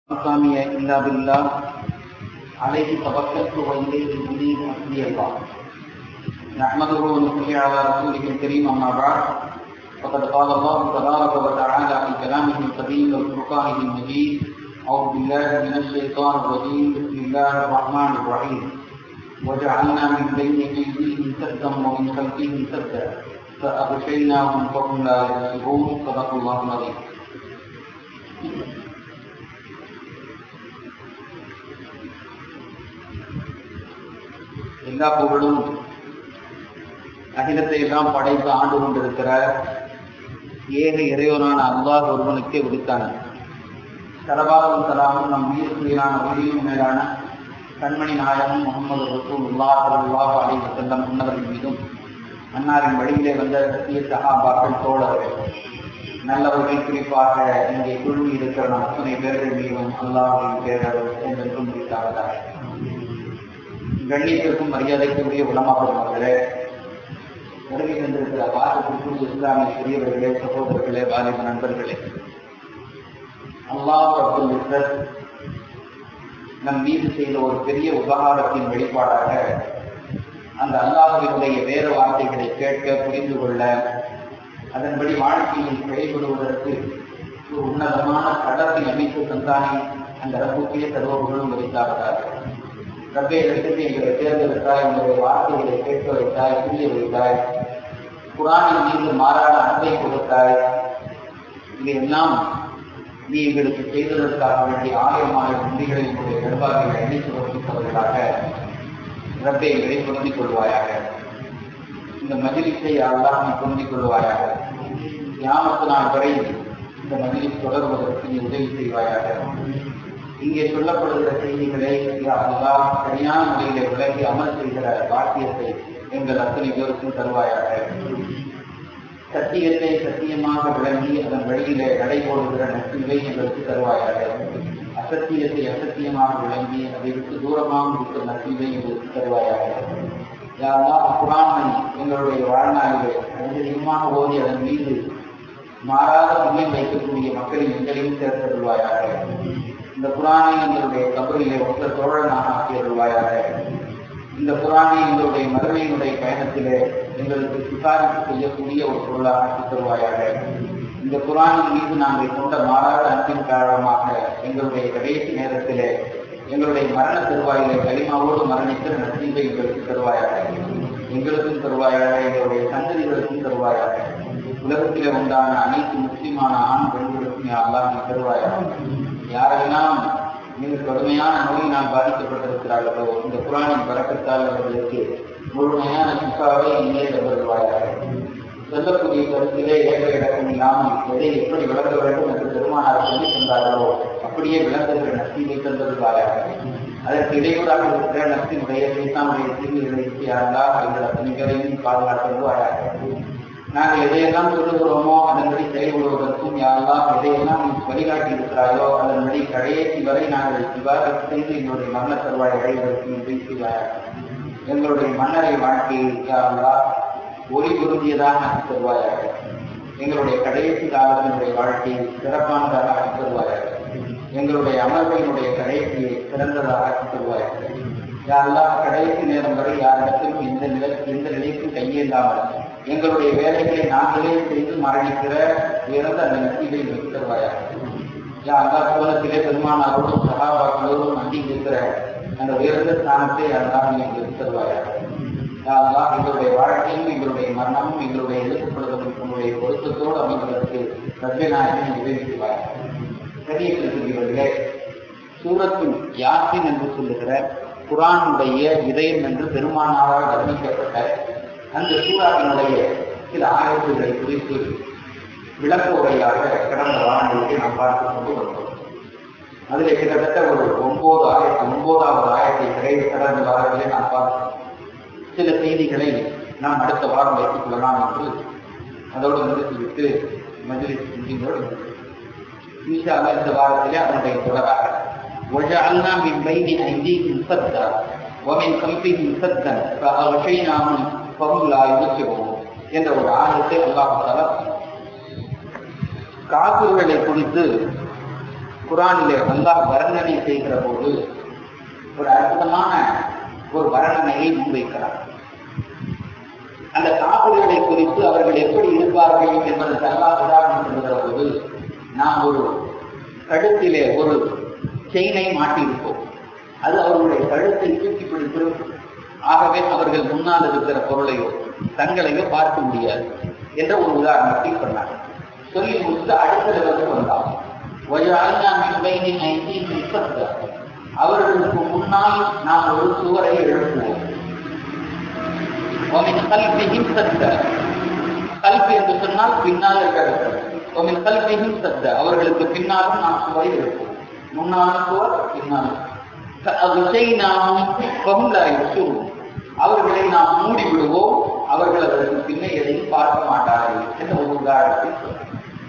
مقامي إلا بالله عليه توكلت وإليه أنيب حسبي الله نحمده ونصلي على رسوله الكريم أما بعد فقد قال الله تبارك وتعالى في كلامه القديم والفرقانه المجيد أعوذ بالله من الشيطان الرجيم بسم الله الرحمن الرحيم وجعلنا من بين أيديهم سدا ومن خلفهم سدا فأغشيناهم فهم لا يبصرون صدق الله العظيم எல்லா புகழும் அகிலத்தை எல்லாம் படைத்து ஆண்டு கொண்டிருக்கிற ஏக இறைவனான அல்லாஹ் ஒருவனுக்கே விடுத்தான சரபாவும் சலாமும் நம் மீது மீதான உயிரியும் மேலான கண்மணி நாயகம் முகமது ரசூல் உல்லா சல்லாஹ் அலி வசல்லம் முன்னவர்கள் மீதும் அன்னாரின் வழியிலே வந்த சத்திய சகாபாக்கள் தோழர்கள் நல்லவர்கள் குறிப்பாக இங்கே குழுமி இருக்கிற நம் அத்தனை பேர்கள் மீதும் அல்லாஹின் பேரர் என்றென்றும் முடித்தாவதாக கண்ணியத்திற்கும் மரியாதைக்குரிய உலமாகும் அவர்களே வருகை தந்திருக்கிற பாரதத்திற்குரிய இஸ்லாமிய பெரியவர்களே சகோதரர்களே வாலிப நண்பர்களே அல்லாஹ் அப்துல் நம் மீது செய்த ஒரு பெரிய உபகாரத்தின் வெளிப்பாடாக அந்த அல்லாஹினுடைய வேறு வார்த்தைகளை கேட்க புரிந்து கொள்ள அதன்படி வாழ்க்கையில் செயல்படுவதற்கு ஒரு உன்னதமான தடத்தை அமைத்து தந்தானே அந்த ரப்புக்கே சர்வர்களும் வைத்தார்கள் ரப்பை எடுத்து எங்களை தேர்ந்தெடுத்தாய் உங்களுடைய வார்த்தைகளை கேட்க வைத்தாய் புரிய வைத்தாய் குரானின் மீது மாறான அன்பை கொடுத்தாய் இதையெல்லாம் நீ எங்களுக்கு செய்ததற்காக வேண்டிய ஆயிரம் ஆயிரம் நன்றிகளை உங்களுடைய நிர்வாகிகளை எண்ணி சுமர்ப்பித்தவர்களாக ரப்பை எங்களை பொருந்திக் கொள்வாயாக இந்த மதிலிசை அல்லாஹ் நீ பொருந்திக் கொள்வாயாக கிராமத்து நாள் வரை இந்த மதிலில் தொடர்வதற்கு நீ உதவி செய்வாயாக இங்கே சொல்லப்படுகிற செய்திகளை அல்லாஹ் சரியான முறையிலே விலகி அமல் செய்கிற பாக்கியத்தை எங்கள் அத்தனை பேருக்கும் தருவாயாக சத்தியத்தை சத்தியமாக விளங்கி அதன் வழியிலே நடைபோடுகிற நட்பிலை எங்களுக்கு தருவாயாக அசத்தியத்தை அசத்தியமாக விளங்கி அதை விட்டு தூரமாக இருக்கிற நட்பிலை எங்களுக்கு தருவாயாக யாரெல்லாம் குரானை எங்களுடைய வாழ்நாளிலே அதிகமாக ஓதி அதன் மீது மாறாத புண்ணியம் வைக்கக்கூடிய மக்களின் எங்களையும் சேர்த்தருள்வாயாக இந்த குரானை எங்களுடைய கபரிலே ஒத்த தோழனாக ஆக்கியருள்வாயாக இந்த குரானை எங்களுடைய மறுமையினுடைய பயணத்திலே எங்களுக்கு சிபாரிசு செய்யக்கூடிய ஒரு பொருளாக ஆக்கி தருவாயாக இந்த குரானின் மீது நாங்கள் கொண்ட மாறாத அன்பின் காரணமாக எங்களுடைய கடைசி நேரத்திலே எங்களுடைய மரண தருவாயிலே களிமாவோடு மரணிக்கிற நசீபை எங்களுக்கு தருவாயாக எங்களுக்கும் தருவாயாக எங்களுடைய சந்ததிகளுக்கும் தருவாயாக உலகத்திலே உண்டான அனைத்து முக்கியமான ஆண் பெண்களுக்கும் யாரெல்லாம் தருவாயாக யாரெல்லாம் மிக கடுமையான நோயினால் பாதிக்கப்பட்டிருக்கிறார்களோ இந்த குரானின் பறக்கத்தால் அவர்களுக்கு முழுமையான சிப்பாவை நீங்களே தருவாயாக சொல்லக்கூடிய கருத்திலே ஏக இடக்கம் இல்லாமல் எதை எப்படி விளங்க வேண்டும் என்று பெருமானார் சொல்லி தந்தார்களோ அப்படியே விளங்குகிற நசீவை தந்தருவாயாக அதற்கு இடையூறாக இருக்கிற நசினுடைய சீதானுடைய தீர்வுகளை யாரெல்லாம் எங்கள் அத்தனை பேரையும் பாதுகாத்தருவாயாக நாங்கள் எதையெல்லாம் சொல்லுகிறோமோ அதன்படி செயல்படுவதற்கும் யாரெல்லாம் எதையெல்லாம் நீ வழிகாட்டி இருக்கிறாயோ அதன்படி கடைசி வரை நாங்கள் விவாதம் செய்து எங்களுடைய மரண தருவாய் அடைவதற்கு உதவி செய்வாயாக எங்களுடைய மன்னரை வாழ்க்கையில் யாரெல்லாம் ஒளி பொருந்தியதாக ஆக்கி தருவாயாக எங்களுடைய கடைசி காலத்தினுடைய வாழ்க்கையை சிறப்பானதாக ஆக்கி தருவாயாக எங்களுடைய அமர்வையினுடைய கடைசியை சிறந்ததாக ஆக்கி தருவாயாக யாரெல்லாம் கடைசி நேரம் வரை யாரிடத்திலும் எந்த நிலை எந்த நிலைக்கும் கையேந்தாமல் எங்களுடைய வேலைகளை நாங்களே செய்து மரணிக்கிற உயர்ந்த அந்த நசீவை வெற்றி தருவாயாக அல்லா சோழத்திலே பெருமானாரோடும் சகாபாக்களோடும் அண்டி இருக்கிற அந்த உயர்ந்த ஸ்தானத்தை அல்லாஹ் எங்களுக்கு தருவாயாக அல்லாஹ் எங்களுடைய வாழ்க்கையும் எங்களுடைய மரணமும் எங்களுடைய எதிர்ப்புப்படுவதும் உங்களுடைய பொருத்தத்தோடு அமைவதற்கு ரத்யநாயகன் உதவி செய்வாயாக கண்ணியத்திற்குரியவர்களே சூரத்தில் யாசின் என்று சொல்லுகிற குரானுடைய இதயம் என்று பெருமானாரால் வர்ணிக்கப்பட்ட அந்த சூறாவினுடைய சில ஆயத்துகளை குறித்து விளக்க உரையாக கடந்த வாரங்களுக்கு நாம் பார்த்து கொண்டு வந்தோம் அதில் கிட்டத்தட்ட ஒரு ஒன்பது ஆயிரத்தி ஒன்பதாவது ஆயிரத்தி கிடையாது கடந்த வாரத்திலே நாம் பார்த்தோம் சில செய்திகளை நாம் அடுத்த வாரம் வைத்துக் கொள்ளலாம் என்று அதோடு நிறுத்திவிட்டு மஜிலிஸ் முடிந்தோடு ஈஷா இந்த வாரத்திலே அதனுடைய தொடராக وجعلنا من بين أيديهم سدا ومن خلفهم سدا فأغشيناهم فهم لا يبصرون என்ற ஒரு ஆயத்தை அல்லாஹ் காப்பிர்களை குறித்து குரானிலே அல்லாஹ் வர்ணனை செய்கிற போது ஒரு அற்புதமான ஒரு வர்ணனையை முன்வைக்கிறார் அந்த காப்புகளை குறித்து அவர்கள் எப்படி இருப்பார்கள் என்பதற்கு அல்லாஹ் உதாரணம் சொல்கிற போது நாம் ஒரு கழுத்திலே ஒரு செயினை மாட்டியிருப்போம் அது அவர்களுடைய கழுத்தை தூக்கி பிடித்திருக்கும் ஆகவே அவர்கள் முன்னால் இருக்கிற பொருளையோ தங்களையோ பார்க்க முடியாது என்ற ஒரு உதாரணத்தை சொன்னார் சொல்லி முடித்து அடுத்த லெவலுக்கு வந்தார் அவர்களுக்கு முன்னால் நாம் ஒரு சுவரை எழுப்புவோம் கல்வியும் சத்த கல்வி என்று சொன்னால் பின்னால் இருக்கிறது கல்வியும் சத்த அவர்களுக்கு பின்னாலும் நாம் சுவரை எழுப்புவோம் முன்னாலும் சுவர் பின்னாலும் அவர்களை நாம் மூடி விடுவோம் அவர்கள் அதற்கு பின்னே எதையும் பார்க்க மாட்டார்கள் என்ற ஒரு உதாரணத்தை சொல்றார்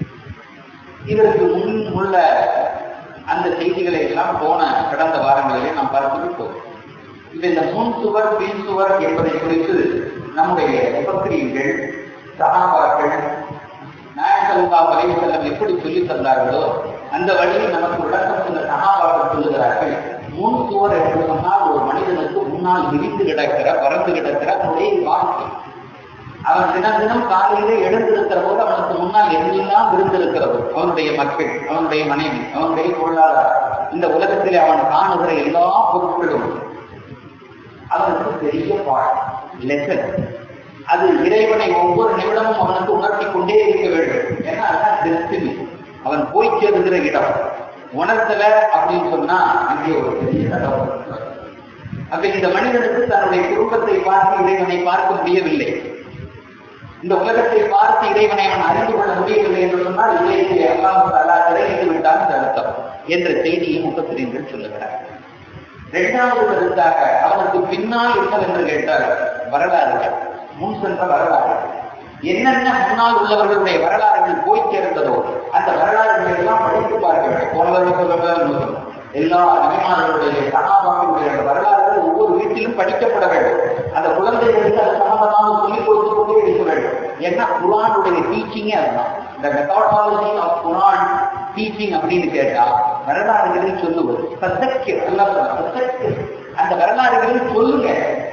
இதற்கு முன் உள்ள அந்த செய்திகளை எல்லாம் போன கடந்த வாரங்களிலே நாம் பார்த்து விட்டோம் இது இந்த முன் சுவர் பின் சுவர் என்பதை குறித்து நம்முடைய பத்திரிகைகள் சகாபாக்கள் நாயகல்லா வரை செல்லம் எப்படி சொல்லி தந்தார்களோ அந்த வழியில் நமக்கு விளக்கம் இந்த சகாபாக்கள் சொல்லுகிறார்கள் முன் சுவர் என்று சொன்னால் ஒரு மனிதனுக்கு முன்னால் விரிந்து கிடக்கிற பறந்து கிடக்கிற அவனுடைய வாழ்க்கை அவன் தினம் தினம் காலையிலே எழுந்திருக்கிற போது அவனுக்கு முன்னால் எங்கெல்லாம் விருந்திருக்கிறது அவனுடைய மக்கள் அவனுடைய மனைவி அவனுடைய பொருளாதாரம் இந்த உலகத்திலே அவன் காணுகிற எல்லா பொருட்களும் அவனுக்கு பெரிய பாடம் லெசன் அது இறைவனை ஒவ்வொரு நிமிடமும் அவனுக்கு உணர்த்தி கொண்டே இருக்க வேண்டும் ஏன்னா அதுதான் டெஸ்டினி அவன் போய் சேருகிற இடம் உணர்த்தல அப்படின்னு சொன்னா அங்கே ஒரு பெரிய தடவை அப்ப இந்த மனிதனுக்கு தன்னுடைய குடும்பத்தை பார்த்து இறைவனை பார்க்க முடியவில்லை இந்த உலகத்தை பார்த்து இறைவனை அவன் அறிந்து கொள்ள முடியவில்லை என்று சொன்னால் இறைவனை அல்லாஹ் அல்லா திரையிட்டு விட்டான் அர்த்தம் என்ற செய்தியை முப்பத்திரீர்கள் சொல்லுகிறார் இரண்டாவது கருத்தாக அவனுக்கு பின்னால் என்னவென்று கேட்டால் வரலாறுகள் முன் சென்ற வரலாறு என்னென்ன முன்னால் உள்ளவர்களுடைய வரலாறுகள் போய் சேர்ந்ததோ அந்த வரலாறுகளை எல்லாம் படித்து பார்க்க வேண்டும் போனவர்கள் எல்லா நபிமார்களுடைய சகாபாக்களுடைய வரலாறுகள் ஒவ்வொரு வீட்டிலும் படிக்கப்பட வேண்டும் அந்த குழந்தைகளுக்கு அது சம்பந்தமாக சொல்லிக் கொடுத்து கொண்டே இருக்க வேண்டும் ஏன்னா குரானுடைய டீச்சிங்கே அதுதான் இந்த மெத்தாடாலஜி ஆஃப் குரான் டீச்சிங் அப்படின்னு கேட்டா வரலாறுகளில் சொல்லுவது சத்தக்கு அல்ல சத்தக்கு அந்த வரலாறுகளில் சொல்லுங்க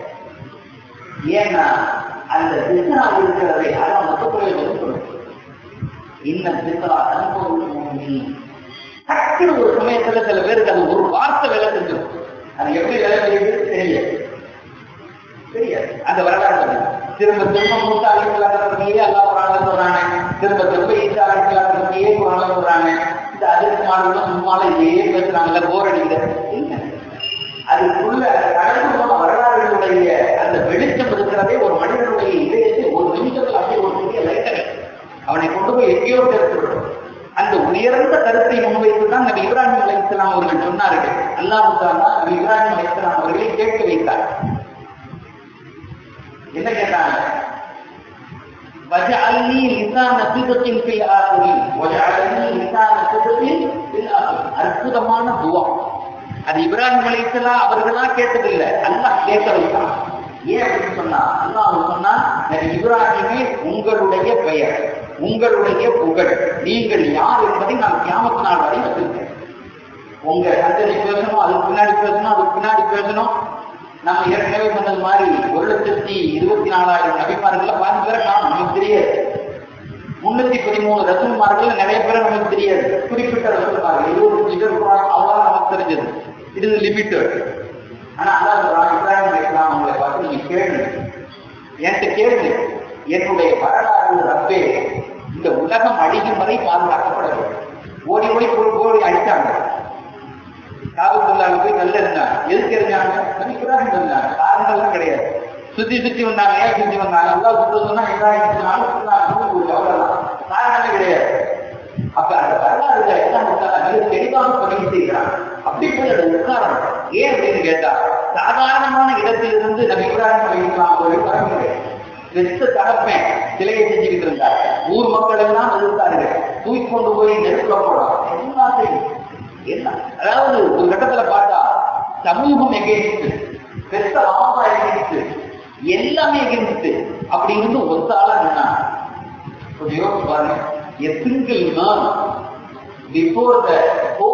ஏன்னா அந்த திசனா இருக்கிறதை அதான் மொத்தக்குறைய வந்து சொல்லுங்க இன்னும் திசனா அனுபவம் டக்குனு ஒரு சமயத்துல சில பேருக்கு அது ஒரு வார்த்தை வேலை செஞ்சிடும் அது எப்படி வேலை செய்யுது தெரியாது தெரியாது அந்த வரலாறு திரும்ப திரும்ப மூத்த அழைக்கலாத பற்றியே அல்லா குரான சொல்றாங்க திரும்ப திரும்ப ஈசா அழைக்கலாத பற்றியே குரான சொல்றாங்க இந்த அதற்கு மாறுகளும் சும்மால இதையே பேசுறாங்கல்ல போர் அடிக்கிறது இல்லை அதுக்குள்ள கடந்து போன வரலாறுகளுடைய அந்த வெளிச்சம் இருக்கிறதே ஒரு மனிதனுடைய இதயத்தை ஒரு நிமிஷத்தில் அப்படியே ஒரு பெரிய லைட்டர் அவனை கொண்டு போய் எங்கேயோ சேர்த்து விடும் அந்த உயர்ந்த கருத்தை முன்வைத்து தான் நபி இப்ராஹிம் அலி இஸ்லாம் அவர்கள் சொன்னார்கள் அல்லாஹு தாலா நபி இப்ராஹிம் அலி இஸ்லாம் அவர்களை கேட்க வைத்தார் என்ன கேட்டாங்க وجعلني لسان صدق في الآخرين وجعلني لسان صدق في الآخرين அற்புதமான துவா அது இப்ராஹிம் அலைஹிஸ்ஸலாம் அவர்களா கேட்டதில்லை அல்லாஹ் கேட்க வைத்தான் ஏன் அப்படின்னு சொன்னா அல்லாஹ் சொன்னா நபி இப்ராஹிமே உங்களுடைய பெயர் உங்களுடைய புகழ் நீங்கள் யார் என்பதை நான் கியாமத்து நாள் வரை வச்சிருக்கேன் உங்க சந்ததி பேசணும் அதுக்கு பின்னாடி பேசணும் அதுக்கு பின்னாடி பேசணும் நம்ம ஏற்கனவே சொன்னது மாதிரி ஒரு லட்சத்தி இருபத்தி நாலாயிரம் நபிமார்கள் பாதி பேரை காணும் நமக்கு தெரியாது முன்னூத்தி பதிமூணு ரசூல்மார்கள் நிறைய பேர் நமக்கு தெரியாது குறிப்பிட்ட ரசூல்மார்கள் இருபத்தி பேர் அவ்வளோ நமக்கு தெரிஞ்சது இது லிமிட்டட் ஆனா அல்லாஹ் இப்ராஹிம் அலைஹிஸ்ஸலாம் அவங்களை பார்த்து நீங்க கேளுங்க என்கிட்ட கேளுங்க என்னுடைய வரலாறு ரப்பே இந்த உலகம் அழியும் வரை பாதுகாக்கப்பட வேண்டும் ஓடி ஓடி போய் ஓடி அடிச்சாங்க காபத்துள்ளாங்க போய் நல்ல இருந்தாங்க எதுக்கு இருந்தாங்க நபிக்குறாங்க இருந்தாங்க காரணங்கள்லாம் கிடையாது சுத்தி சுத்தி வந்தாங்க ஏன் சுத்தி வந்தாங்க எல்லாம் சுத்தி சொன்னா இப்ராஹிம் அவ்வளவுதான் காரணமே கிடையாது அப்ப அந்த வரலாறுல என்ன மிக தெளிவாக பதிவு செய்கிறான் அப்படி போய் அதை உட்காரம் ஏன் அப்படின்னு கேட்டா சாதாரணமான இடத்திலிருந்து நபி இப்ராஹிம் அலைஹிஸ்ஸலாம் அவர்கள் வர முடியாது பெத்த தகப்பேன் சிலையை செஞ்சுக்கிட்டு இருந்தார் ஊர் மக்கள் எல்லாம் எதிர்த்தார்கள் தூக்கி கொண்டு போய் நெருப்புல போடலாம் எல்லாத்தையும் என்ன அதாவது ஒரு கட்டத்துல பார்த்தா சமூகம் எகேன்ஸ்ட் பெத்த ஆமா எகேன்ஸ்ட் எல்லாமே எகேன்ஸ்ட் அப்படி இருந்து ஒத்த ஆளா நின்னா கொஞ்சம் யோசிச்சு பாருங்க a single man before the whole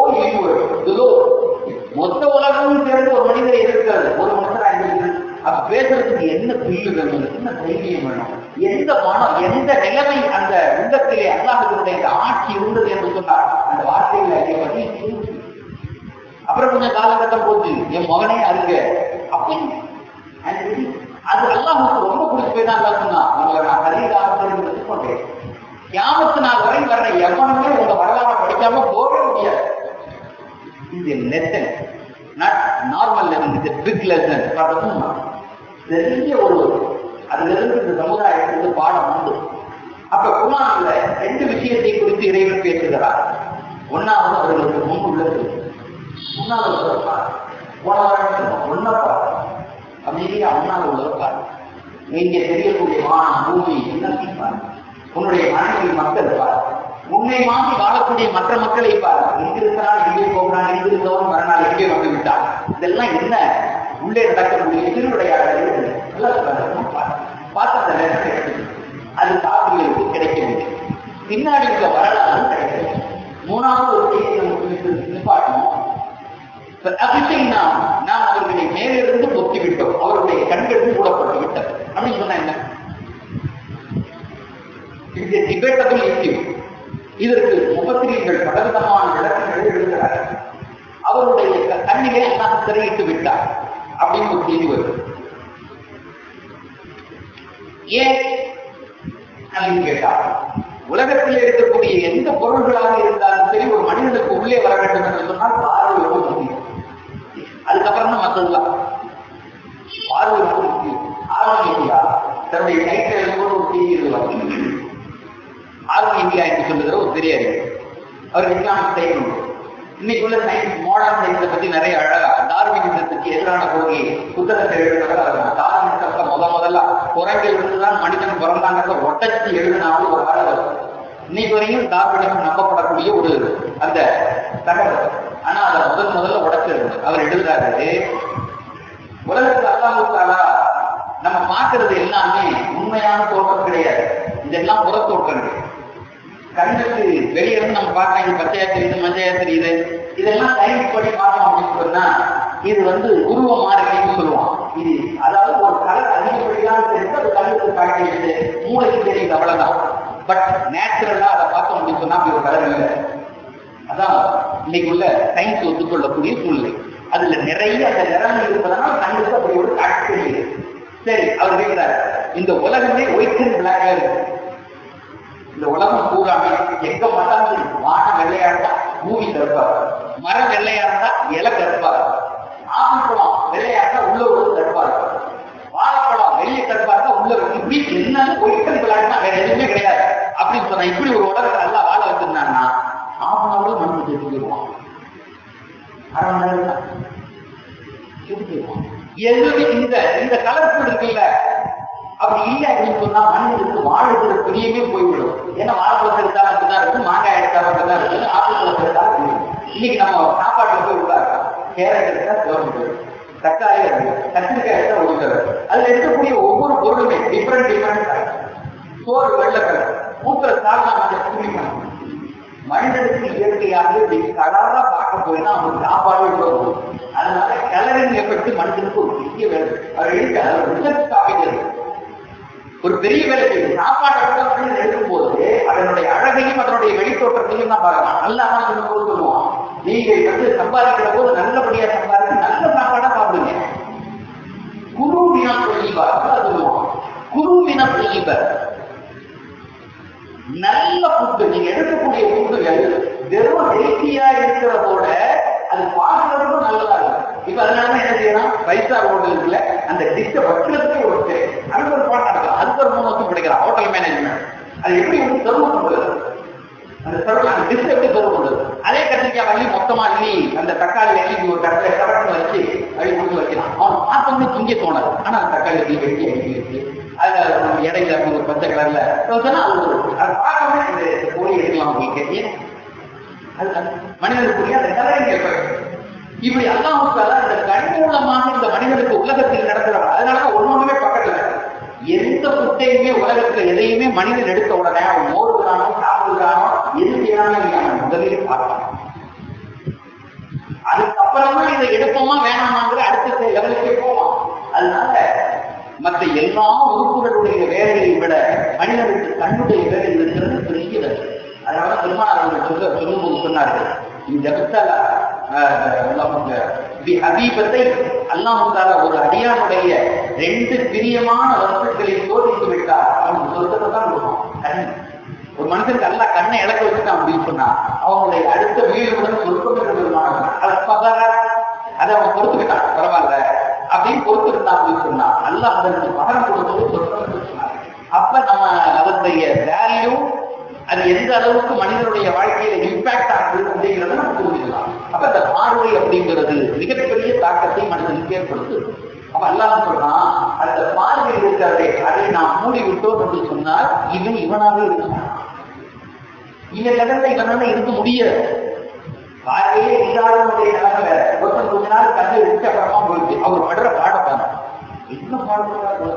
universe மொத்த உலகமும் சேர்ந்து ஒரு மனிதரை இருக்கிறது ஒரு மனிதரா இருக்கிறது அப்ப பேசுறதுக்கு என்ன புல்லு வேணும் என்ன தைரியம் வேணும் எந்த மனம் எந்த நிலைமை அந்த உள்ளத்திலே அல்லாஹினுடைய இந்த ஆட்சி இருந்தது என்று சொன்னார் அந்த வார்த்தைகளை அதை பற்றி அப்புறம் கொஞ்சம் காலகட்டம் போச்சு என் மகனே அருக அப்படின்னு அது அல்லாஹுக்கு ரொம்ப பிடிச்சி போய் தான் சொன்னா உங்களை நான் கரீராக கொண்டேன் கியாமத்து நாள் வரை வர்ற எவனுமே உங்க வரலாறு படிக்காம போகவே முடியாது இது லெசன் நாட் நார்மல் லெசன் இது பிக் லெசன் பெரிய ஒரு அதுல இருந்து இந்த சமுதாயத்துக்கு பாடம் உண்டு அப்ப குரான்ல ரெண்டு விஷயத்தை குறித்து இறைவன் பேசுகிறார் ஒன்னாவது அவர்களுக்கு முன் உள்ளது முன்னால உள்ளதை பாரு போன வாரம் ஒன்ன பாரு அமைதியா முன்னால உள்ளதை பாரு இங்க தெரியக்கூடிய வானம் பூமி எல்லாத்தையும் பாரு உன்னுடைய மனைவி மக்கள் பாரு உன்னை மாற்றி வாழக்கூடிய மற்ற மக்களை பாரு எங்கிருக்கிறான் எங்கே போகிறான் எங்கிருந்தவன் மறுநாள் எங்கே வந்து விட்டான் இதெல்லாம் என்ன உள்ளே நடக்கக்கூடிய திருவிளையாடல் நல்லா பார்த்து அந்த நேரம் கிடைக்குது அது காப்பிகளுக்கு கிடைக்கவில்லை பின்னாடி உள்ள வரலாறு கிடைக்கவில்லை மூணாவது ஒரு செய்தி நமக்கு நிப்பாட்டணும் அபிஷேக்னா நாம் அவர்களை மேலிருந்து பொத்தி விட்டோம் அவருடைய கண்களுக்கு மூடப்பட்டு விட்டது அப்படின்னு சொன்னா என்ன இது டிபேட்டபிள் இஷ்யூ இதற்கு முகத்திரியர்கள் பலவிதமான விளக்கங்களை எழுதுகிறார்கள் அவருடைய கண்ணிலே அல்லாஹ் திரையிட்டு விட்டார் அப்படின்னு ஒரு செய்தி வருது ஏன் அப்படின்னு கேட்டா உலகத்தில் இருக்கக்கூடிய எந்த பொருள்களாக இருந்தாலும் சரி ஒரு மனிதனுக்கு உள்ளே வர வேண்டும் என்று சொன்னால் பார்வை ரொம்ப முக்கியம் அதுக்கப்புறம் தான் மற்றதுலாம் பார்வை ரொம்ப முக்கியம் ஆர்வம் இந்தியா தன்னுடைய கைத்தில் எழுதும்போது ஒரு செய்தி எழுதுவார் ஆர்வம் இந்தியா என்று சொல்லுகிற ஒரு பெரிய அறிஞர் அவர் இஸ்லாமிக் சைக்கிள் இன்னைக்கு உள்ள சயின்ஸ் மாடர்ன் சயின்ஸை பத்தி நிறைய அழகா டார்வினிசத்துக்கு எதிரான கொள்கை புத்தகத்தை எழுதுறவர் அவர் டார்வினிசத்தை முத முதல்ல குரங்கில் இருந்துதான் மனிதன் பிறந்தாங்கிறத ஒட்டச்சி எழுதினாலும் ஒரு ஆள் அவர் இன்னைக்கு வரையும் டார்வினிசம் நம்பப்படக்கூடிய ஒரு அந்த தகவல் ஆனா அதை முதல் முதல்ல உடைச்சிருது அவர் எழுதுறாரு உலகத்துல அல்லாஹாலா நம்ம பார்க்கறது எல்லாமே உண்மையான தோற்றம் கிடையாது இதெல்லாம் புற தோற்றங்கள் கண்ணுக்கு வெளியே இருந்து நம்ம பார்க்கலாம் இது பச்சையா தெரியுது மஞ்சையா தெரியுது இதெல்லாம் சயின்ஸ் படி பார்த்தோம் அப்படின்னு சொன்னா இது வந்து உருவ மாறுகைன்னு சொல்லுவான் இது அதாவது ஒரு கலர் அதிகப்படியான தெரிஞ்சு அது கண்ணுக்கு காட்டிடுது மூளைக்கு தெரியுது அவ்வளவுதான் பட் நேச்சுரலா அதை பார்த்தோம் அப்படின்னு சொன்னா அப்படி ஒரு கலர் இல்லை அதான் இன்னைக்கு உள்ள சயின்ஸ் ஒத்துக்கொள்ளக்கூடிய சூழ்நிலை அதுல நிறைய அந்த நிறம் இருப்பதனால கண்ணுக்கு அப்படி ஒரு காட்சி தெரியுது சரி அவர் கேட்கிறார் இந்த உலகமே ஒயிட் அண்ட் பிளாக்கா இருக்கு இந்த உலகம் பூராமே எங்க பார்த்தாலும் வானம் வெள்ளையா இருந்தா பூமி கருப்பா இருக்கும் மரம் வெள்ளையா இருந்தா இலை கருப்பா இருக்கும் ஆப்பிள்பழம் வெள்ளையா இருந்தா உள்ள ஒரு கருப்பா இருக்கும் வாழைப்பழம் வெள்ளை கருப்பா இருந்தா உள்ள இப்படி என்ன ஒயிட் பிளாக்னா வேற எதுவுமே கிடையாது அப்படின்னு சொன்னா இப்படி ஒரு உலகத்தை நல்லா வாழ வச்சிருந்தாங்கன்னா ஆஃப் அன் அவர் மனசு தெரிஞ்சுக்குவான் அரை மணி நேரம் தான் தெரிஞ்சுக்குவான் எதுவுமே இந்த இந்த கலர்ஃபுல் இருக்குல்ல அப்படி இல்லை அப்படின்னு சொன்னா மனிதனுக்கு வாழைக்கிற பிரியமே போய்விடும் ஏன்னா வாழைப்பழத்தை எடுத்தாலும் அப்படிதான் இருக்கும் மாங்காய் எடுத்தாலும் அப்படிதான் இருக்கும் ஆப்பிள் பழத்தை எடுத்தாலும் அப்படி இருக்கும். இன்னைக்கு நம்ம சாப்பாட்டுல போய் உள்ளாங்க கேரட் எடுத்தா சிவப்பு தக்காளி இருக்கு கத்திரிக்காய் எடுத்தா ஒரு கலர் அதுல இருக்கக்கூடிய ஒவ்வொரு பொருளுமே டிஃப்ரெண்ட் டிஃப்ரெண்ட் சோறு வெள்ளை கலர் மூக்கிற சாப்பிட்டா கொஞ்சம் புரியும் மனிதனுக்கு இயற்கையாக இப்படி கலரா பார்க்க போயினா அவனுக்கு சாப்பாடு இவ்வளவு அதனால கலரிங் எஃபெக்ட் மனுஷனுக்கு ஒரு பெரிய வேலை அவர் எழுதி அதை ரிசர்ச் காப்பிக்கிறது ஒரு பெரிய வேலை செய்யுது சாப்பாட்டை கூட அப்படின்னு எடுக்கும் போது அதனுடைய அழகையும் அதனுடைய வெளித்தோற்றத்தையும் தான் பார்க்கலாம் நல்லா தான் சொல்லும் போது சொல்லுவோம் நீங்க வந்து சம்பாதிக்கிற போது நல்லபடியா சம்பாதிச்சு நல்ல சாப்பாடா சாப்பிடுங்க குரு மீனா தொழில்பா சொல்லுவோம் குரு மீனா தொழில்பர் நல்ல ஃபுட்டு நீங்க எடுக்கக்கூடிய ஃபுட்டுகள் வெறும் ஹெல்த்தியா இருக்கிறதோட அது பார்க்கறதுக்கும் நல்லதா இருக்கும் இப்ப அதனால என்ன செய்யலாம் ஃபைவ் ஸ்டார் ஹோட்டலுக்குள்ள அந்த டிஷ்ஷை வைக்கிறதுக்கே ஒரு சரி அதுக்கு ஒரு பாடம் நடக்கலாம் அதுக்கு ஒரு மூணு வருஷம் படிக்கலாம் ஹோட்டல் மேனேஜ்மெண்ட் அது எப்படி வந்து சர்வ் பண்றது அந்த சர்வ் அந்த டிஷ் எப்படி சர்வ் பண்றது அதே கத்திரிக்காய் வாங்கி மொத்தமா அள்ளி அந்த தக்காளி அள்ளி ஒரு கட்டில கவர்ல வச்சு அள்ளி கொடுத்து வைக்கலாம் அவன் பார்த்தோம்னு திங்க தோணாது ஆனா அந்த தக்காளி அள்ளி வெட்டி அள்ளி வச்சு அதுல நம்ம இடையில ஒரு பச்சை கலர்ல சொன்னா அது ஒரு- அதை பார்க்கவே இந்த கோழி எடுக்கலாம் உங்களுக்கு ஏன் அது அது மனிதனுக்குரிய அந்த கலரிங் எஃபெக்ட் இப்படி அல்லாஹால இந்த கண் மூலமாக இந்த மனிதனுக்கு உலகத்தில் நடத்துறாங்க அதனாலதான் ஒன்னொண்ணுமே பக்கத்துல எந்த புட்டையுமே உலகத்துல எதையுமே மனிதன் எடுத்த உடனே அவன் மோதுகிறானோ சாப்பிடுகிறானோ எது செய்யறானோ இல்லையா அவன் முதலில் பார்ப்பான் அப்புறமா இதை எடுப்போமா வேணாமாங்கிற அடுத்த லெவலுக்கே போவோம் அதனால மற்ற எல்லா உறுப்புகளுடைய வேலையை விட மனிதனுக்கு கண்ணுடைய வேலை இருக்கிறது பெரிய வேலை அதனால பெருமாள் அவர்கள் சொல்ல சொல்லும்போது சொன்னார்கள் இந்த இடத்துல அபீபத்தை அல்லாமுத்தால ஒரு அடியானுடைய ரெண்டு பிரியமான வஸ்துக்களை சோதித்து விட்டார் அவனுக்கு சொர்க்கத்தை தான் கொடுக்கும் கண் ஒரு மனுஷனுக்கு அல்ல கண்ணை இழக்க வச்சுட்டான் அப்படின்னு சொன்னா அவனுடைய அடுத்த வீடுடன் சொர்க்கம் என்று பெருமானார் அதை அவன் பொறுத்துக்கிட்டான் பரவாயில்ல அப்படின்னு பொறுத்துக்கிட்டான் அப்படின்னு சொன்னா அல்ல அதற்கு பகரம் கொடுத்தது சொர்க்கம் என்று சொன்னார் அப்ப நம்ம அதனுடைய வேல்யூ அது எந்த அளவுக்கு மனிதனுடைய வாழ்க்கையில இம்பாக்ட் ஆகுது அப்படிங்கிறத நம்ம புரிஞ்சுக்கலாம் அப்ப அந்த பார்வை அப்படிங்கிறது மிகப்பெரிய தாக்கத்தை மனிதனுக்கு ஏற்படுத்துது அப்ப அல்லாஹ் சொல்றான் அந்த பார்வை இருக்கிறதே அதை நாம் மூடி விட்டோம் என்று சொன்னால் இவன் இவனாக இருக்கான் இவன் லெவல்ல இவனால இருக்க முடியாது பார்வையே இல்லாதவனுடைய நிலைமை வேற ஒருத்தன் கொஞ்ச நாள் கண்ணை விட்டு அப்புறமா போயிட்டு அவர் படுற பாடப்பாங்க என்ன பாடுறாரு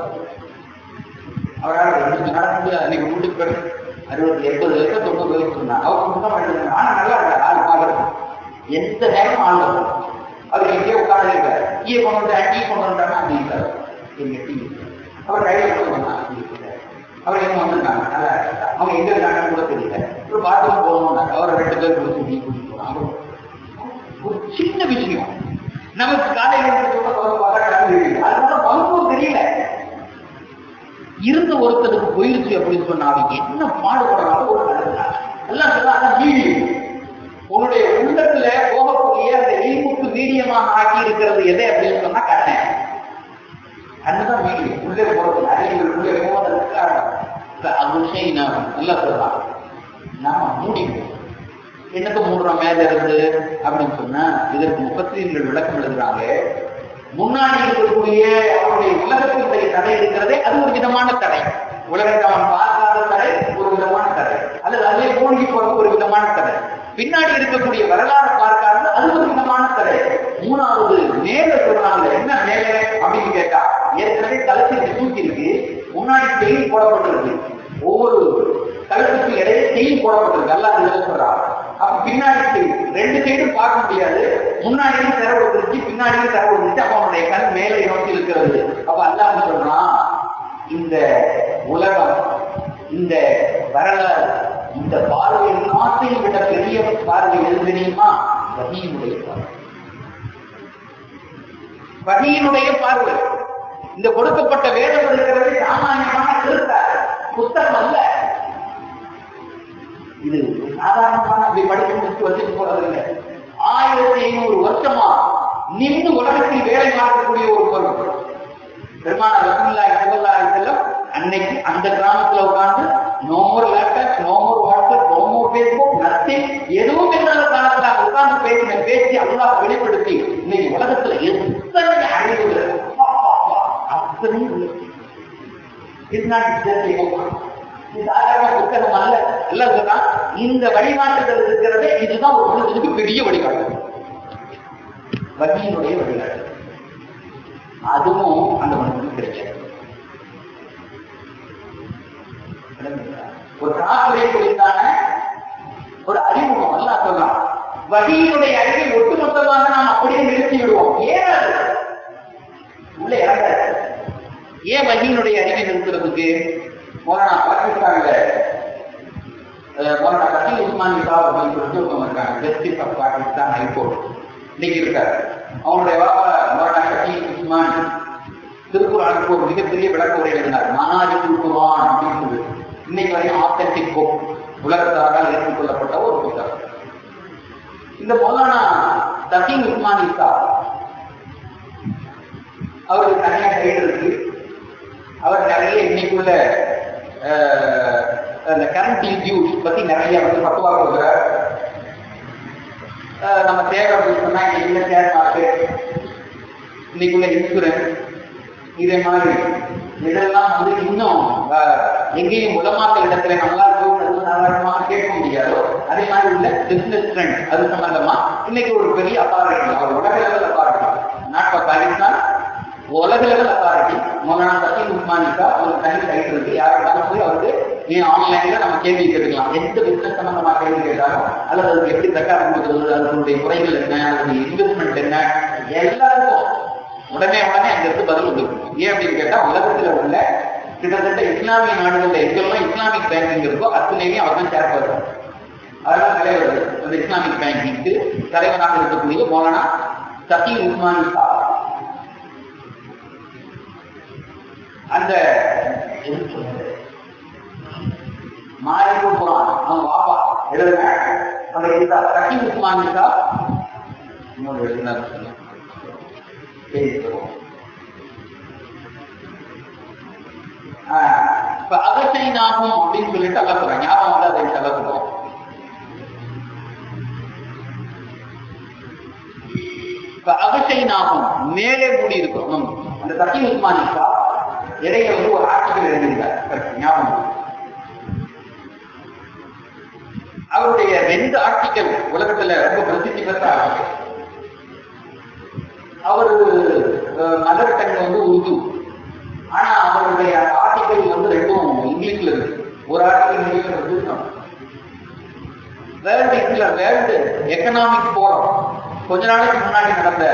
அவரால் ரெண்டு நடக்க முடியாது அன்னைக்கு வீட்டுக்கு போய் அறுபது எண்பது வயசு தொண்ணூறு வயசு இருந்தாங்க அவர் மட்டும் எழுதுங்க ஆனா நல்லா இருக்காரு ஆள் பாக்குறது எந்த நேரம் ஆள் வரும் அவர் எங்கேயோ உட்கார்ந்து இருக்காரு டீயை கொண்டு வந்தா டீ கொண்டு வந்தாங்க அப்படி இருக்காரு எங்க டீ அவர் கையில கொண்டு வந்தாங்க அவர் எங்க வந்திருக்காங்க நல்லா இருக்காங்க அவங்க எங்க இருக்காங்கன்னு கூட தெரியல ஒரு பாத்ரூம் போகணும் அவரை ரெண்டு பேர் கொடுத்து டீ குடிச்சு போனாங்க ஒரு சின்ன விஷயம் நமக்கு காலையில அதனால மகத்துவம் தெரியல இருந்த ஒருத்தருக்கு போயிருச்சு அப்படின்னு சொன்னா அவங்க என்ன பாடுபடுறாங்க ஒரு நடந்தாங்க எல்லாம் சொன்னா மீடி உன்னுடைய உள்ளத்துல போகக்கூடிய அந்த ஈமுக்கு மீடியமாக ஆக்கி இருக்கிறது எதை அப்படின்னு சொன்னா கண்ணை கண்ணுதான் மீடியம் உள்ளே போறது அறிவு உள்ளே போவதற்கு அது விஷயம் நான் நல்லா சொல்லலாம் நாம மூடிப்போம் என்னத்தை மூடுறோம் மேல இருந்து அப்படின்னு சொன்னா இதற்கு முப்பத்தீன்கள் விளக்கம் எழுதுறாங்க முன்னாடி இருக்கக்கூடிய அவருடைய உலகத்தினுடைய தடை இருக்கிறதே அது ஒரு விதமான தடை உலகத்தை அவன் பார்க்காத தடை ஒரு விதமான தடை அல்லது அதே மூழ்கி போறது ஒரு விதமான தடை பின்னாடி இருக்கக்கூடிய வரலாறு பார்க்காத அது ஒரு விதமான தடை மூணாவது மேல சொல்றாங்க என்ன மேல அப்படின்னு கேட்டா ஏற்கனவே தளத்திற்கு தூக்கி இருக்கு முன்னாடி செயின் போடப்பட்டிருக்கு ஒவ்வொரு கழுத்துக்கு இடையே செயின் போடப்பட்டிருக்கு எல்லாம் இதுல சொல்றாங்க அப்ப பின்னாடி செயின் ரெண்டு சைடும் பார்க்க முடியாது முன்னாடியும் திறவு வந்துருச்சு பின்னாடியும் திறவு வந்துருச்சு அப்ப அவனுடைய கண் மேலே நோக்கி இருக்கிறது அப்ப அல்லாஹ் சொல்றான் இந்த உலகம் இந்த வரலாறு இந்த பார்வை நாட்டையும் விட பெரிய பார்வை எது தெரியுமா வகியினுடைய பார்வை வகியினுடைய பார்வை இந்த கொடுக்கப்பட்ட வேதம் இருக்கிறது சாமானியமான திருத்த புத்தகம் அல்ல இது சாதாரணமான அப்படி படிச்சு முடிச்சு வச்சுட்டு போறது இல்லை ஆயிரத்தி ஐநூறு வருஷமா நின்று உலகத்தில் வேலை பார்க்கக்கூடிய ஒரு பொருள் பெருமான ரசூல்லா செல்லல்லா செல்லம் அன்னைக்கு அந்த கிராமத்துல உட்கார்ந்து no more laptop no more WhatsApp no more Facebook nothing எதுவும் இல்லாத காலத்துல உட்கார்ந்து பேசின பேசி அல்லாஹ் வெளிப்படுத்தி இன்னைக்கு உலகத்துல எத்தனை அறிவுகள் அத்தனை இட்ஸ் நாட் இது சாதாரண புத்தகம் அல்ல அல்ல சொன்னா இந்த வழிகாட்டுதல் இருக்கிறதே இதுதான் ஒரு மனிதனுக்கு பெரிய வழிகாட்டு வங்கியினுடைய வழிகாட்டு அதுவும் அந்த மனிதனுக்கு கிடைக்காது ஒரு காப்பிரை குறித்தான ஒரு அறிமுகம் அல்ல சொல்லலாம் வகியினுடைய அறிவை ஒட்டுமொத்தமாக நாம் அப்படியே நிறுத்தி விடுவோம் ஏன் உள்ள இறங்காது ஏன் வகியினுடைய அறிவை நிறுத்துறதுக்கு மோலானா பாகிஸ்தான்ல மோலானா கசீல் உஸ்மான் சாப் அப்படின்னு சொல்லிட்டு ஒருத்தவங்க இருக்காங்க ஜஸ்டிஸ் ஆஃப் பாகிஸ்தான் ஹைகோர்ட் இன்னைக்கு இருக்காரு அவனுடைய வாப்பா மோலானா கசீல் உஸ்மான் திருக்குறானுக்கு ஒரு மிகப்பெரிய விளக்க உரை எழுதினார் மனாரி திருக்குறான் அப்படின்னு சொல்லி இன்னைக்கு வரையும் ஆத்தன்டிக் புக் உலகத்தாரால் ஏற்றுக்கொள்ளப்பட்ட ஒரு புத்தகம் இந்த மௌலானா தசீம் உஸ்மான் இசா அவருக்கு தனியா கைடு இருக்கு அவர் நிறைய இன்னைக்குள்ள அந்த கரண்ட் இஷ்யூஸ் பத்தி நிறைய வந்து பத்துவா கொடுக்குறார் நம்ம தேவை அப்படின்னு சொன்னா என்ன ஷேர் மார்க்கெட் இன்னைக்குள்ள இன்சூரன்ஸ் இதே மாதிரி இதெல்லாம் வந்து இன்னும் எங்கேயும் உலமாக்க இடத்துல நல்லா இருக்கும் சாதாரணமாக கேட்க முடியாதோ அதே மாதிரி உள்ள பிசினஸ் ட்ரெண்ட் அது சம்பந்தமா இன்னைக்கு ஒரு பெரிய அப்பாரிட்டி அவர் உலக level authority not for Pakistan உலக லெவல் அத்தாரிட்டி மௌலானா சத்தீம் உஸ்மானிக்கா ஒரு தனி சைட் இருக்கு யார் வேணாலும் போய் அவருக்கு நீ ஆன்லைன்ல நம்ம கேள்வி கேட்கலாம் எந்த பிசினஸ் சம்பந்தமா கேள்வி கேட்டாலும் அல்லது அதுக்கு எப்படி தக்காரம் கொடுக்குறது அதனுடைய குறைகள் என்ன அதனுடைய இன்வெஸ்ட்மெண்ட் என்ன எல்லாருக்கும் உடனே உடனே அங்க இருந்து பதில் வந்துருக்கும் ஏன் அப்படின்னு கேட்டா உலகத்துல உள்ள கிட்டத்தட்ட இஸ்லாமிய நாடுகள்ல எங்கெல்லாம் இஸ்லாமிக் பேங்கிங் இருக்கோ அத்தனையும் அவர் தான் சேர்ப்பார் அதெல்லாம் தலைவர் அந்த இஸ்லாமிக் பேங்கிங்க்கு தலைவராக இருக்கக்கூடிய மௌலானா சகி உஸ்மானி சா அந்த மாரிக்கும் குரான் அவன் வாப்பா எழுதுங்க அந்த எழுத்தா சகி உஸ்மானி சா இன்னொரு எழுதினார் சரி சொல்லுவோம் இப்ப அகசைனாகும் அப்படின்னு சொல்லிட்டு அல்ல சொல்றேன் ஞாபகம் வந்து அதை சொல்ல சொல்லுவோம் இப்ப அகசைனாகும் மேலே மூடி இருக்கும் அந்த சத்தி உஸ்மானிக்கா இடையில வந்து ஒரு ஆர்டிகல் எழுதியிருக்கார் ஞாபகம் அவருடைய ரெண்டு ஆர்டிகல் உலகத்துல ரொம்ப பிரசித்தி பெற்ற ஆர்டிகல் அவரு மதர் டங் வந்து உருது ஆனா அவருடைய ஆர்டிகல் வந்து ரெண்டும் இங்கிலீஷ்ல இருக்கு ஒரு ஆர்டிகல் இங்கிலீஷ்ல இருக்கு வேர்ல்டு இதுல வேர்ல்டு எக்கனாமிக் போரம் கொஞ்ச நாளைக்கு முன்னாடி நடந்த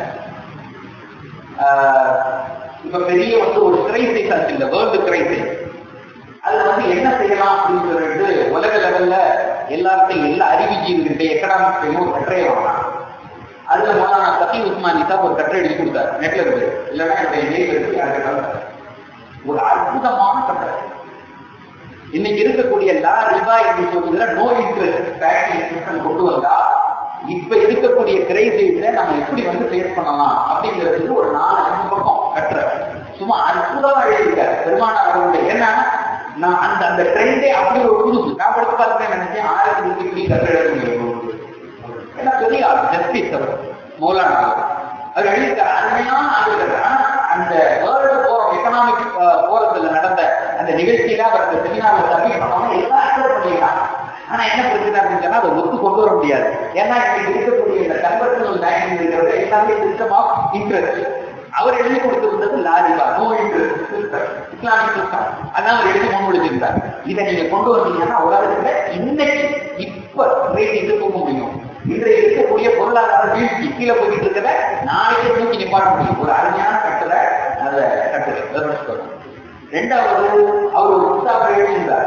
இப்ப பெரிய வந்து ஒரு கிரைசிஸ் ஆச்சு இந்த வேர்ல்டு கிரைசிஸ் அதுல வந்து என்ன செய்யலாம் அப்படின்னு சொல்லிட்டு உலக லெவல்ல எல்லார்ட்டையும் எல்லா அறிவிஜீவிகிட்ட எக்கனாமிக் ஒரு கட்டுரையை வாங்கலாம் அதுல மௌலானா சத்தி உஸ்மானி தான் ஒரு கட்டுரை எழுதி கொடுத்தாரு நெட்ல இருக்கு இல்லைன்னா என்னுடைய மெயில் இருக்கு யாருக்கு ஒரு அற்புதமான கட்டுரை இன்னைக்கு இருக்கக்கூடிய லா ரிபா என்று சொல்லுகிற நோ இன்ட்ரெஸ்ட் பேங்கிங் சிஸ்டம் கொண்டு வந்தா இப்ப இருக்கக்கூடிய கிரைசிஸ நம்ம எப்படி வந்து ஃபேஸ் பண்ணலாம் அப்படிங்கிறதுக்கு ஒரு நாலு அஞ்சு பக்கம் கட்டுற சும்மா அற்புதமா எழுதியிருக்காரு பெருமானார் அவர்களுடைய ஏன்னா நான் அந்த அந்த ட்ரெண்டே அப்படி ஒரு புதுசு நான் படிச்சு பார்த்து நினைச்சேன் ஆயிரத்தி நூத்தி இப்படி கட்டுரை எழுத முடியும் ஏன்னா பெரிய ஆள் ஜஸ்டிஸ் அவர் மௌலானா அவர் அவர் எழுதியிருக்காரு அருமையான ஆளுகிறார் அந்த வேர்ல்டு போரம் எக்கனாமிக் போரத்துல நடந்த அந்த நிகழ்ச்சியில அவர் அந்த செமினார்ல சப்மிட் பண்ணாம எல்லாம் அக்செப்ட் பண்ணிக்கலாம் ஆனா என்ன பிரச்சனை அப்படின்னு சொன்னா அதை ஒத்து கொண்டு வர முடியாது ஏன்னா இன்னைக்கு இருக்கக்கூடிய இந்த கன்வர்ஷனல் பேங்கிங் இருக்கிறது எல்லாமே சிஸ்டம் ஆஃப் இன்ட்ரெஸ்ட் அவர் எழுதி கொடுத்திருந்தது லாரிபா no interest system Islamic system அதான் அவர் எழுதி முன்மொழிஞ்சிருந்தார் இதை நீங்க கொண்டு வந்தீங்கன்னா உலகத்துல இன்னைக்கு இப்ப ரேட் இது தூக்க முடியும் இன்றைய இருக்கக்கூடிய பொருளாதார வீழ்ச்சி கீழே போயிட்டு இருக்கிறத நாளைக்கே தூக்கி நிப்பாட்ட முடியும் ஒரு அருமையான கட்டுரை அதை கட்டுரை ரெண்டாவது அவர் ஒரு புத்தகம் எழுதியிருந்தார்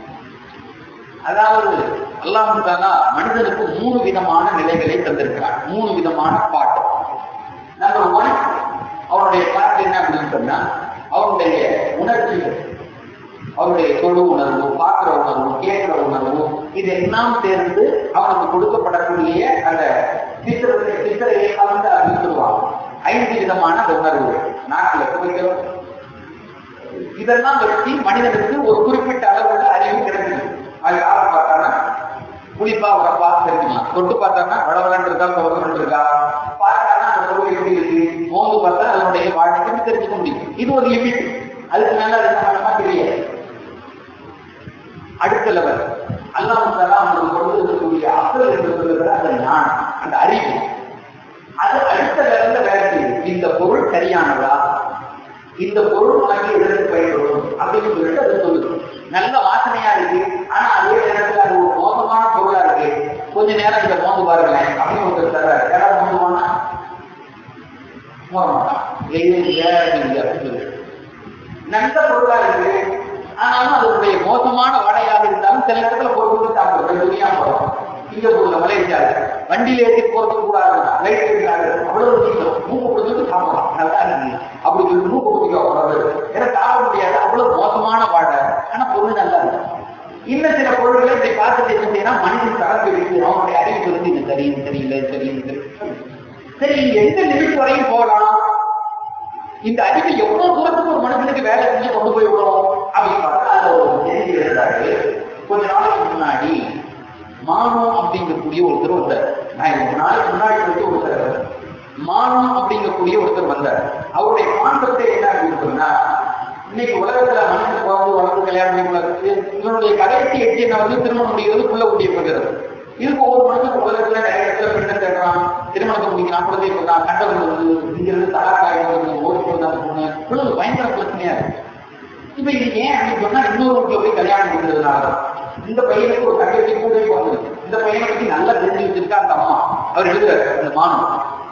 அதாவது அல்லாஹு தாலா மனிதனுக்கு மூணு விதமான நிலைகளை தந்திருக்கிறார் மூணு விதமான பாட்டு நம்பர் ஒன் அவருடைய பாட்டு என்ன அப்படின்னு சொன்னா அவருடைய உணர்ச்சிகள் அவருடைய தொழு உணர்வு பார்க்கிற உணர்வு கேட்கிற உணர்வு இதெல்லாம் சேர்ந்து அவனுக்கு கொடுக்கப்படக்கூடிய அந்த சித்திரத்தை சித்திரையை கலந்து அறிவித்துருவாங்க ஐந்து விதமான அந்த உணர்வுகள் நாட்டில் குவிக்கிறோம் இதெல்லாம் வச்சு மனிதனுக்கு ஒரு குறிப்பிட்ட அளவுள்ள அறிவு கிடைக்குது அது யாரை பார்த்தானா புளிப்பா உரப்பா தெரிஞ்சுக்கலாம் தொட்டு பார்த்தானா வளவலன் இருக்கா குறவன் இருக்கா பார்த்தானா அந்த பொருள் எப்படி இருக்கு மோந்து பார்த்தா அதனுடைய வாழ்க்கைக்கு தெரிஞ்சுக்க முடியும் இது ஒரு லிமிட் அதுக்கு மேல அது சம்பந்தமா தெரியாது அடுத்த லெவல் அல்லாஹ் அவங்களுக்கு கொண்டு இருக்கக்கூடிய அசல் என்று சொல்லுகிற அந்த ஞானம் அந்த அறிவு அது அடுத்த லெவல்ல வேலை செய்யுது இந்த பொருள் சரியானதா இந்த பொருள் உனக்கு எதற்கு பயன்படும் அப்படின்னு சொல்லிட்டு அது சொல்லுது நல்ல வாசனையா இருக்கு ஆனா அதே நேரத்துல அது ஒரு மோசமான பொருளா இருக்கு கொஞ்ச நேரம் இதை மோந்து பாருங்களேன் அப்படின்னு ஒருத்தர் தர்றாரு யாராவது மோந்துவானா மோத மாட்டான் அப்படின்னு சொல்லிட்டு நல்ல பொருளா இருக்கு ஆனாலும் அதனுடைய மோசமான வாடையாக இருந்தாலும் சில நேரத்துல பொருள் சாப்பிடுவோம் துணியா போறோம் சிங்கப்பூர்ல மலேசியால வண்டியில ஏற்றி போறது கூடாது லைட் இருக்காது அவ்வளவு சீக்கிரம் மூக்கு கொடுத்துட்டு சாப்பிடலாம் நல்லா இருக்கு அப்படி சொல்லி மூக்கு குடிக்க கூடாது ஏன்னா சாப்பிட முடியாது அவ்வளவு மோசமான வாடை ஆனா பொருள் நல்லா இருக்கு இன்னும் சில பொருள்களை இப்படி பார்த்துட்டு என்ன செய்யணும் மனிதன் கலந்து இருக்கு அவனுடைய அறிவு வந்து இது சரி இது சரியில்லை இது சரி இது சரி சரி இங்க எந்த லிமிட் வரையும் போகலாம் இந்த அறிவு எவ்வளவு தூரத்துக்கு ஒரு மனுஷனுக்கு வேலை செஞ்சு கொண்டு போய் விடுறோம் அப்படின்னு பார்த்தா அதுல ஒரு செய்தி இருந்தாரு கொஞ்ச நாளைக்கு முன்னாடி மானு அப்படிங்கக்கூடிய ஒருத்தர் வந்தார் நான் ரொம்ப நாளைக்கு முன்னாடி வந்து ஒருத்தர் மானு அப்படிங்கக்கூடிய ஒருத்தர் வந்தார் அவருடைய கான்செப்டே என்ன அப்படின்னு சொன்னா இன்னைக்கு உலகத்துல மனுஷன் பிறந்து வளர்ந்து கல்யாணம் பண்ணி இவனுடைய கடைசி எட்டு என்ன வந்து திருமணம் முடிகிறது புள்ள ஊட்டியப்படுகிறது இதுக்கு ஒவ்வொரு மனுஷன் உலகத்துல நிறைய இடத்துல பெண்ணை தேடுறான் திருமணத்தை முடிக்கிறான் குழந்தை கொடுறான் கண்டவன் வருது இங்கிருந்து தலாக்காய் வருது ஓடி போடுறாங்க பொண்ணு இவ்வளவு பயங்கர பிரச்சனையா இருக்கு இப்ப இது ஏன் அப்படின்னு சொன்னா இன்னொரு வீட்டுல போய் கல்யாணம் முடிக்கிறதுனால இந்த பையனுக்கு ஒரு தங்கச்சி கூட பிறந்தது இந்த பையனை பத்தி நல்லா தெரிஞ்சு வச்சிருக்கா அந்த அம்மா அவர் எழுதுறாரு அந்த மானம்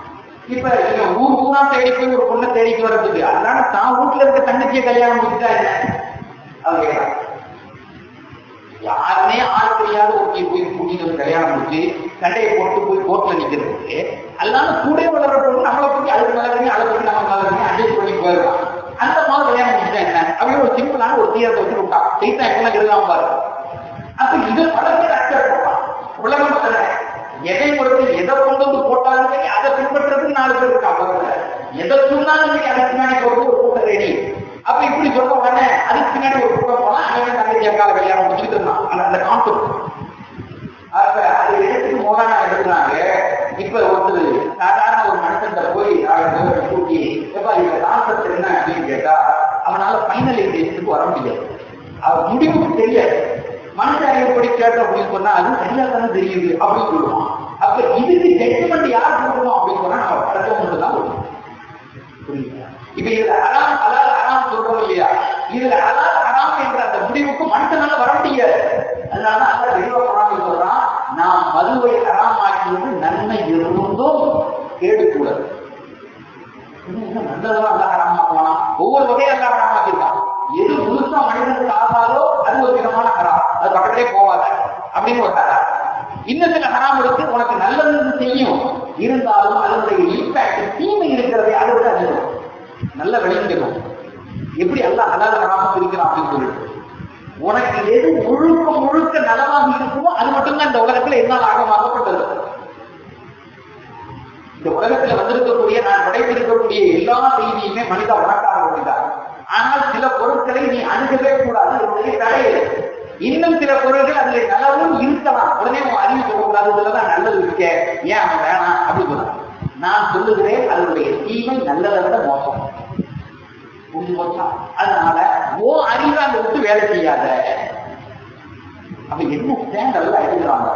இப்ப நீங்க ஊர் ஊரா தேடி போய் ஒரு பொண்ணை தேடிக்கு வர்றதுக்கு அதனால தான் வீட்டுல இருக்க தங்கச்சியை கல்யாணம் முடிச்சுட்டா என்ன அது கேட்கலாம். யாருமே ஆள் தெரியாத ஒருத்தி போய் கூட்டிட்டு வந்து கல்யாணம் முடிச்சு சண்டையை போட்டு போய் கோர்ட்ல நிக்கிறதுக்கு அல்லாம கூட வளர்ற பொண்ணு நம்மளை பத்தி அதுக்கு மேல தெரியும் அதை பத்தி நம்ம மேல தெரியும் அட்ஜஸ்ட் பண்ணி போயிடலாம் அந்த மாதிரி கல்யாணம் முடிச்சா என்ன அப்படியே ஒரு சிம்பிளான ஒரு தீரத்தை வச்சு விட்டா செய்தான் எப்பெல்லாம் கெடுதான் பாரு அப்ப இது வளர்ந்து அக்செப்ட் பண்ணலாம் உலகம் தானே எதை பொறுத்து எதை கொண்டு வந்து போட்டாலும் சரி அதை பின்பற்றுறதுக்கு நாலு பேர் இருக்கா பக்கத்துல எதை சொன்னாலும் சரி அதுக்கு பின்னாடி போறது ஒரு கூட்டம் ரெடி அப்ப இப்படி சொன்ன உடனே அதுக்கு பின்னாடி ஒரு கூட்டம் போனா அங்கே தங்கச்சி அக்கால கல்யாணம் முடிச்சுட்டு இருந்தான் அந்த அந்த கான்செப்ட் அப்ப அது எடுத்துட்டு மோதானா எடுக்கிறாங்க இப்ப ஒருத்தர் சாதாரண ஒரு மனுஷன் போய் அவன் கூட்டி எப்ப இந்த கான்செப்ட் என்ன அப்படின்னு கேட்டா அவனால ஃபைனல் எக்ஸாமுக்கு வர முடியாது அவன் முடிவுக்கு தெரியாது மனுஷன் அறிவுப்படி கேட்டோம் அப்படின்னு சொன்னா அது சரியா தானே தெரியுது அப்படின்னு சொல்லுவான் அப்ப இதுக்கு ஜட்ஜ்மெண்ட் யார் கொடுக்கணும் அப்படின்னு சொன்னா நம்ம படைச்சவங்க தான் கொடுக்கணும் புரியுதா? இப்ப இதுல ஹராம் ஹலால் ஹராம் சொல்றோம் இல்லையா இதுல ஹலால் ஹராம் என்ற அந்த முடிவுக்கு மனுஷனால வர முடியாது அதனால அந்த தெளிவா குரான் சொல்றான் நாம் மதுவை ஹராம் ஆக்கியது நன்மை இருந்தும் கேடு கூடாது இன்னும் நல்லதெல்லாம் அல்ல ஹராமாக்குவான் ஒவ்வொரு வகையும் அல்ல ஹராமாக்கிருக்கான் எது முழுசா மனிதனுக்கு ஆகாதோ அது ஒரு விதமான ஹராம் அது பக்கத்திலே போவாத அப்படின்னு ஒரு ஹராம் இன்னும் சில ஹராம் இருக்கு உனக்கு நல்லது செய்யும் இருந்தாலும் அதனுடைய இம்பாக்ட் தீமை இருக்கிறதே அதை விட அதிகம் நல்ல விளைஞ்சிடும் எப்படி எல்லாம் ஹலால் ஹராம பிரிக்கிறான் அப்படின்னு சொல்லிட்டு உனக்கு எது முழுக்க முழுக்க நலமாக இருக்குமோ அது மட்டும்தான் இந்த உலகத்துல என்னால் ஆகமாக்கப்பட்டது இந்த உலகத்துல வந்திருக்கக்கூடிய நான் படைத்திருக்கக்கூடிய எல்லா செய்தியுமே மனித உனக்காக வேண்டிதான் ஆனால் சில பொருட்களை நீ அணுகவே கூடாது என்பதை தடையில்லை இன்னும் சில பொருள்கள் அதுல நல்லதும் இருக்கலாம் உடனே உன் அறிவு சொல்லக்கூடாது இதுலதான் நல்லது இருக்க ஏன் அவன் வேணாம் அப்படின்னு சொல்றான் நான் சொல்லுகிறேன் அதனுடைய தீமை நல்லதை விட மோசம் புரிஞ்சு போச்சா அதனால ஓ அறிவை அந்த விட்டு வேலை செய்யாத அப்ப என்ன ஸ்டாண்டர்ட்ல எழுதுறாங்க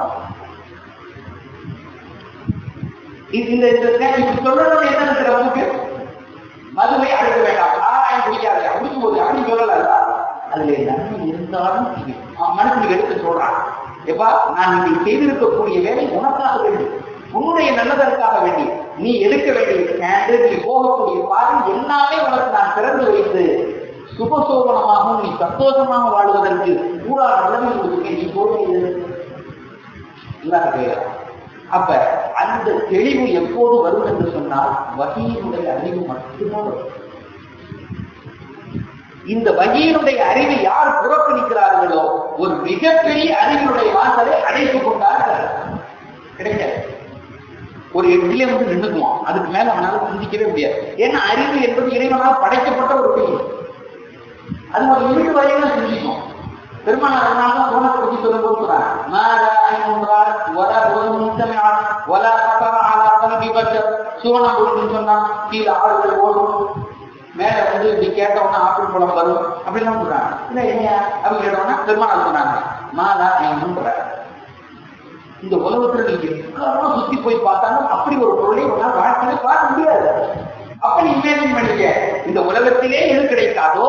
இது இந்த இந்த stand இப்படி சொல்லணும்னு என்ன இருக்கிற நமக்கு மதுவை அழுக வேண்டாம் ஆராயம் குடிக்காது அப்படி போது அப்படி சொல்லல அதுல நன்மை இருந்தாலும் இது மனசுக்கு எடுத்து சொல்றான் எப்பா நான் நீ செய்திருக்கக்கூடிய வேலை உனக்காக வேண்டி உன்னுடைய நல்லதற்காக வேண்டி நீ எடுக்க வேண்டிய ஸ்டாண்டு நீ போகக்கூடிய பாதை எல்லாமே உனக்கு நான் திறந்து வைத்து சுபசோபனமாகவும் நீ சந்தோஷமாக வாழ்வதற்கு கூடா நல்லது கொடுத்துருக்கேன் நீ போகிறது இல்லாத கேட்கிறான் அப்ப அந்த தெளிவு எப்போது வரும் என்று சொன்னால் வகையினுடைய அறிவு மட்டுமே வரும் இந்த வகையினுடைய அறிவை யார் புறக்கணிக்கிறார்களோ ஒரு மிகப்பெரிய அறிவினுடைய வாசலை அடைத்துக் கொண்டார்கள் கிடைக்காது ஒரு எட்டிலே வந்து நின்றுக்குவான் அதுக்கு மேல அவனால சிந்திக்கவே முடியாது ஏன்னா அறிவு என்பது இறைவனால் படைக்கப்பட்ட ஒரு விஷயம் அது ஒரு லிமிட் வரையும் தான் சிந்திக்கும் பெருமானார் அதனால சோனத்தை பற்றி சொல்லும்போது சொல்றாங்க மாதா ஐநூறார் வர ஒரு முத்தமையார் வல பக்கர ஆளா கல்வி பட்சம் சோனம் கொடுன்னு சொன்னா கீழே ஆடுகள் ஓடும் மேல வந்து இப்படி கேட்டவொன்னா ஆப்பிள் பழம் வரும் அப்படிலாம் சொல்றாங்க இல்ல என்ன அப்படி கேட்டவொன்னா பெருமானார் சொன்னாங்க மாதா ஐநூறார் இந்த உலகத்துல நீங்க எக்காரணம் சுத்தி போய் பார்த்தாலும் அப்படி ஒரு பொருளை உன்னால் வாழ்க்கையில பார்க்க முடியாது அப்ப நீ இமேஜின் பண்ணிக்க இந்த உலகத்திலே எது கிடைக்காதோ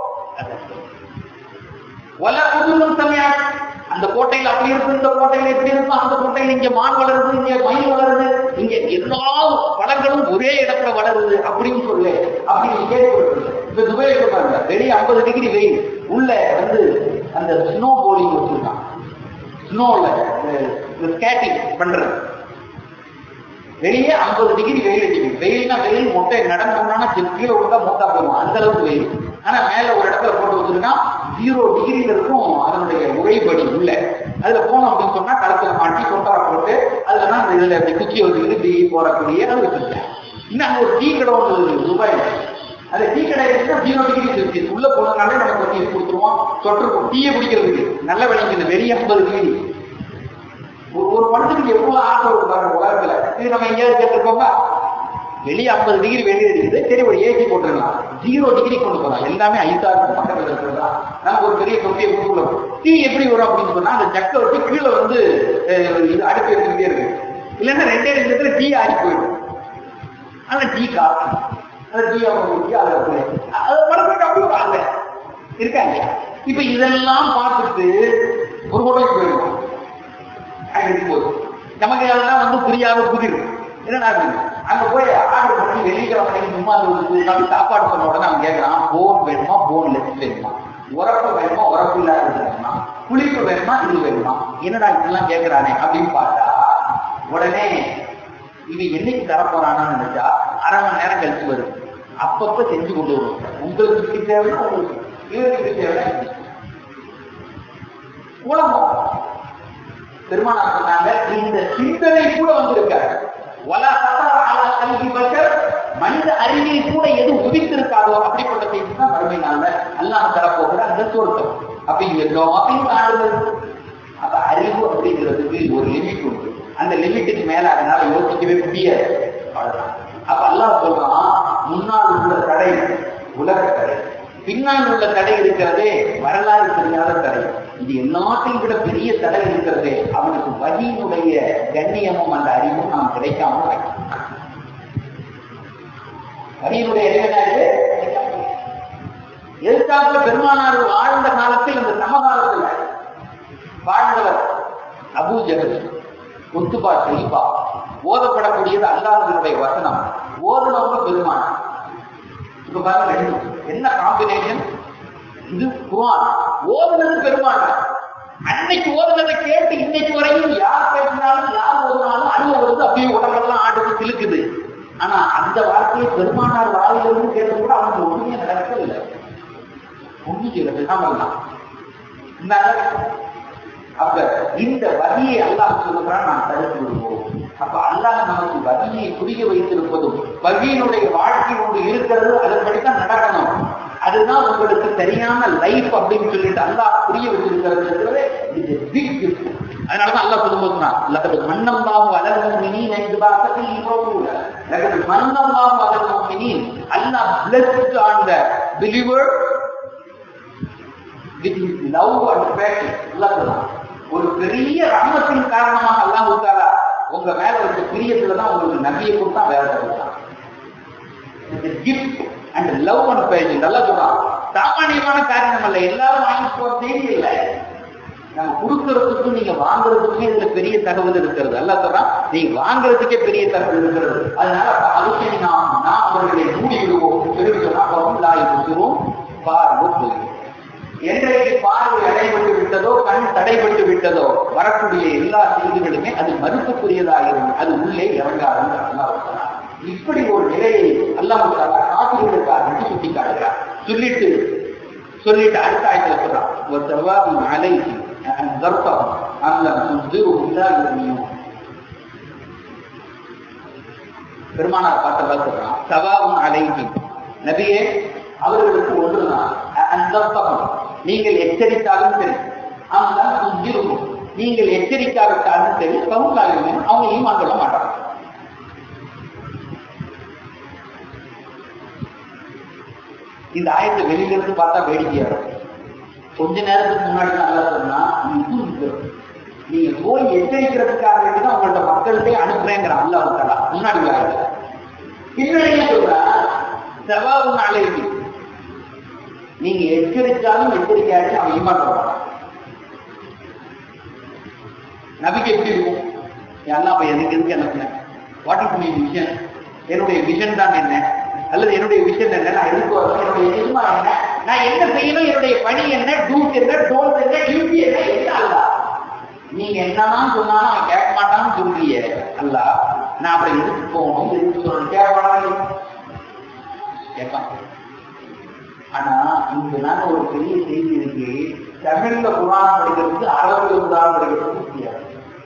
ஒல புதுலும் தமையா அந்த கோட்டையில் அப்படி இருக்கு இந்த கோட்டையில எப்படி இருக்கும் அந்த கோட்டையில இங்க மான் வளருது இங்க மயில் வளருது இங்க எல்லா பழங்களும் ஒரே இடத்துல வளருது அப்படின்னு சொல்லு அப்படி நீ கேட்கப்படுது இப்ப துபாயில பாருங்க வெளியே ஐம்பது டிகிரி வெயில் உள்ள வந்து அந்த ஸ்னோ போலிங் வச்சிருக்கான் ஸ்னோல இந்த ஸ்கேட்டிங் பண்றது வெளியே ஐம்பது டிகிரி வெயில் அடிக்குது வெயில்னா வெயில் மொட்டை நடந்தோம்னா கீழே விழுந்தா மூட்டா போயிடும் அந்த அளவுக்கு வெயில் ஆனா மேல ஒரு இடத்துல போட்டு வச்சிருக்கான் ஜீரோ டிகிரில இருக்கும் அதனுடைய உரைபடி உள்ள அதுல போனோம் அப்படின்னு சொன்னா களத்துல மாட்டி கொண்டாட போட்டு அதுல தான் அந்த இதுல இப்படி குச்சி வச்சுக்கிட்டு இப்படி போறக்கூடிய அது வச்சிருக்கேன் இன்னும் அங்க ஒரு டீ கடை ஒன்று துபாயில் அந்த டீ கடை இருக்குன்னா ஜீரோ டிகிரி செல்சியஸ் உள்ள போனதுனாலே நம்ம கொஞ்சம் இது கொடுத்துருவோம் தொட்டிருக்கோம் டீயை குடிக்கிறதுக்கு நல்ல விளைஞ்சு வெளியே ஐம்பது டிகிரி ஒரு ஒரு மனுஷனுக்கு எவ்வளவு ஆசை ஒரு பாருங்க உலகத்துல இது நம்ம எங்கேயாவது கேட்டிருக்கோமா வெளியே ஐம்பது டிகிரி வெளியே இருக்குது சரி ஒரு ஏசி போட்டுருக்கலாம் ஜீரோ டிகிரி கொண்டு போகலாம் எல்லாமே ஐசா இருக்கும் பக்கத்துல இருக்கிறதா நமக்கு ஒரு பெரிய தொட்டியை கொடுக்கலாம் டீ எப்படி வரும் அப்படின்னு சொன்னா அந்த ஜக்கை வச்சு கீழே வந்து அஹ், இது அடுப்பு எடுத்துக்கிட்டே இருக்கு இல்லைன்னா ரெண்டே நிமிஷத்துல டீ ஆகி போயிடும் ஆனா டீ காசு அந்த டீ அவங்க ஊற்றி அதை வைக்கல. அது மறுபடியும் அப்படி வாங்க இருக்காங்க இப்ப இதெல்லாம் பார்த்துட்டு ஒரு ஹோட்டலுக்கு போயிருக்கோம் அங்க இருக்கும்போது நமக்கு அதெல்லாம் வந்து புரியாத புதிர் என்னடா இது? அங்க போய் ஆக வெள்ளிக்கிழமை சும்மா உட்காந்து சாப்பாடு சொன்ன உடனே அவன் கேட்கறான் போன் வேணுமா போன் லெஸ் வேணுமா உரப்பு வேணுமா உரப்பு இல்லாதது வேணுமா புளிப்பு வேணுமா இது வேணுமா என்னடா இதெல்லாம் கேட்கறானே அப்படின்னு பார்த்தா உடனே இவன் என்னைக்கு தரப்போறானான்னு நினைச்சா அரை மணி நேரம் கழிச்சு வரும் அப்பப்ப செஞ்சு கொண்டு வரும் உங்களுக்கு இப்படி தேவைன்னா உங்களுக்கு இவருக்கு இப்படி தேவைன்னா இப்படி. குழம்பம் பெருமானார் சொன்னாங்க இந்த சிந்தனை கூட வந்திருக்காரு வலா தத்தா அலா கல்வி பஷர் மனித அறிவில் கூட எது உதித்திருக்காதோ அப்படிப்பட்ட செய்தி தான் வறுமை நாள்ல அல்லாஹ் தரப்போகிற அந்த சொர்க்கம் அப்ப இது எல்லாத்தையும் ஆடுறது அப்ப அறிவு அப்படிங்கிறதுக்கு ஒரு லிமிட் உண்டு அந்த லிமிட்டுக்கு மேல அதனால யோசிக்கவே முடியாது அவ்வளவுதான் அப்ப அல்லாஹ் சொல்றான் முன்னால் உள்ள தடை உலக தடை பின்னால் உள்ள தடை இருக்கிறதே வரலாறு தெரியாத தடை இது எல்லாத்தையும் விட பெரிய தடை இருக்கிறதே அவனுக்கு வழியினுடைய கண்ணியமும் அந்த அறிவும் நாம் கிடைக்காமல் ஆக்கி வழியினுடைய அறிவு என்ன ஆகுது? எதிர்த்தாப்புல பெருமானார் வாழ்ந்த காலத்தில் அந்த சமகாலத்தில் வாழ்ந்தவர் அபூஜகல் குத்துபா செல்பா ஓதப்படக்கூடியது அல்லாஹினுடைய வசனம் ஓதுனவங்க பெருமானார் இப்ப பாருங்க ரெண்டும் என்ன காம்பினேஷன் இது குர்ஆன் ஓதுனது பெருமானார் அன்னைக்கு ஓதுனதை கேட்டு இன்னைக்கு வரையும் யார் பேசினாலும் யார் ஓதுனாலும் அழுவ வருது அப்படியே உடம்பெல்லாம் ஆடுது கிழக்குது ஆனா அந்த வார்த்தையை பெருமானார் வாயிலிருந்து கேட்டு கூட அவனுக்கு ஒண்ணுமே நடக்கவில்லை ஒண்ணு செய்யறது நாமெல்லாம் இந்த அப்ப இந்த வரியை அல்லாஹ் சொல்லுகிறான் நான் தடுத்து விடுவோம் அப்ப அல்லாஹ் நமக்கு வரியை புரிய வைத்திருப்பதும் வகியினுடைய வாழ்க்கை ஒன்று இருக்கிறது அதன்படிதான் நடக்கணும் அதுதான் உங்களுக்கு சரியான லைஃப் அப்படின்னு சொல்லிட்டு அல்லாஹ் புரிய வச்சிருக்கிறது இது பிக் கிஃப்ட் அதனாலதான் அல்லாஹ் சொல்லும்போது சொன்னான் லகது மன்னம்பாவு அலர்மும் மினின் என்று பார்க்கத்தில் இவ்வளவு லகது மன்னம்பாவு அலர்மும் மினின் Allah blessed on the believer with his love and passion Allah ஒரு பெரிய ரஹமத்தின் காரணமாக அல்லாஹ் கொடுத்தாரா உங்க மேல இருக்க பிரியத்துல தான் உங்களுக்கு நபியை கொடுத்தா வேற கொடுத்தான் gift and love and passion நல்லா சொல்றான் சாமானியமான காரணம் அல்ல எல்லாரும் வாங்கி போற செய்தி இல்லை நம்ம கொடுக்கறதுக்கும் நீங்க வாங்குறதுக்குமே இதுல பெரிய தகவல் இருக்கிறது அல்ல சொல்றான் நீங்க வாங்குறதுக்கே பெரிய தகவல் இருக்கிறது அதனால அதுக்கு நாம் நாம் அவர்களை மூடி விடுவோம் தெரிவிச்சோம்னா பவன் லாய் குசுரும் பார்வை போகிறோம் என்றைக்கு பார்வை அடைபட்டு விட்டதோ கண் தடைபட்டு விட்டதோ வரக்கூடிய எல்லா செய்திகளுமே அது மறுப்புக்குரியதாகிறது அது உள்ளே இறங்காதுன்னு அல்லாஹ் சொல்றான். இப்படி ஒரு நிலையை அல்லாஹ் காப்பீடுகளுக்கு ஆரம்பிச்சு சுட்டி காட்டுகிறார் சொல்லிட்டு சொல்லிட்டு அடுத்த ஆயத்துல சொல்றான் ஒரு செவ்வாய் அலை கர்ப்பம் அந்த வந்து உண்டாகும் பெருமானார் பார்த்ததா சொல்றான் சவாவும் அலைகி நபியே அவர்களுக்கு ஒன்றுதான் அந்தப்பகம் நீங்கள் எச்சரித்தாலும் சரி அவங்க இருக்கும் நீங்கள் எச்சரிக்காவிட்டாலும் சரி பகுத்தாலுமே அவங்க ஈமான் கொள்ள மாட்டாங்க இந்த ஆயத்தை வெளியில இருந்து பார்த்தா வேடிக்கையா இருக்கும் கொஞ்ச நேரத்துக்கு முன்னாடி நல்லா சொன்னா இது இது. நீங்க போய் எச்சரிக்கிறதுக்காக வேண்டிதான் உங்கள்ட்ட மக்கள்கிட்டே அனுப்புறேங்கிற அல்ல அவங்களா முன்னாடி வராது பின்னாடியே சொல்றா செவ்வாய் நாளைக்கு நீங்க எச்சரித்தாலும் எச்சரிக்கையாச்சும் அவன் ஈமான் பண்ணுவான் நபிக்கு எப்படி இருக்கும் எல்லாம் அப்ப எதுக்கு எதுக்கு அனுப்புனேன் வாட் இஸ் மை விஷன் என்னுடைய விஷன் தான் என்ன அல்லது என்னுடைய விஷன் என்ன நான் எதுக்கு வரணும் என்னுடைய எதுமா என்ன நான் என்ன செய்யணும் என்னுடைய பணி என்ன டூஸ் என்ன டோல்ஸ் என்ன டியூட்டி என்ன என்ன அல்ல நீங்க என்னதான் சொன்னாலும் அவன் கேட்க மாட்டான்னு சொல்றியே அல்ல நான் அப்புறம் எதுக்கு போகணும் எதுக்கு சொல்லணும் கேட்பானா கேட்பான் ஆனா இங்க நாங்க ஒரு பெரிய செய்தி இருக்கு தமிழ்ல புராணம் படிக்கிறதுக்கு அரபுல புராணம் படிக்கிறதுக்கு முடியாது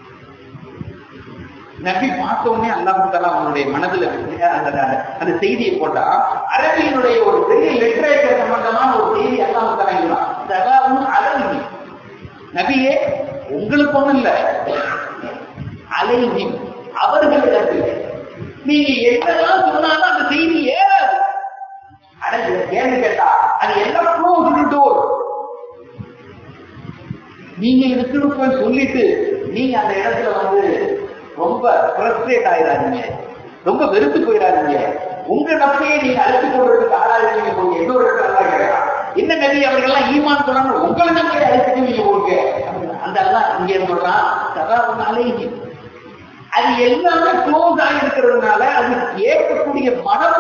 நபி பார்த்த உடனே அல்லாஹு தாலா அவனுடைய மனதுல வச்சு அந்த அந்த- அந்த செய்தியை போட்டா அரபியினுடைய ஒரு பெரிய லிட்டரேச்சர் சம்பந்தமான ஒரு செய்தி அல்லாஹு தாலா இதுதான் சகாவும் அலங்கி நபியே உங்களுக்கு ஒண்ணும் இல்ல அலைஹிம் அவர்களிடத்தில் நீங்க என்னெல்லாம் சொன்னாலும் அந்த செய்தி ஏறாது ஆனா இதுல கேள்வி கேட்டா அது எல்லாம் க்ளோஸ் டோர் நீங்க இதுக்குன்னு போய் சொல்லிட்டு நீங்க அந்த இடத்துல வந்து ரொம்ப ஃப்ரஸ்ட்ரேட் ஆயிடாதீங்க ரொம்ப வெறுத்து போயிடாதீங்க உங்க நம்பிக்கையை நீங்க அழைத்து கொள்றதுக்கு ஆளாதீங்க போங்க இன்னொரு இடத்துல எல்லாம் கேட்கலாம் என்ன நபி அவர்கள்லாம் ஈமான் சொன்னாங்க உங்களை நம்பிக்கை அழைச்சிட்டு நீங்க போங்க அந்த எல்லாம் இங்க சொல்றான் சதாவுனாலே அது எல்லாமே க்ளோஸ் ஆகி இருக்கிறதுனால அது கேட்கக்கூடிய மனம்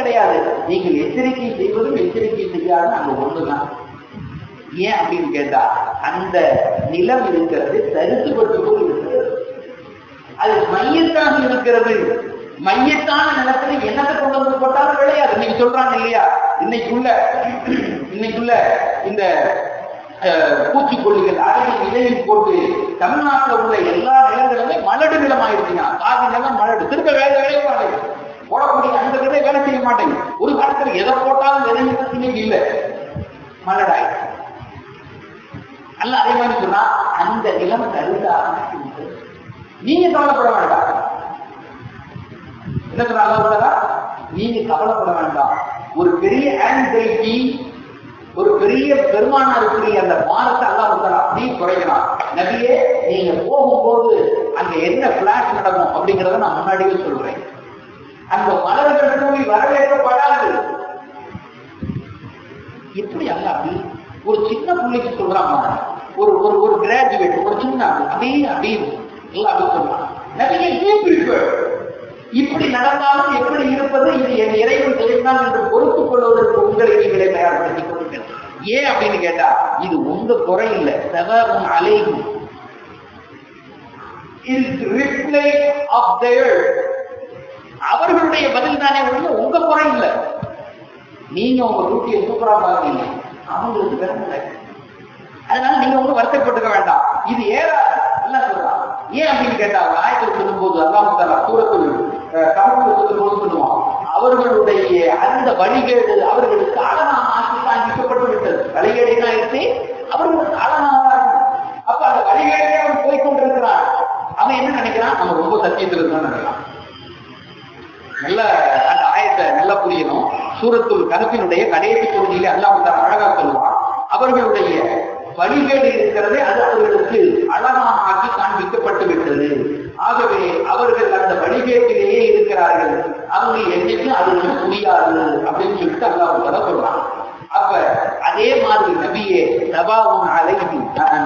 கிடையாது நீங்கள் எச்சரிக்கை செய்வதும் எச்சரிக்கை செய்யாத அந்த ஒண்ணுதான் ஏன் அப்படின்னு கேட்டா அந்த நிலம் இருக்கிறது தரிசுபட்டு போய் இருக்கிறது அது மையத்தாக இருக்கிறது மையத்தான நிலத்துல என்னத்தை கொண்டு வந்து போட்டாலும் விளையாது இன்னைக்கு சொல்றாங்க இல்லையா இன்னைக்குள்ள இன்னைக்குள்ள இந்த அஹ், பூச்சிக்கொல்லிகள் அதையும் இதையும் போட்டு தமிழ்நாட்டில் உள்ள எல்லா நிலங்களுமே மலடு நிலம் ஆயிடுச்சுங்க பாதி நிலம் மலடு திரும்ப வேலை வேலையே மாட்டேங்குது போடக்கூடிய அந்த விதை வேலை செய்ய மாட்டேங்குது ஒரு காலத்துல எதை போட்டாலும் விதை இன்னைக்கு இல்லை மலடாயிடுச்சு அல்ல அதே மாதிரி சொன்னா அந்த நிலம் தருதாக நீங்க கவலைப்பட வேண்டாம் என்ன சொல்றாங்க அல்லாஹ் நீங்க கவலைப்பட வேண்டாம் ஒரு பெரிய ஆங்ஸைட்டி ஒரு பெரிய பெருமானா இருக்கிற அந்த பாரத்தை அல்லாஹ் அப்படியே குறைக்கிறான் நபியே நீங்க போகும்போது அங்க என்ன பிளாட் நடக்கும் அப்படிங்கறத நான் முன்னாடியே சொல்றேன் அந்த மலர்கள் தூவி வரவேற்கப்படாது எப்படி அல்ல அப்படி ஒரு சின்ன பிள்ளைக்கு சொல்றாங்க ஒரு ஒரு ஒரு கிராஜுவேட் ஒரு சின்ன அப்படியே அப்படியே எல்லாம் அப்படி சொல்றான் நிறைய ஏன் prefer? இப்படி நடந்தாலும் எப்படி இருப்பது இது என் இறைவன் தெரிந்தான் என்று பொறுத்துக் கொள்வதற்கு உங்களை நீங்களே தயார்படுத்திக் கொள்ளுங்கள் ஏன் அப்படின்னு கேட்டா இது உங்க குறை இல்லை செவரும் அலைகும் is reply of their அவர்களுடைய பதில் தானே ஒண்ணு உங்க குறை இல்லை நீங்க உங்க டியூட்டியை சூப்பரா பாக்குறீங்க அவங்களுக்கு விரும்பல அதனால நீங்க ஒன்றும் வருத்தப்பட்டுக்க வேண்டாம் இது ஏறா எல்லாம் சொல்றான் ஏன் அப்படின்னு கேட்டாங்க ஆயத்தில் சொல்லும்போது அல்லாஹ் தலா சூரத்தில் கமத்தில் சொல்லும்போது சொல்லுவான் அவர்களுடைய அந்த வழிகேடு அவர்களுக்கு அழகா ஆக்கி காண்பிக்கப்பட்டு விட்டது வழிகேடு என்ன ஆயிடுச்சு அவர்களுக்கு அழகாக அப்ப அந்த வழிகேடே அவன் போய் கொண்டிருக்கிறான் அவன் என்ன நினைக்கிறான் நம்ம ரொம்ப சத்தியத்தில் இருக்கான்னு நினைக்கிறான் நல்ல அந்த ஆயத்தை நல்லா புரியணும் சூரத்துல் கருப்பினுடைய கடைசி பகுதியிலே அல்லாஹ் தஆலா அழகா சொல்லுவான் அவர்களுடைய வழிகேடு இருக்கிறதே அது அவர்களுக்கு அழகாக ஆக்கி காண்பிக்கப்பட்டு விட்டது ஆகவே அவர்கள் அந்த வழிகேட்டிலேயே இருக்கிறார்கள் அவங்க என்னைக்கும் அது வந்து புரியாது அப்படின்னு சொல்லிட்டு அல்லாஹ் தஆலா சொல்றான் அப்ப அதே மாதிரி நபியே நபாவும் அலைஹி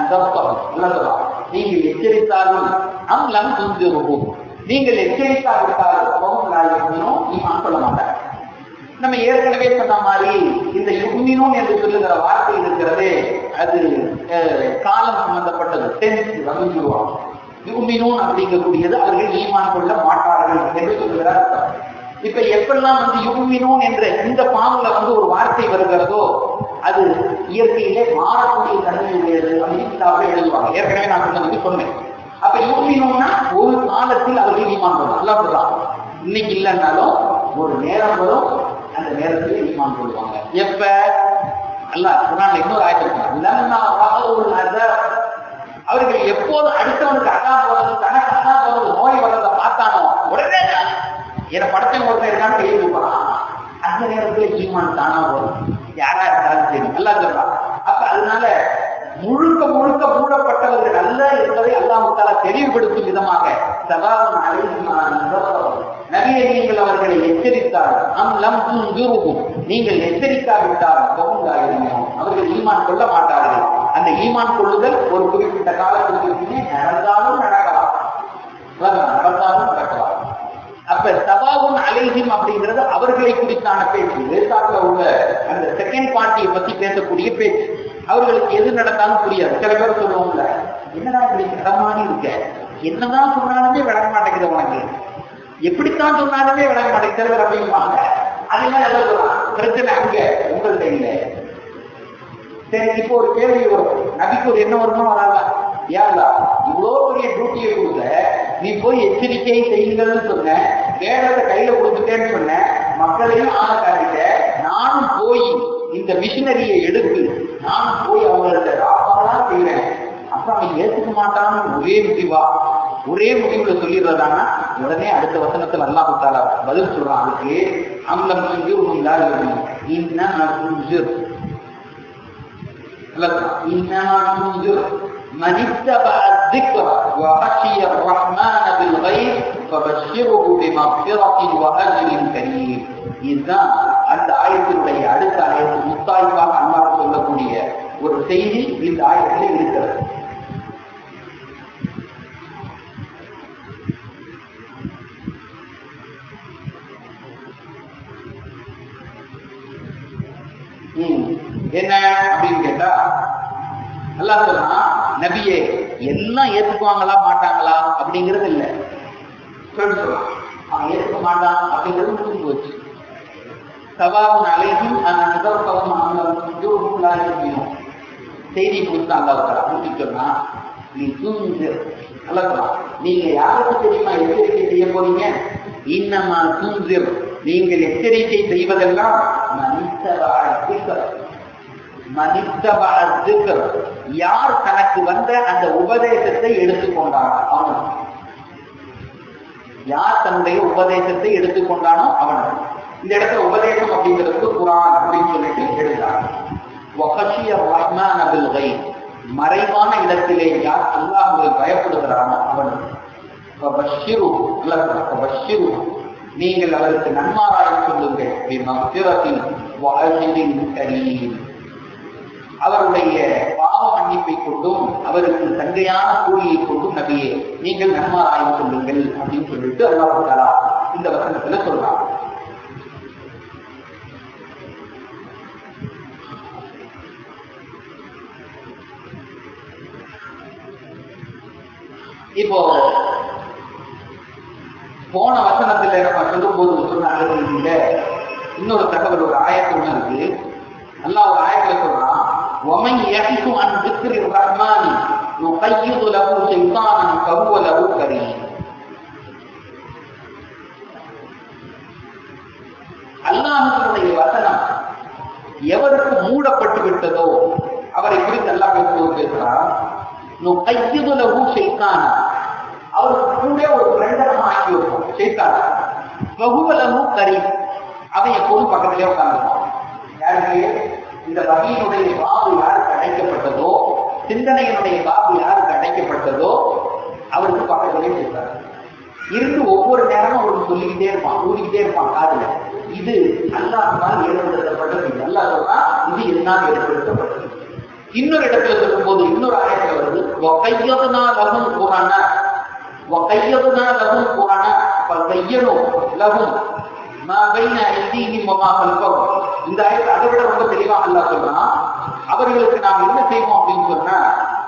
நீங்கள் எச்சரித்தாலும் அம் லம் துந்திருக்கும் நீங்கள் எச்சரிக்காவிட்டாலும் நாயகனும் ஈமான் கொள்ள மாட்டார் நம்ம ஏற்கனவே சொன்ன மாதிரி இந்த யுக்மினும் என்று சொல்லுகிற வார்த்தை இருக்கிறதே அது அஹ், காலம் சம்பந்தப்பட்டது டென்ஸ் அப்படின்னு சொல்லுவாங்க யுக்மினும் அப்படிங்கக்கூடியது அவர்கள் ஈமான் கொள்ள மாட்டார்கள் என்று சொல்லுகிறார் அர்த்தம். இப்ப எப்பெல்லாம் வந்து யுக்மினும் என்ற இந்த பாம்புல வந்து ஒரு வார்த்தை வருகிறதோ அது இயற்கையிலே மாறக்கூடிய தன்மையுடையது அப்படின்னு கிதாபில் எழுதுவாங்க ஏற்கனவே நான் சொன்னது சொன்னேன் அப்ப யூமினோம்னா ஒரு காலத்தில் அவர்கள் ஈமான் கொள்ளும் அல்லாஹ் சொல்றான் இன்னைக்கு இல்லைன்னாலும் ஒரு நேரம் வரும் அந்த நேரத்தில் ஈமான் கொள்வாங்க எப்ப அல்லாஹ் குரான்ல இன்னொரு ஆயிரத்தி லன்னா ராவுல் அஸாப் அவர்கள் எப்போது அடுத்தவனுக்கு அண்ணா போறது தனக்கு அண்ணா போறது நோய் வர்றதை பார்த்தானோ உடனே என்னை படத்தை ஒருத்தன் இருக்கான்னு கையில் கூப்பிடலாம் அந்த நேரத்துல ஈமான் தானா வரும் யாரா இருந்தாலும் சரி நல்லா சொல்றான் அப்ப அதனால முழுக்க முழுக்க மூடப்பட்டவர்கள் அல்ல என்பதை அல்லாஹ் தாலா தெளிவுபடுத்தும் விதமாக சபாவன் நபியை நீங்கள் அவர்களை எச்சரித்தால் அம் லம் துன்துருகும் நீங்கள் எச்சரிக்காவிட்டால் பகுந்தாயிருந்தோம் அவர்கள் ஈமான் கொள்ள மாட்டார்கள் அந்த ஈமான் கொள்ளுதல் ஒரு குறிப்பிட்ட காலத்திற்கு பின்னே நடந்தாலும் நடக்கலாம் அவ்வளவுதான், நடந்தாலும் நடக்கலாம் அப்ப சபாவும் அலைஹிம் அப்படிங்கிறது அவர்களை குறித்தான பேச்சு வேசாக்குல உள்ள அந்த செகண்ட் பார்ட்டியை பத்தி பேசக்கூடிய பேச்சு அவர்களுக்கு எது நடந்தாலும் புரியாது சில பேர் சொல்லுவாங்கல்ல என்னடா இப்படி கடமானி இருக்க என்னதான் சொன்னாலுமே விளங்க மாட்டேங்குது உனக்கு எப்படித்தான் சொன்னாலுமே விளங்க மாட்டேங்குது சில பேர் அப்படிம்பாங்க அதே மாதிரி எல்லாம் சொல்லலாம் பிரச்சனை அங்க உங்கள்கிட்ட இல்லை சரி இப்போ ஒரு கேள்வி வரும் நபிக்கு ஒரு என்ன வருமா வராதா ஏன்டா இவ்வளோ பெரிய டியூட்டியை கொடுத்த நீ போய் எச்சரிக்கை செய்யுங்கள்னு சொன்ன வேடத்தை கையில கொடுத்துட்டேன்னு சொன்ன மக்களையும் ஆள காட்டிட்ட நானும் போய் இந்த மிஷினரியை எடுத்து நானும் போய் அவங்கள்ட்ட ராப்பாலாம் செய்வேன் அப்புறம் அவன் ஏத்துக்க மாட்டான்னு ஒரே முடிவா ஒரே முடிவுல சொல்லிடுறதானா உடனே அடுத்த வசனத்துல அல்லாஹ் தாலா பதில் சொல்றான் அதுக்கு அம்லம் இன்னும் إنما تنذر من اتبع الذكر وخشي الرحمن بالغيب فبشره بمغفرة وأجر كريم இதுதான் அந்த ஆயத்தினுடைய அடுத்த ஆயத்து முத்தாய்ப்பாக அல்லாஹ் சொல்லக்கூடிய ஒரு செய்தி இந்த ஆயத்திலே இருக்கிறது ம், என்ன அப்படின்னு கேட்டா அல்லாஹ் சொல்றான் நபியே எல்லாம் ஏத்துக்குவாங்களா மாட்டாங்களா அப்படிங்கிறது இல்ல சொல்லு சொல்றான் அவன் ஏத்துக்க மாட்டான் அப்படிங்கிறது முடிஞ்சு போச்சு சவாவும் அலையும் நுகர்ப்பவும் அவங்களும் செய்தி கொடுத்து அல்லாஹ் அப்படி சொன்னா நீ தூங்கு அல்லா நீங்க யாருக்கு தெரியுமா எச்சரிக்கை செய்ய போறீங்க இன்னமா தூங்கு நீங்கள் எச்சரிக்கை செய்வதெல்லாம் மனிதவாழ்த்துக்கள் மனிதவாழ்த்துக்கள் யார் தனக்கு வந்த அந்த உபதேசத்தை எடுத்துக்கொண்டானோ அவன் யார் தன்னுடைய உபதேசத்தை எடுத்துக்கொண்டானோ அவன் இந்த இடத்துல உபதேசம் அப்படிங்கிறதுக்கு குரான் அப்படின்னு சொல்லிட்டு எழுதுறாங்க வகஷிய ரஹ்மான் அபில் கை மறைவான இடத்திலே யார் அல்லாஹுவை பயப்படுகிறானோ அவன் ஃபபஷ்ஷிரு அல்லாஹ் ஃபபஷ்ஷிரு நீங்கள் அவருக்கு நன்மாராயம் சொல்லுங்கள் பிமக்ஃபிரத்தின் வஅஜ்ரின் கரீம் அவருடைய பாவ மன்னிப்பை கொண்டும் அவருக்கு சங்கையான கூலியை கொண்டும் நபியே நீங்கள் நன்மாராயம் சொல்லுங்கள் அப்படின்னு சொல்லிட்டு அல்லாஹ் தஆலா இந்த வசனத்துல சொல்றாங்க இப்போ போன வசனத்துல நம்ம சொல்லும்போது சொன்னாங்க இந்த இன்னொரு தகவல் ஒரு ஆயத்து ஒண்ணு இருக்கு அல்லாஹ் ஒரு ஆயத்துல சொல்றான் ومن يحث عن ذكر الرحمن نقيض له شيطانا فهو له قرين அல்லாஹ்வுடைய வசனம் எவருக்கு மூடப்பட்டு விட்டதோ அவரை குறித்து அல்லாஹ் பேசும்போது பேசுறான் நுகையிது லஹு ஷைத்தானா அவருக்கு கூட ஒரு ஃப்ரெண்டமாக ஆக்கி வைப்போம் ஷைத்தான் வஹுவ லஹு கரீம் அவன் எப்போதும் பக்கத்திலே உட்கார்ந்துருப்பான் யாருக்கு இந்த வகையினுடைய பாபு யாருக்கு அடைக்கப்பட்டதோ சிந்தனையினுடைய பாபு யாருக்கு அடைக்கப்பட்டதோ அவருக்கு பக்கத்திலே பேசுறாரு இருந்து ஒவ்வொரு நேரமும் அவருக்கு சொல்லிக்கிட்டே இருப்பான் ஊதிக்கிட்டே இருப்பான் காதுல இது அல்லாஹ்வால் ஏற்படுத்தப்பட்டது இது அல்லாஹ் சொல்றான் இது என்னால் ஏற்படுத்தப்பட்டது இன்னொரு இடத்துல சொல்லும்போது இன்னொரு ஆயத்துல வருது وَقَيَّضْنَا لَهُمْ قُرَانًا وَقَيَّضْنَا لَهُمْ قُرَانًا فَزَيَّنُوا لَهُمْ مَا بَيْنَ أَيْدِيهِمْ وَمَا خَلْفَهُم இந்த ஆயத்தை அதை விட ரொம்ப தெளிவா அல்லாஹ் சொல்றான் அவர்களுக்கு நாம் என்ன செய்வோம் அப்படின்னு சொன்னா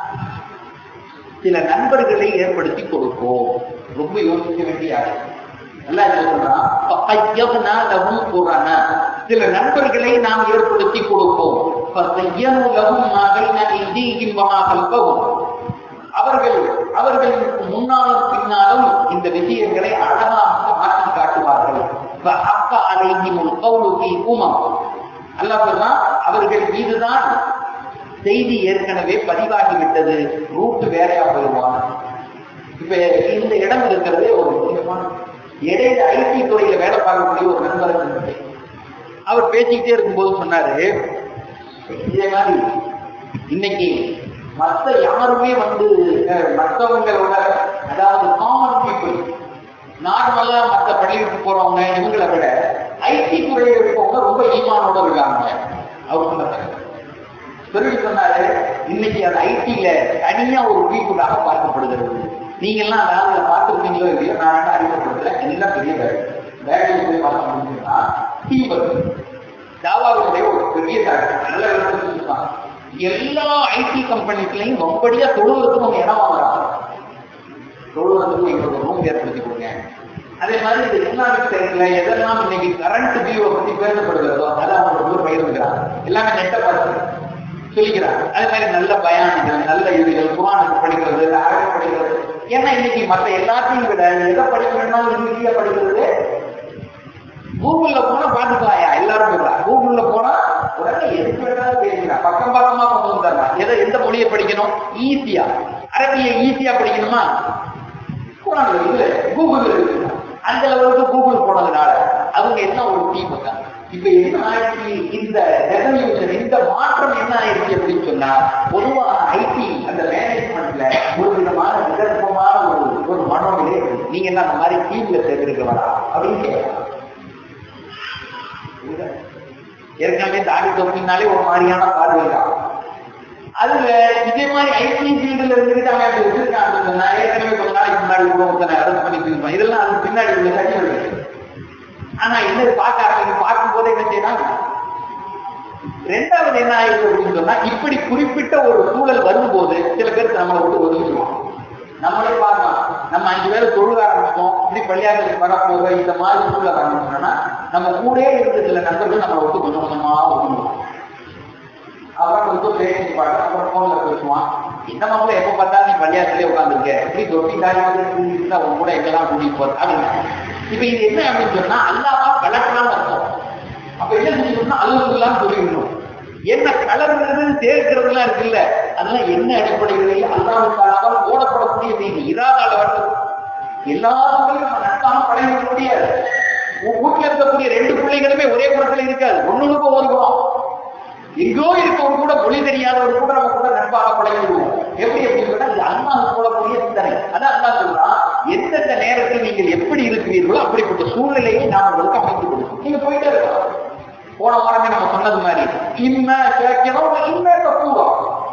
சில நண்பர்களை ஏற்படுத்தி கொடுப்போம் ரொம்ப யோசிக்க வேண்டிய ஆயத்து நல்லா சொல்றான் فَقَيَّضْنَا لَهُمْ قُرَانًا சில நண்பர்களை நாம் ஏற்படுத்தி கொடுப்போம் فَزَيَّنُوا لَهُمْ مَا بَيْنَ أَيْدِيهِمْ وَمَا خَلْفَهُم அவர்கள் அவர்களுக்கு முன்னாலும் பின்னாலும் இந்த விஷயங்களை அழகாக மாற்றி காட்டுவார்கள் فَحَقَّ عَلَيْهِمُ الْقَوْلُ فِي أُمَمٍ அல்லாஹ் சொல்றான் அவர்கள் மீதுதான் செய்தி ஏற்கனவே பதிவாகிவிட்டது ரூட் வேறையா போயிடுவான் இப்ப இந்த இடம் இருக்கிறதே ஒரு முக்கியமான இடையில ஐடி துறையில வேலை பார்க்கக்கூடிய ஒரு நண்பர் இருந்தது. அவர் பேசிக்கிட்டே இருக்கும்போது சொன்னாரு இதே மாதிரி இன்னைக்கு மத்த யாருமே வந்து அஹ், மத்தவங்களோட அதாவது காமன் பீப்புள் நார்மலா மத்த பள்ளிக்கு போறவங்க இவங்களை விட ஐடி துறையில இருக்கவங்க ரொம்ப ஈமானோட இருக்காங்க அவர் சொன்னாரு சொல்லி சொன்னாரு இன்னைக்கு அது ஐடில தனியா ஒரு பீப்புளாக பார்க்கப்படுகிறது நீங்க எல்லாம் அதாவது பார்த்துருக்கீங்களோ இல்லையோ நான் வேணா அறிமுகப்படுத்துறேன் எல்லாம் பெரிய வேலை வேலையை போய் பார்க்க முடியும்னா தீபர் ஜாவாவுடைய ஒரு பெரிய டாக்டர் நல்ல விளக்கம் சொல்லிருப்பாங்க எல்லா ஐடி கம்பெனிஸ்லயும் ரொம்படியா தொழுவதற்கு நம்ம இடம் வாங்குறாங்க தொழுவதற்கு எங்களுக்கு ரூம் ஏற்படுத்தி கொடுங்க அதே மாதிரி இந்த இஸ்லாமிக் சைட்ல எதெல்லாம் இன்னைக்கு கரண்ட் வியூவை பத்தி பேசப்படுகிறதோ அதை அவங்க ரொம்ப பயிர்ந்துக்கிறாங்க எல்லாமே நெட்டை பார்த்து சொல்லிக்கிறாங்க அதே மாதிரி நல்ல பயானிகள் நல்ல இதுகள் குரானுக்கு படிக்கிறது அரபி படிக்கிறது ஏன்னா இன்னைக்கு மற்ற எல்லாத்தையும் விட எதை படிக்கணும்னா இங்கிலீஷியா படிக்கிறது கூகுள்ல போனா பாத்துக்கலாயா எல்லாரும் சொல்றாங்க கூகுள்ல போனா உடனே எதுக்கு வேணாலும் பேசுகிறான் பக்கம் பக்கமா கொண்டு வந்துடலாம் எதை எந்த மொழியை படிக்கணும் ஈஸியா அரபியை ஈஸியா படிக்கணுமா குரான்ல இல்ல கூகுள் இருக்கு அந்த லெவலுக்கு கூகுள் போனதுனால அவங்க என்ன ஒரு டீம் இருக்காங்க இப்ப என்ன ஆயிடுச்சு இந்த ரெவல்யூஷன் இந்த மாற்றம் என்ன ஆயிடுச்சு அப்படின்னு சொன்னா பொதுவாக ஐடி அந்த மேனேஜ்மெண்ட்ல ஒரு விதமான விதர்ப்பமான ஒரு ஒரு மனோநிலை இருக்கு நீங்க என்ன அந்த மாதிரி டீம்ல சேர்ந்திருக்கிறவரா அப்படின்னு கேட்கலாம் ஏற்கனவே தாடி தொப்பினாலே ஒரு மாதிரியான பார்வை தான் அதுல இதே மாதிரி ஐடி ஃபீல்டுல இருந்துட்டு அவன் அப்படி வச்சிருக்கான் சொன்னா ஏற்கனவே கொஞ்ச நாளைக்கு முன்னாடி கூட ஒருத்தனை அரெஸ்ட் பண்ணி இருப்பான் இதெல்லாம் அதுக்கு பின்னாடி உள்ள கட்சி ஆனா என்ன பார்க்க ஆரம்பிக்கும் பார்க்கும் போதே என்ன செய்யலாம் ரெண்டாவது என்ன ஆயிடுச்சு அப்படின்னு சொன்னா இப்படி குறிப்பிட்ட ஒரு சூழல் வரும்போது சில பேர் நம்மளை விட்டு ஒதுங்கிடுவோம் நம்மளே பார்க்கலாம் நம்ம அஞ்சு பேர் தொழுக ஆரம்பிச்சோம் இப்படி பள்ளியாசலுக்கு வரப்போக இந்த மாதிரி சூழல் ஆரம்பிச்சோம்னா நம்ம கூடயே இருந்த சில நண்பர்கள் நம்மளை விட்டு கொஞ்சம் கொஞ்சமா ஒதுங்குவோம் அப்புறம் கொஞ்சம் பேசிட்டு பாருங்க அப்புறம் போன்ல பேசுவான் என்ன மாப்பிள்ள எப்ப பார்த்தா நீ பள்ளியாசலே உட்காந்துருக்க இப்படி தொட்டி தாய் வந்து தூங்கிட்டு அவங்க கூட எங்கெல்லாம் கூட்டிட்டு போற அப்படின்னு இப்ப இது என்ன அப்படின்னு சொன்னா அல்லாவா கலக்கலாம் அர்த்தம் அப்ப என்ன செஞ்சுக்கணும்னா அலுவலாம் சொல்லிடணும் என்ன கலர்றது சேர்க்கிறதுலாம் இருக்குல்ல அதெல்லாம் என்ன அடிப்படையில் அல்லாவுக்காக போடப்படக்கூடிய செய்தி இராதால வருது எல்லா சூழலும் நம்ம நட்டாம பழக முடியாது உன் வீட்டுல இருக்கக்கூடிய ரெண்டு பிள்ளைகளுமே ஒரே குணத்துல இருக்காது ஒண்ணுக்கு ஒரு குணம் எங்கோ இருக்கவங்க கூட மொழி தெரியாதவர் கூட நம்ம கூட நட்பாக பழகி விடுவோம் எப்படி அப்படின்னு சொன்னா இது அல்லாஹ் போடக்கூடிய சிந்தனை அதான் அல்லாஹ் சொல்றான் எந்தெந்த நேரத்தில் நீங்கள் எப்படி இருக்கிறீர்களோ அப்படிப்பட்ட சூழ்நிலையை நாம் உங்களுக்கு அமைத்து கொடுக்கும் நீங்க போயிட்டே இருக்கலாம் போன வாரமே நம்ம சொன்னது மாதிரி இன்ன கேட்கிறோம் இன்ன கப்பூரம்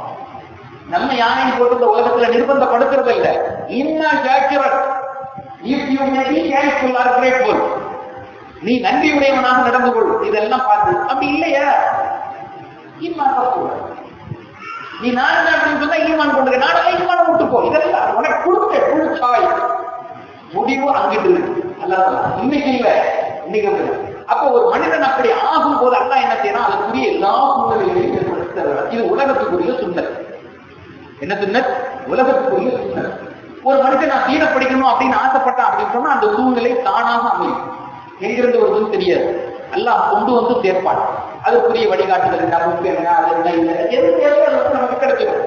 நம்ம யானையும் போட்டு இந்த உலகத்துல நிர்பந்தப்படுத்துறது இல்ல இன்ன கேட்கிறோம் if you may be thankful or grateful நீ நன்றியுடையவனாக நடந்து கொள் இதெல்லாம் பார்த்து அப்படி இல்லையா ஈமான் கப்பூரம் நீ நான் அப்படின்னு சொன்னா ஈமான் கொண்டு நாடக ஈமான விட்டு போ இதெல்லாம் உனக்கு கொடுத்த குளிச்சாய் முடிவு அங்கிட்டு இருக்கு அல்லாத இன்னைக்கு இல்ல இன்னைக்கு வந்து அப்ப ஒரு மனிதன் அப்படி ஆகும் போது அல்லா என்ன செய்யறான் அதுக்குரிய எல்லா சூழ்நிலைகளையும் ஏற்படுத்தி தருவார் இது உலகத்துக்குரிய சுண்ணல் என்ன சுண்ணல் உலகத்துக்குரிய சுண்ணல் ஒரு மனுஷன் நான் தீன படிக்கணும் அப்படின்னு ஆசைப்பட்டான் அப்படின்னு சொன்னா அந்த சூழ்நிலை தானாக அமையும் எங்கிருந்து வருதுன்னு தெரியாது அல்லாஹ் கொண்டு வந்து சேர்ப்பான் அதுக்குரிய வழிகாட்டுதல் என்ன புக் என்ன அது என்ன இல்லை எது தேவையோ அது வந்து நமக்கு கிடைச்சிடும்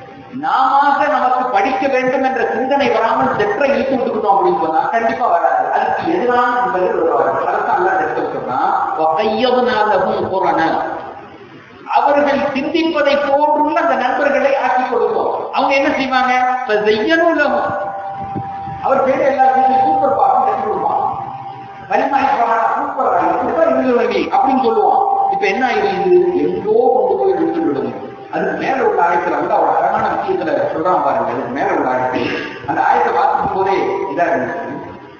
நாம நமக்கு படிக்க வேண்டும் என்ற சிந்தனை வராமல் செற்றை இழுத்து விட்டுக்கிட்டோம் அப்படின்னு சொன்னா கண்டிப்பா வராது அதுக்கு எதிரான நண்பர்கள் வருவார்கள் அதான் அல்லா எடுத்து சொன்னா கையவனாகவும் போறான அவர்கள் சிந்திப்பதை போன்றுள்ள அந்த நண்பர்களை ஆக்கி கொடுப்போம் அவங்க என்ன செய்வாங்க செய்யணும் அவர் பேரு எல்லாத்தையும் சூப்பர் பாடம் கட்டி கொடுப்பான் வலிமாய் சூப்பர் அப்படின்னு சொல்லுவான் இப்ப என்ன ஆயிடுது எங்கோ கொண்டு போய் எடுத்து விடுது அதுக்கு மேல உள்ள ஆயத்துல வந்து அவர் அழகான விஷயத்துல சொல்றான் பாருங்க அதுக்கு மேல உள்ள ஆயத்தை அந்த ஆயத்தை வாசிக்கும் போதே இதா இருந்துச்சு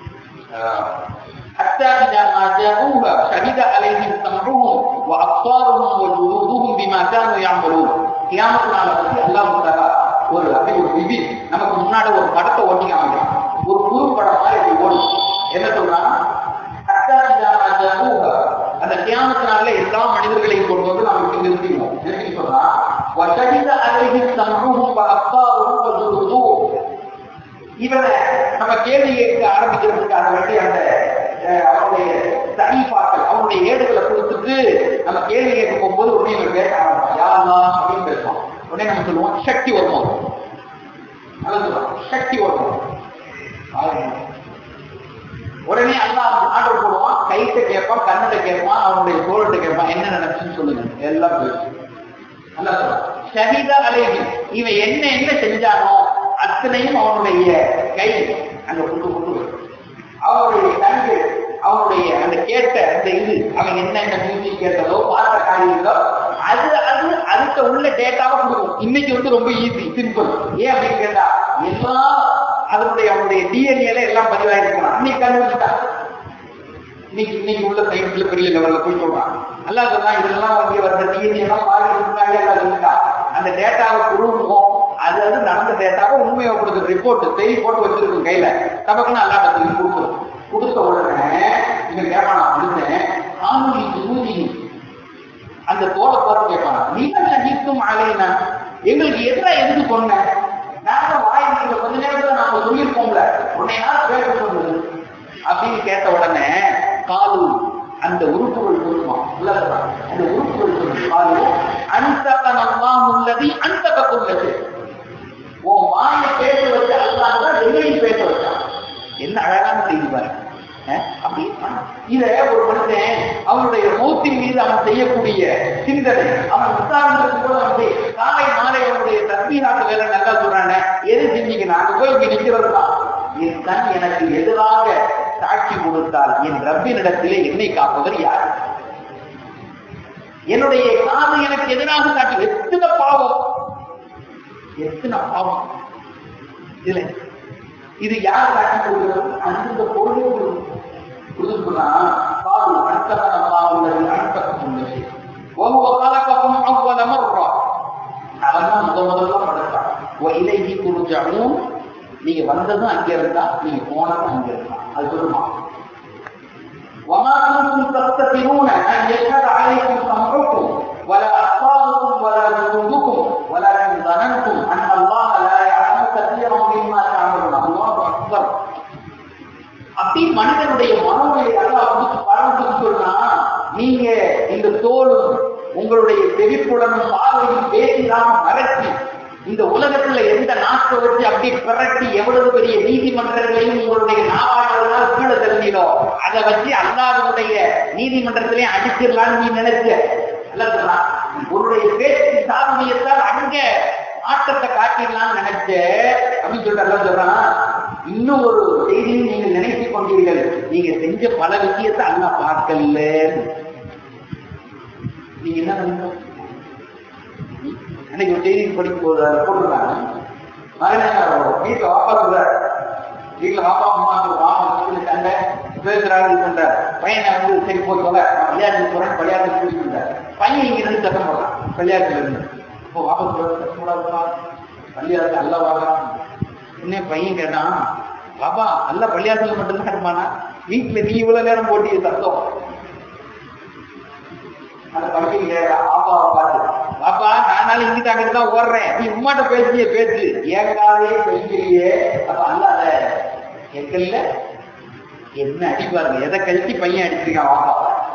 حتى إذا ما جاءوها شهد عليهم سمعهم وأبصارهم وجلودهم بما كانوا يعملون قيامة நாளை பத்தி அல்லாஹ் தஆலா ஒரு அப்படி ஒரு விதி நமக்கு முன்னாடி ஒரு படத்தை ஓட்டி காமிக்கிறான் ஒரு புது படம் மாதிரி இப்படி ஓடும் என்ன சொல்றான் حتى إذا ما جاءوها அந்த கியாமத்தினால எல்லா மனிதர்களையும் கொண்டு வந்து நாம் இங்க நிறுத்திடுவோம் நிறுத்தி சொன்னா وشهد عليهم سمعهم وأبصارهم وجلودهم இவனை நம்ம கேள்வி கேட்க ஆரம்பிக்கிறதுக்காக வேண்டி அந்த அவனுடைய தனிப்பாக்கள் அவனுடைய ஏடுகளை கொடுத்துட்டு நம்ம கேள்வி கேட்க போகும்போது உடனே இவன் பேச ஆரம்பிப்பான் யாரெல்லாம் அப்படின்னு பேசுவான் உடனே நம்ம சொல்லுவோம் சக்தி வருவோம் நல்லா சொல்லுவான் சக்தி வருவோம் உடனே எல்லாம் ஆர்டர் போடுவான் கைட்ட கேட்பான் கண்ணட கேட்பான் அவனுடைய தோழத்தை கேட்பான் என்ன நினைச்சுன்னு சொல்லுங்க எல்லாம் பேசும் நல்லா சொல்றான் ஷஹீதா அலைஹி இவன் என்ன என்ன செஞ்சானோ அத்தனையும் அவனுடைய கை அங்க புட்டு புட்டு அவனுடைய கண்கள் அவனுடைய அந்த கேட்ட அந்த இது அவன் என்ன என்ன மியூசிக் கேட்டதோ பார்த்த காரியங்களோ அது அது அதுக்கு உள்ள டேட்டாவை கொடுக்கும் இன்னைக்கு வந்து ரொம்ப ஈஸி சிம்பிள் ஏன் அப்படின்னு கேட்டா எல்லாம் அதனுடைய அவனுடைய டிஎன்ஏல எல்லாம் பதிவாயிருக்கலாம் அன்னைக்கு கண்டுபிடிச்சிட்டான் இன்னைக்கு இன்னைக்கு உள்ள சயின்ஸ்ல பெரிய லெவல்ல போய் சொல்றான் அல்லா சொன்னா இதெல்லாம் வந்து வர்ற டிஎன்ஏ எல்லாம் பாதி முன்னாடி எல்லாம் சொல்லிட்டா அந்த டேட்டாவை குருவோம் அது அது நடந்த டேட்டாவை உண்மையை கொடுக்குற ரிப்போர்ட் செய்தி போட்டு வச்சிருக்கும் கையில தமக்குன்னு அல்லா பத்தி கொடுக்கும் கொடுத்த உடனே இங்க கேட்பானா மனுஷன் காணொலி ஊதி அந்த தோலை பார்த்து கேட்பானா நீங்க சகித்தும் ஆலைனா எங்களுக்கு எதிரா எதுக்கு சொன்ன நாங்க வாய் நீங்க கொஞ்ச நேரத்துல நாங்க சொல்லியிருப்போம்ல உன்னை யார் பேச சொன்னது அப்படின்னு கேட்ட உடனே காலு அந்த உறுப்புகள் சொல்லுமா அந்த உறுப்புகள் சொல்லும் காலு அன்சகனல்லாம் உள்ளது அன்சகக்குள்ளது உன் வாய பேச வச்ச அல்லாதான் எங்களையும் பேச வச்சான் என்ன அழகான செய்தி பாருங்க அப்படி இத ஒரு மனுஷன் அவனுடைய மௌத்தின் மீது அவன் செய்யக்கூடிய சிந்தனை அவன் விசாரணத்துக்கு கூட வந்து காலை மாலை அவனுடைய தஸ்மீனாட்டு வேலை நல்லா சொல்றானே எது செஞ்சீங்க நாங்க போய் இங்க நிக்கிறது தான் என் கண் எனக்கு எதிராக சாட்சி கொடுத்தால் என் ரப்பினிடத்திலே என்னை காப்பவர் யார் என்னுடைய காது எனக்கு எதிராக சாட்சி எத்தனை பாவம் எத்தனை பாவம் இதுல இது யார் காட்டி கொடுக்கிறது அந்த பொருளே கொடுக்குறா காது அன்சகனல்லா உள்ளது அன்சகம் உள்ளது وهو خلقكم நீங்க வந்ததும் அங்க இருந்தா நீங்க போனதும் அங்க இருந்தா அது சொல்லுமா وما كنتم تستطيعون ان يشهد عليكم سمعكم ولا ابصاركم ولا جلودكم ولكن ظننتم ان الله لا يعلم كثيرا مما تعملون الله اكبر அப்படி மனிதனுடைய மனோநிலை எல்லாம் கொடுத்து பழம் சொன்னா நீங்க இந்த தோலும் உங்களுடைய செவிப்புலனும் பார்வையும் பேசிடாம மறைச்சி இந்த உலகத்துல எந்த நாட்டை வச்சு அப்படி பிரட்டி எவ்வளவு பெரிய நீதிமன்றங்களையும் உங்களுடைய நாவாளர்களால் கீழே தள்ளினோ அதை வச்சு அல்லாதனுடைய நீதிமன்றத்திலையும் அடிச்சிடலாம்னு நீ நினைச்ச அல்ல சொன்னா உன்னுடைய பேச்சு சாதனையத்தால் அங்க ஆட்டத்தை காட்டிடலாம்னு நினைச்ச அப்படின்னு சொல்லிட்டு அல்ல சொல்றான் இன்னும் ஒரு செய்தியை நீங்க நினைத்துக் கொண்டீர்கள் நீங்க செஞ்ச பல விஷயத்தை அல்ல பார்க்கல நீங்க என்ன நினைக்கணும் அன்னைக்கு ஒரு செய்தி படிக்கும் போது அதை போட்டுருக்காங்க மகனே வீட்டுல வாப்பா சொல்றாரு வீட்டுல வாப்பா அம்மா மாமா சண்டை பேசுறாரு இது பண்றாரு பையனை வந்து சரி போய் சொல்ல விளையாட்டு போறேன் விளையாட்டு கூட்டிட்டு பையன் இங்க இருந்து சத்தம் போடுறான் விளையாட்டுல இருந்து இப்போ வாப்பா சொல்றாரு சத்தம் போடாதுப்பா பள்ளியாரத்து அல்ல வாங்கலாம் என்ன பையன் கேட்டான் பாப்பா அல்ல பள்ளியாரத்துல மட்டும்தான் இருப்பானா வீட்டுல நீ இவ்வளவு நேரம் போட்டிய சத்தம் அந்த பள்ளியில ஆப்பாவை பார்த்து பாப்பா நானாலும் இங்கிட்ட அங்கிட்டு தான் ஓடுறேன் நீ உமாட்ட பேசிய பேச்சு ஏற்காவே பெய்யலையே அப்ப அல்லாத கேட்கல என்ன அடிப்பாருங்க எதை கழிச்சு பையன் அடிச்சிருக்கான் பாப்பா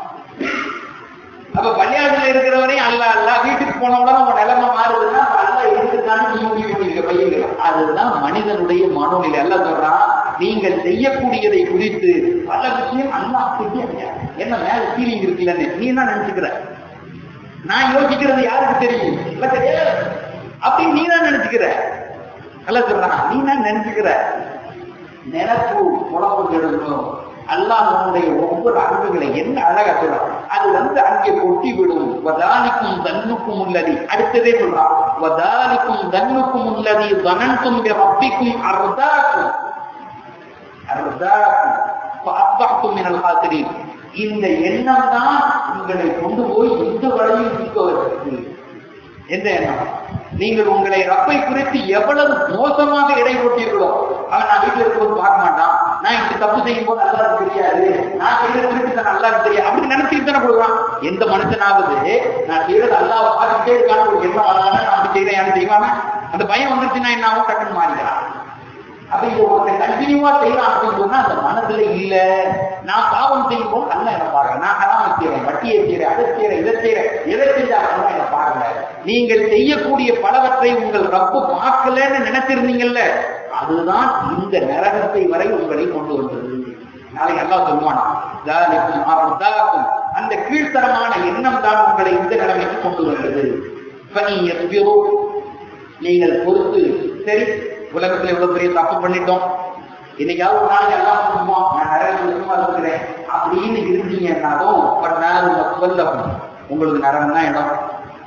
அப்ப பள்ளியாளத்துல இருக்கிறவரையும் அல்ல அல்ல வீட்டுக்கு போன உடனே உங்க நிலைமை மாறுதுன்னா அப்ப அல்ல இருக்குதான்னு நீ முடிவு பண்ணிருக்க பையன் அதுதான் மனிதனுடைய மனோநிலை அல்ல சொல்றான் நீங்கள் செய்யக்கூடியதை குறித்து பல விஷயம் அல்லா தெரியாது என்ன மேல ஃபீலிங் இருக்குல்லன்னு நீ என்ன நினைச்சுக்கிற நான் யோசிக்கிறது யாருக்கு தெரியும் இல்ல தெரியாது அப்படின்னு நீ தான் நினைச்சுக்கிற அல்ல சொல்றான் நீ தான் நினைச்சுக்கிற நினப்பு குழம்பு கெடுக்கணும் அல்லாஹ் நம்முடைய ஒவ்வொரு அன்புகளை என்ன அழகா சொல்றான் அது வந்து அங்கே கொட்டி விடும் வதாலிக்கும் தன்னுக்கும் உள்ளதி அடுத்ததே சொல்றான் வதாலிக்கும் தன்னுக்கும் உள்ளதி தனன்கும் ரப்பிக்கும் அர்தாக்கும் அர்தாக்கும் அப்பாக்கும் மினல் ஹாசிரின் இந்த எண்ணம் தான் உங்களை கொண்டு போய் எந்த வழியில் சிக்க வச்சிருக்கு எந்த எண்ணம் நீங்கள் உங்களை ரப்பை குறித்து எவ்வளவு மோசமாக இடை போட்டீர்களோ அவன் நான் வீட்டுல இருக்கும்போது பார்க்க மாட்டான் நான் இப்படி தப்பு செய்யும் போது நல்லாருக்கு தெரியாது நான் செய்யற குறித்து நல்லாருக்கு தெரியாது அப்படி நினைச்சுட்டு தானே கொடுக்குறான் எந்த மனுஷனாவது நான் செய்யறது அல்லாவை பார்த்துட்டே இருக்கான்னு ஒரு எண்ணம் வராம நான் அப்படி செய்யறேன் செய்வாங்க அந்த பயம் வந்துருச்சுன்னா என்ன ஆகும் டக்குன்னு மாறிக்கிறான் அப்ப இங்க ஒருத்தன் கண்டினியூவா செய்யறான் அப்படின்னு சொன்னா அந்த மனதுல இல்ல நான் பாவம் செய்யும் போது அல்ல என்ன பாருங்க நான் ஹராம செய்யறேன் வட்டியை செய்யறேன் அதை செய்யறேன் இதை செய்யறேன் எதை செஞ்சாலும் அல்ல என்ன பாருங்க நீங்கள் செய்யக்கூடிய பலவற்றை உங்கள் ரப்பு பார்க்கலன்னு நினைச்சிருந்தீங்கல்ல அதுதான் இந்த நரகத்தை வரை உங்களை கொண்டு வந்தது நாளைக்கு எல்லாம் சொல்லுவானா தாலிக்கும் அர்தாக்கும் அந்த கீழ்த்தரமான எண்ணம் தான் உங்களை இந்த நிலைமைக்கு கொண்டு வந்தது பனி எஸ்பிரோ நீங்கள் பொறுத்து சரி உலகத்துல இவ்வளவு பெரிய தப்பு பண்ணிட்டோம் இன்னைக்காவது ஒரு நாளைக்கு எல்லாம் சொல்லுவோம் நான் நிறைய சுத்தமா இருக்கிறேன் அப்படின்னு இருந்தீங்கன்னாலும் பட் நான் சொல்லவும் உங்களுக்கு நரகம் தான் இடம்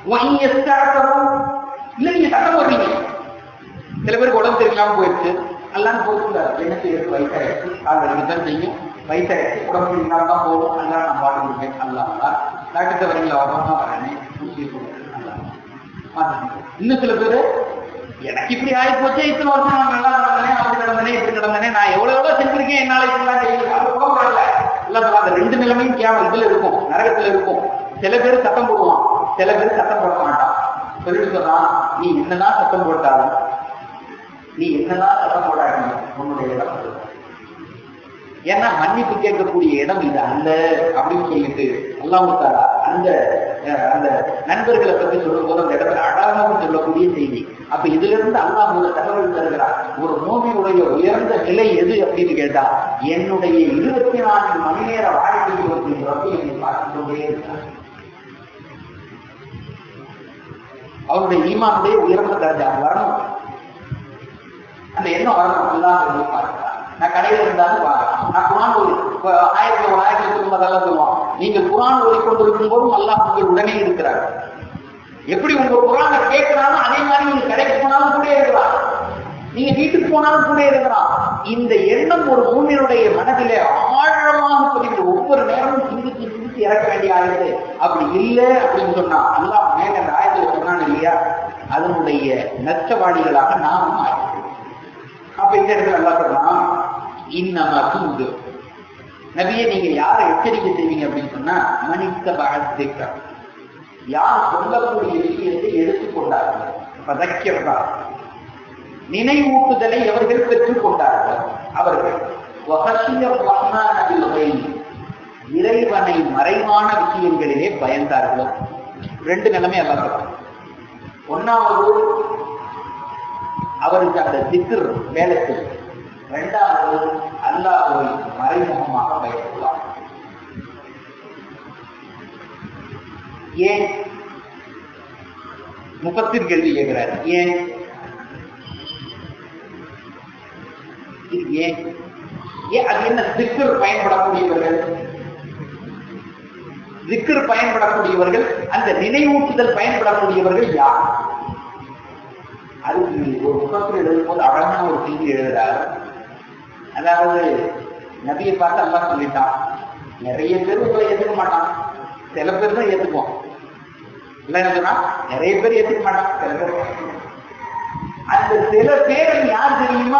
இல்ல நீங்க சட்டம் போடுறீங்க சில பேருக்கு உடம்பு தெரியாம போயிடுச்சு எல்லாம் போச்சுல என்ன செய்யறது வயசாயிடுச்சு கால் வலிக்கத்தான் செய்யும் வயசாயிடுச்சு உடம்பு தெரியாம தான் போகும் எல்லாம் நான் பாட்டு கொடுப்பேன் அல்லா டாக்டர் வரீங்களா வரமா வரேனே ஊசி போடுறேன் அல்லா இன்னும் சில பேரு எனக்கு இப்படி ஆகி போச்சு இத்தனை வருஷம் நான் நல்லா நடந்தனே அப்படி நடந்தனே இப்படி நடந்தனே நான் எவ்வளவு எவ்வளவு செஞ்சிருக்கேன் என்னால இப்படிலாம் செய்யல அது போகல இல்ல அந்த ரெண்டு நிலைமையும் கேவல் இதுல இருக்கும் நரகத்துல இருக்கும் சில பேர் சத்தம் போடுவான் சில பேர் சத்தம் போட மாட்டான் சொல்லிட்டு சொல்றான் நீ என்னதான் சத்தம் போட்டாலும் நீ என்னதான் சத்தம் போடாதீங்க உன்னுடைய இடம் அது. ஏன்னா மன்னிப்பு கேட்கக்கூடிய இடம் இது அல்ல அப்படின்னு சொல்லிட்டு அல்லாமுத்தாரா அந்த அஹ், அந்த நண்பர்களை பத்தி சொல்லும் போது அந்த இடத்துல அழகாக சொல்லக்கூடிய செய்தி அப்ப இதுல இருந்து அல்லாஹ் ஒரு தகவல் தருகிறார் ஒரு மூவியுடைய உயர்ந்த நிலை எது அப்படின்னு கேட்டா என்னுடைய இருபத்தி நான்கு மணி நேர வாழ்க்கையில் ரப்பி என்னை பார்த்துக் கொண்டே இருக்கிறார் அவருடைய ஈமானுடைய உயர்ந்த தரஜா வரணும் அந்த எண்ணம் வரணும் அல்லாஹ் என்னை பார்க்கிறார் நான் கடையில் இருந்தாலும் பார்க்கலாம் நான் குரான் ஓதி இப்ப ஆயிரத்தி ஒரு ஆயிரத்தி சொல்லும்போது அதெல்லாம் சொல்லுவோம் நீங்க குரான் ஓதி கொண்டிருக்கும் போதும் அல்லாஹ் உங்கள் உடனே இருக்கிறார் எப்படி உங்க குரானை கேட்கிறாலும் அதே மாதிரி நீங்க கடைக்கு போனாலும் கூட இருக்கிறான் நீங்க வீட்டுக்கு போனாலும் கூட இருக்கிறான் இந்த எண்ணம் ஒரு மூமியனுடைய மனதிலே ஆழமாக பதிவு ஒவ்வொரு நேரமும் சிந்திச்சு சிந்திச்சு இறக்க வேண்டிய ஆயுது அப்படி இல்லை அப்படின்னு சொன்னா அல்லாஹ் மேல அந்த ஆயத்துல சொன்னான் இல்லையா அதனுடைய நஷ்டவாளிகளாக நாமும் ஆயிடுச்சு அப்ப இந்த இடத்துல நல்லா சொன்னா இன்னமா தூது நபியை நீங்க யாரை எச்சரிக்கை செய்வீங்க அப்படின்னு சொன்னா மனித வாழ்த்துக்கள் யார் சொல்லக்கூடிய விஷயத்தை எடுத்துக்கொண்டார்கள் பதக்கிறதா நினைவூட்டுதலை அவர்கள் பெற்றுக் கொண்டார்கள் அவர்கள் வகசிய ரஹ்மானபில் கைல் இறைவனை மறைவான விஷயங்களிலே பயந்தார்களோ ரெண்டு நிலைமை எல்லாம் சொல்றாங்க ஒன்னாவது அவருக்கு அந்த திக்கு வேலை செய்யும் இரண்டாவது அல்லாஹுவை மறைமுகமாக பயப்படுவார் ஏன் முப்பத்தின் கேள்வி கேட்கிறார் ஏன் இது ஏன் ஏன் அது என்ன திக்கர் பயன்படக்கூடியவர்கள் திக்கர் பயன்படக்கூடியவர்கள் அந்த நினைவூட்டுதல் பயன்படக்கூடியவர்கள் யார் அதுக்கு ஒரு முகத்தில் எழுதும் போது அழகான ஒரு செய்தி எழுதுறார் அதாவது நபியை பார்த்து அல்லா சொல்லிட்டான் நிறைய பேர் உங்களை ஏத்துக்க மாட்டான் சில பேர் தான் ஏத்துக்குவோம் இல்ல என்ன சொன்னா நிறைய பேர் ஏத்துக்க மாட்டான் சில பேர் அந்த சில பேர் யார் தெரியுமா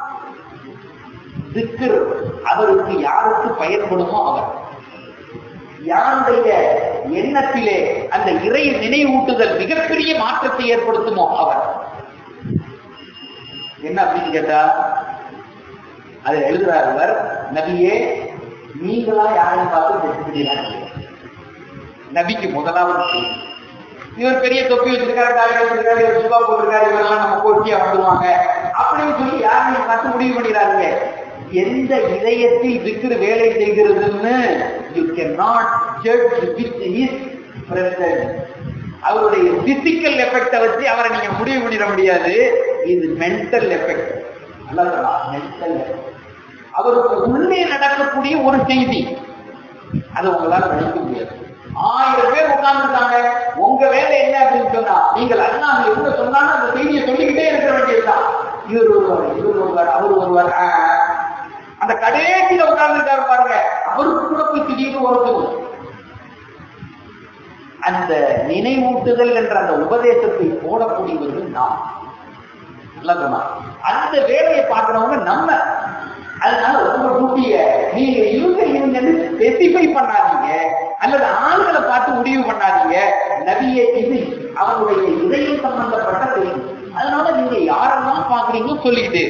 திக்கர் அவருக்கு யாருக்கு பயன்படுமோ அவர் யாருடைய எண்ணத்திலே அந்த இறை நினைவூட்டுதல் மிகப்பெரிய மாற்றத்தை ஏற்படுத்துமோ அவர் என்ன அப்படின்னு கேட்டா அதை எழுதுறார் அவர் நபியே நீங்களா யாரையும் பார்த்து தெரிஞ்சுக்கிறீங்க நபிக்கு முதலாவது செய்தி. இவர் பெரிய தொப்பி வச்சிருக்காரு காய் வச்சிருக்காரு இவர் சுபா போட்டிருக்காரு இவரெல்லாம் நம்ம கோட்டியா வந்துருவாங்க அப்படின்னு சொல்லி யாரையும் பார்த்து முடிவு பண்ணிடாதீங்க எந்த இதயத்தில் விக்கிர வேலை செய்கிறதுன்னு you can not judge with his present அவருடைய பிசிக்கல் எஃபெக்டை வச்சு அவரை நீங்க முடிவு பண்ணிட முடியாது இது மென்டல் எஃபெக்ட் நல்லா மென்டல் எஃபெக்ட் அவருக்கு உள்ளே நடக்கக்கூடிய ஒரு செய்தி அதை உங்களால் நினைக்க முடியாது ஆயிரம் பேர் உட்கார்ந்துருக்காங்க உங்க வேலை என்ன அப்படின்னு சொன்னா நீங்கள் அல்லாஹ் என்ன சொன்னாலும் அந்த செய்தியை சொல்லிக்கிட்டே இருக்க வேண்டியதுதான் இவர் ஒருவர் இவர் ஒருவர் அவர் ஒருவர் ஆஹ். அந்த கடைசியில உட்கார்ந்துருக்காரு பாருங்க அவருக்கு கூட போய் திடீர்னு உறக்கணும் அந்த நினைவூட்டுதல் என்ற அந்த உபதேசத்தை போடக்கூடியவர்கள் நாம் நல்லா சொன்னா. அந்த வேலையை பார்க்கிறவங்க நம்ம அதனால உங்க டியூட்டிய நீங்க இவங்க இவங்கன்னு ஸ்பெசிஃபை பண்ணாதீங்க அல்லது ஆண்களை பார்த்து முடிவு பண்ணாதீங்க நபியை இது அவங்களுடைய இதயம் சம்பந்தப்பட்ட செய்தி அதனால நீங்க யாரெல்லாம் பாக்குறீங்களோ சொல்லிக்கிட்டு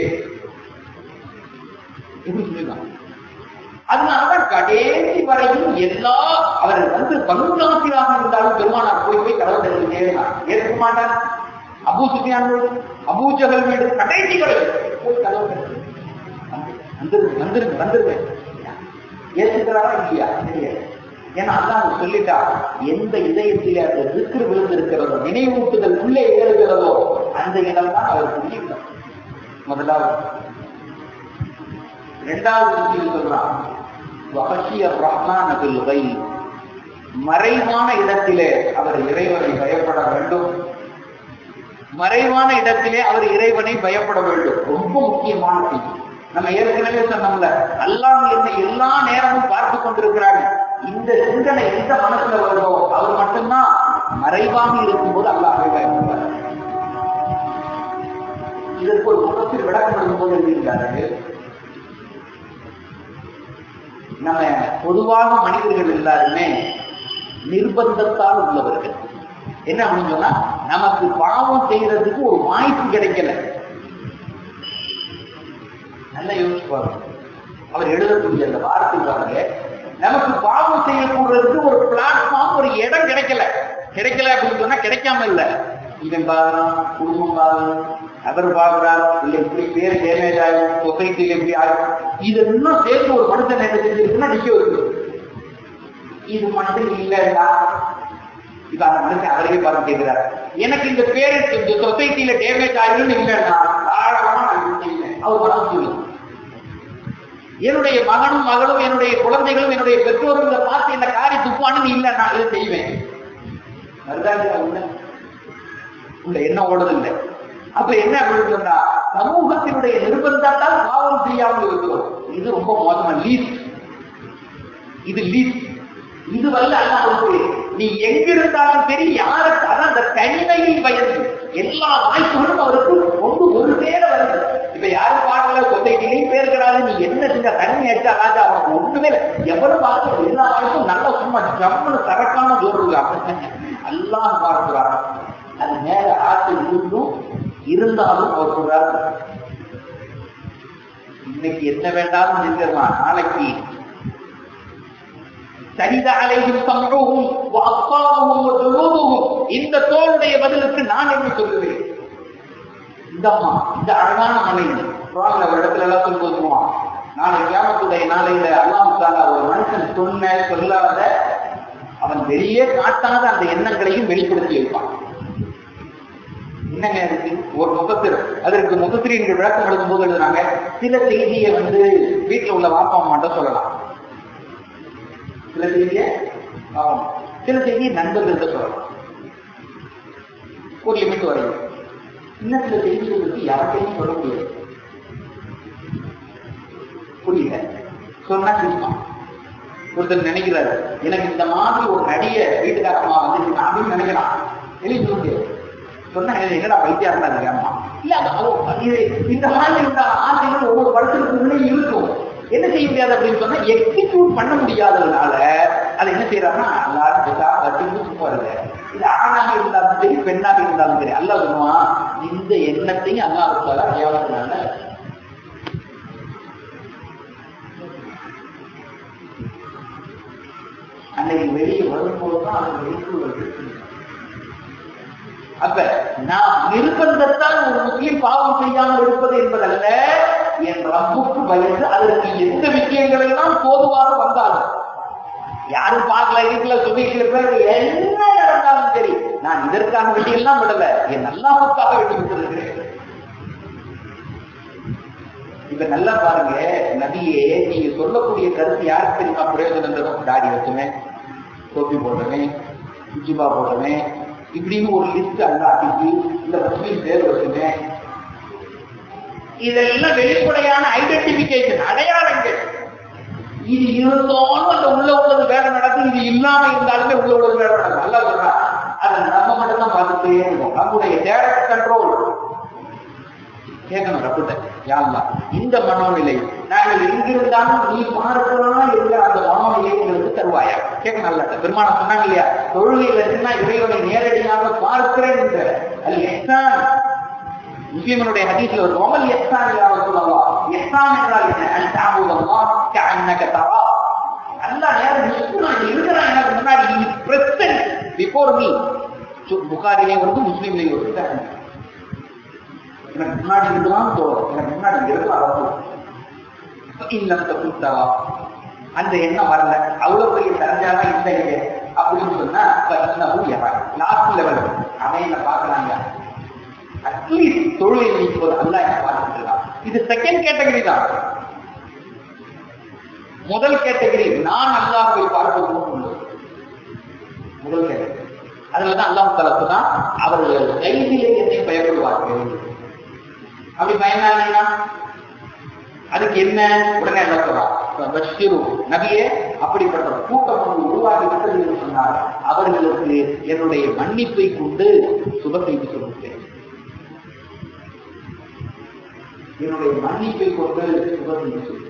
இப்படி சொல்லிருக்காங்க அதனாலதான் கடைசி வரையும் எல்லா அவர் வந்து பங்குராசிராக இருந்தாலும் பெருமானார் போய் போய் கதவை தெரிஞ்சுட்டே இருந்தார் ஏற்க மாட்டார் அபூ சுஃபியான் வீடு அபூ ஜஹல் வீடு கடைசி வரையும் போய் கதவை திறந்து, வந்துருங்க வந்துருங்க வந்துருங்க ஏத்துக்கிறாரா இல்லையா தெரியாது ஏன்னா அல்லாஹ் சொல்லிட்டா எந்த இதயத்திலே அந்த திக்ரு விழுந்திருக்கிறதோ நினைவூட்டுதல் உள்ளே ஏறுகிறதோ அந்த இடம் தான் அவருக்கு இடம் முதலாவது இரண்டாவது விஷயம் சொல்றான் வஹஷிய ரஹ்மான் அபில் கைல் மறைவான இடத்திலே அவர் இறைவனை பயப்பட வேண்டும் மறைவான இடத்திலே அவர் இறைவனை பயப்பட வேண்டும் ரொம்ப முக்கியமான செய்தி நம்ம ஏற்கனவே சொன்னோம்ல அல்லாஹ் என்னை எல்லா நேரமும் பார்த்து கொண்டிருக்கிறாங்க இந்த சிந்தனை எந்த மனசுல வருதோ அவர் மட்டும்தான் மறைவாக இருக்கும்போது அல்லாஹை பயப்படுவார் இதற்கு ஒரு முகத்தில் விளக்கம் போது எழுதியிருக்காரு நம்ம பொதுவாக மனிதர்கள் எல்லாருமே நிர்பந்தத்தால் உள்ளவர்கள் என்ன அப்படின்னு சொன்னா நமக்கு பாவம் செய்யறதுக்கு ஒரு வாய்ப்பு கிடைக்கல நல்லா யோசிச்சு பாருங்க அவர் எழுதக்கூடிய அந்த வார்த்தை பாருங்க நமக்கு பாவம் செய்யக்கூடறதுக்கு ஒரு பிளாட்ஃபார்ம் ஒரு இடம் கிடைக்கல கிடைக்கல அப்படின்னு சொன்னா கிடைக்காம இல்ல இவன் பாக்குறான் குடும்பம் பாக்குறான் அவர் பாக்குறார் இல்ல இப்படி பேர் டேமேஜ் ஆகும் சொசைட்டில இப்படி ஆகும் இது இன்னும் சேர்த்து ஒரு மனுஷன் என்ன செஞ்சிருக்குன்னா நிக்க வைக்குது இது மட்டும் இல்லைன்னா இப்ப அந்த மனுஷன் அவரையே பார்த்து கேட்கிறார் எனக்கு இந்த பேரு இந்த சொசைட்டில டேமேஜ் ஆகுதுன்னு இல்லைன்னா தாராளமா நான் இது செய்வேன் அவர் மனசு சொல்லுது என்னுடைய மகனும் மகளும் என்னுடைய குழந்தைகளும் என்னுடைய பெற்றோரும் இதை பார்த்து என்ன காரி துப்பான்னு இல்ல நான் இதை செய்வேன் வருதாங்க உள்ள உள்ள என்ன ஓடுது இல்லை அப்ப என்ன அப்படின்னு சொன்னா சமூகத்தினுடைய நிர்பந்தத்தால் பாவம் செய்யாமல் இருக்கிறோம் இது ரொம்ப மோசமா லீஸ்ட் இது லீஸ்ட் இது வல்ல அல்லாஹ் நீ எங்கிருந்தாலும் சரி யாருக்கு அதான் அந்த தனிமையில் பயந்து எல்லா வாய்ப்புகளும் அவருக்கு ஒன்று ஒரு சேர வருது இப்ப யாரும் பார்க்கல சொசைட்டிலையும் பேர் கிடையாது நீ என்ன செஞ்ச தண்ணி அடிச்சா ராஜா அவனுக்கு ஒண்ணுமே இல்லை எவனும் பார்க்க எல்லா வாய்ப்பும் நல்லா சும்மா ஜம்முன்னு சரக்கான ஜோடுறாங்க எல்லாம் பார்க்கிறாங்க அது மேல ஆசை இருந்தும் இருந்தாலும் அவர் சொல்றாரு இன்னைக்கு என்ன வேண்டாம்னு செஞ்சிடலாம் நாளைக்கு சரித அலையும் சம்பவம் அப்பாவும் ஜுலூதும் இந்த தோளுடைய பதிலுக்கு நான் என்ன சொல்லுவேன் இந்த அம்மா இந்த அழகான மனைவி குரான்ல ஒரு இடத்துல எல்லாம் சொல்லுவோம் நாளை கியாமத்துடைய நாளையில அல்லாஹ் தாலா ஒரு மனுஷன் சொன்ன சொல்லாத அவன் வெளியே காட்டாத அந்த எண்ணங்களையும் வெளிப்படுத்தி வைப்பான் என்னங்க இருக்கு ஒரு முகத்திர் அதற்கு முகத்திரியின் விளக்கம் எழுதும் போது எழுதுனாங்க சில செய்தியை வந்து வீட்டுல உள்ள வாப்பா அம்மாட்ட சொல்லலாம் சில செய்தியை பாவம் சில செய்தியை நண்பர்கள்ட்ட சொல்லலாம் ஒரு லிமிட் வரையும் இன்னும் சில செய்திகளுக்கு யார்கிட்டையும் சொல்ல முடியாது புரியல சொன்னா சிரிப்பான் ஒருத்தர் நினைக்கிறாரு எனக்கு இந்த மாதிரி ஒரு நடிகை வீட்டுக்காரமா வந்துருக்கா அப்படின்னு நினைக்கிறான் வெளியே சொல்ல முடியாது சொன்னா என்னடா பைத்தியா இருந்தா அம்மா இல்ல அது இது இந்த மாதிரி இருந்த ஆசைகள் ஒவ்வொரு படத்துக்கு இருக்கும் என்ன செய்ய முடியாது அப்படின்னு சொன்னா எக்ஸிக்யூட் பண்ண முடியாததுனால அதை என்ன செய்யறாங்கன்னா எல்லாரும் பேசா வச்சுட்டு சும்மா இருக்க இது ஆணாக இருந்தாலும் சரி பெண்ணாக இருந்தாலும் சரி அல்ல சொல்லுவான் இந்த எண்ணத்தையும் அல்லா இருக்காத அடையாளத்தினால அன்னைக்கு வெளியே வரும்போதுதான் அது வெளிக்குள்ள அப்ப நான் நிர்பந்தத்தால் ஒரு முஸ்லிம் பாவம் செய்யாமல் இருப்பது என்பதல்ல என் ரப்புக்கு பயந்து அதற்கு எந்த விஷயங்களெல்லாம் போதுவாக வந்தாலும் யாரும் பார்க்கல இருக்கல சொல்லிட்டு இருப்பாரு என்ன நடந்தாலும் சரி நான் இதற்காக வேண்டியெல்லாம் விடல என் நல்லாவுக்காக வேண்டி விட்டிருக்கிறேன் இப்ப நல்லா பாருங்க நபியே நீங்க சொல்லக்கூடிய கருத்து யாருக்கு தெரியுமா பிரயோஜனம் தரும் தாடி வச்சுவேன் தொப்பி போடுறேன் சுஜிபா போடுறேன் இப்படின்னு ஒரு லிஸ்ட் அல்லாட்டிக்கு இந்த முஸ்லீம் பேர் வச்சுவேன் இதெல்லாம் வெளிப்படையான ஐடென்டிபிகேஷன் அடையாளங்கள் இது இருந்தாலும் அந்த உள்ள உள்ளது வேலை நடக்கும் இது இல்லாம இருந்தாலுமே உள்ள உள்ளது வேலை நடக்கும் நல்லா சொல்றா அதை நம்ம மட்டும் தான் பார்த்துட்டே இருக்கோம் நம்முடைய டைரக்ட் கண்ட்ரோல் கேட்கணும் ரப்பிட்ட யாருலா இந்த மனோநிலை நாங்கள் எங்கிருந்தாலும் நீ பார்க்கலாம் என்ற அந்த மனோநிலை எங்களுக்கு தருவாயா கேட்க நல்ல பெருமான சொன்னாங்க இல்லையா தொழுகையில இருந்தா இறைவனை நேரடியாக பார்க்கிறேன் என்ற அது எஹ்சான் முஸ்லிமனுடைய ஹதீஸ்ல ஒரு ஒமல் எஹ்சான் யாரும் சொல்லலாம் எஹ்சான் என்றால் என்ன அன் தாபூதல்லா கஅன்னக தரா அல்லாஹ் நேரம் நிற்கிறான் இருக்கிறான் எனக்கு முன்னாடி பிரசன்ட் பிஃபோர் மீ புகாரிலே வருது முஸ்லீம்லேயும் வருது எனக்கு முன்னாடி இருக்கலாம் தோணும் எனக்கு முன்னாடி இருக்கலாம் இல்லம் தப்புத்தவா அந்த எண்ணம் வரல அவ்வளவு பெரிய தரஞ்சானா இல்லைங்க அப்படின்னு சொன்னா இன்னமும் எவன் லாஸ்ட் லெவல் அவன் என்ன பார்க்கலாங்க அட்லீஸ்ட் தொழிலை நீக்குவது அல்ல என்ன பார்த்துட்டு இருக்கான் இது செகண்ட் கேட்டகரி தான் முதல் கேட்டகரி நான் அல்லாஹை பார்ப்பது உண்டு முதல் கேட்டகரி அதுலதான் அல்லாஹ் தலப்பு தான் அவர்கள் கைதிலே என்னை பயப்படுவார்கள் அப்படி பயனாங்கன்னா அதுக்கு என்ன உடனே என்ன சொல்றான் நபியே அப்படிப்பட்ட கூட்டம் ஒன்று உருவாகி விட்டது என்று சொன்னார் அவர்களுக்கு என்னுடைய மன்னிப்பை கொண்டு சுப செய்தி சொல்லுகிறேன் என்னுடைய மன்னிப்பை கொண்டு சுப செய்தி சொல்லுகிறேன்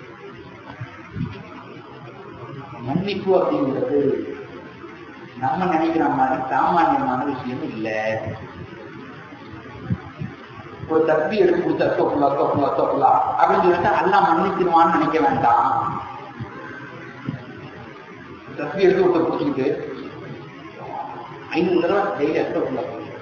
மன்னிப்பு அப்படிங்கிறது நம்ம நினைக்கிற மாதிரி சாமானியமான விஷயம் இல்லை ஒரு தப்பி எடுத்து கொடுத்தா தோப்புலா தோப்புலா தோப்புலா அப்படின்னு சொல்லிட்டு எல்லாம் மன்னிச்சிருவான்னு நினைக்க வேண்டாம் தப்பி எடுத்து ஒருத்தர் பிடிச்சிக்கிட்டு ஐநூறு தடவை டெய்லி தோப்புலா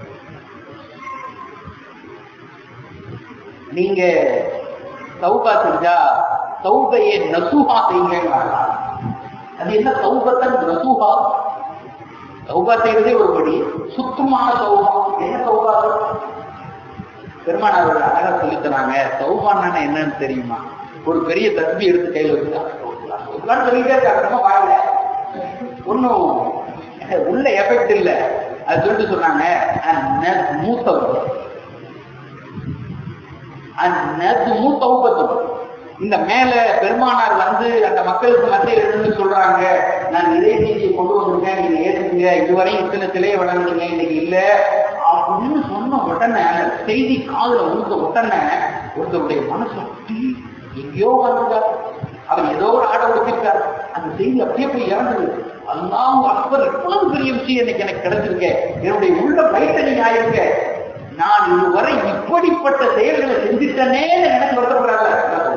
நீங்க சௌபா செஞ்சா சௌபையை நசுஹா செய்யுங்க அது என்ன சௌபத்தன் நசுஹா சௌபா செய்யறதே ஒரு படி சுத்தமான சௌபா என்ன சௌபா பெருமான் அவர்கள் அழகா சொல்லித்தராங்க சௌபான்னா என்னன்னு தெரியுமா ஒரு பெரிய தஸ்பி எடுத்து கையில வச்சுட்டாங்க சொல்லிட்டே இருக்காங்க வாயில ஒன்னும் உள்ள எஃபெக்ட் இல்ல அது சொல்லிட்டு சொன்னாங்க மூத்தவர் மூத்தவுபத்தும் இந்த மேல பெருமானார் வந்து அந்த மக்களுக்கு மத்தியில் இருந்து சொல்றாங்க நான் இதே நீதியை கொண்டு வந்திருக்கேன் நீங்க ஏற்றுக்கீங்க இதுவரையும் இத்தனை சிலையை வளர்ந்தீங்க இன்னைக்கு இல்ல அப்படின்னு சொன்ன சொன்ன உடனே அந்த செய்தி காதுல உழுந்த உடனே ஒருத்தருடைய மனசு அப்படி எங்கேயோ வந்துட்டார் அவர் ஏதோ ஒரு ஆட ஒடுத்திருக்கார் அந்த செய்தி அப்படியே போய் இறந்தது அல்லாம் அக்பர் இவ்வளவு பெரிய விஷயம் இன்னைக்கு எனக்கு கிடைச்சிருக்க என்னுடைய உள்ள வயிற்று ஆயிருக்க நான் இதுவரை இப்படிப்பட்ட செயல்களை செஞ்சுட்டனே எனக்கு வருத்தப்படுறாங்க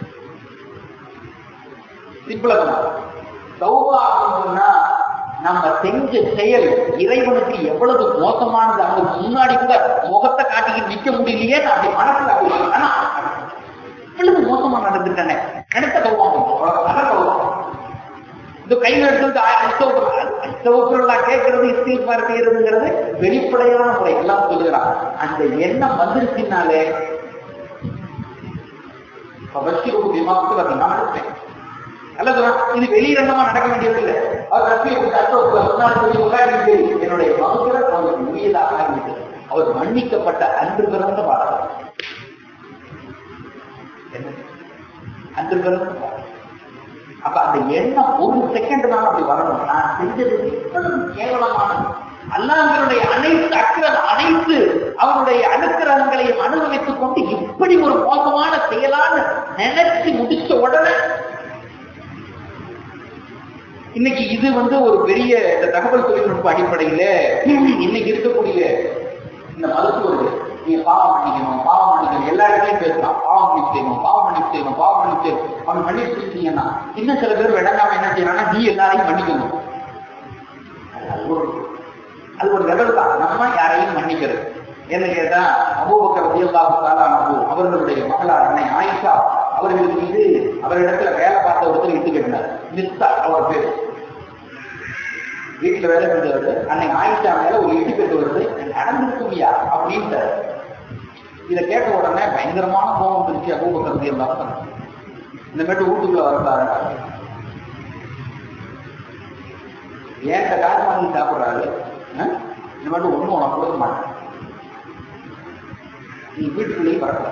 சிம்பிளா தௌபா அப்படின்னு சொன்னா நம்ம செஞ்ச செயல் இறைவனுக்கு எவ்வளவு மோசமானது அவனுக்கு முன்னாடி கூட முகத்தை காட்டிக்கிட்டு நிக்க முடியலையே நான் அப்படி மனசுல அப்படி ஆனா இவ்வளவு மோசமா நடந்துட்டானே நினைத்த கௌவாங்க இந்த கையில் எடுத்து அஸ்தவப்புறா கேட்கறது இஸ்திஃபார் செய்யறதுங்கிறது வெளிப்படையான முறை எல்லாம் சொல்லுகிறான் அந்த எண்ணம் வந்துருச்சுனாலே பஷீருக்கு விமானத்துக்கு அதை நான் எடுத்தேன் அல்ல இது வெளியிரங்கமா நடக்க வேண்டியது இல்லை அவர் ரஷ்மியை என்னுடைய மகுத்திரர் அவருக்கு உரியதாக ஆகிவிட்டது அவர் மன்னிக்கப்பட்ட அன்று பிறந்த பாடல் அன்று பிறந்த பாடல் அப்ப அந்த எண்ணம் ஒரு செகண்ட் தான் அப்படி வரணும் நான் செஞ்சது எவ்வளவு கேவலமானது அல்லாஹனுடைய அனைத்து அக்கிர அனைத்து அவருடைய அனுக்கிரகங்களையும் அனுபவித்துக் கொண்டு இப்படி ஒரு மோசமான செயலான்னு நினைச்சு முடிச்ச உடனே இன்னைக்கு இது வந்து ஒரு பெரிய இந்த தகவல் தொழில்நுட்ப அடிப்படையில இன்னைக்கு இருக்கக்கூடிய இந்த மருத்துவர்கள் நீங்க பாவம் பண்ணிக்கணும் பாவம் பண்ணிக்கணும் எல்லா இடத்துலயும் பேசலாம் பாவம் பண்ணி செய்யணும் பாவம் பண்ணி செய்யணும் பாவம் பண்ணி செய்யணும் அவன் பண்ணி செஞ்சீங்கன்னா இன்னும் சில பேர் விளங்காம என்ன செய்யறாங்கன்னா நீ எல்லாரையும் மன்னிக்கணும் அது ஒரு அது ஒரு லெவல் தான் நம்ம யாரையும் மன்னிக்கிறது என்ன கேட்டா அபூபக்கர் உயர்ந்தாவுக்கான அனுபவ அவர்களுடைய மகளார் அன்னை ஆயிஷா அவர்களுக்கு மீது அவரிடத்துல வேலை பார்த்த ஒருத்தர் இட்டு கேட்டார் மிஸ்தா அவர் பேர் வீட்டுல வேலை செஞ்சவர் அன்னை ஆயிஷா மேல ஒரு இட்டு கேட்டு வருது நடந்துருக்குமியா அப்படின்ட்டு இதை கேட்ட உடனே பயங்கரமான கோபம் வந்துருச்சு அபூபக்கர் உயர்ந்தாவும் இந்த மாதிரி வீட்டுக்குள்ள வரட்டாரு ஏன் காசு வாங்கி சாப்பிடுறாரு இந்த மாதிரி ஒண்ணும் உனக்கு கொடுக்க மாட்டேன் நீ வீட்டுக்குள்ளேயும் வரக்கூடாது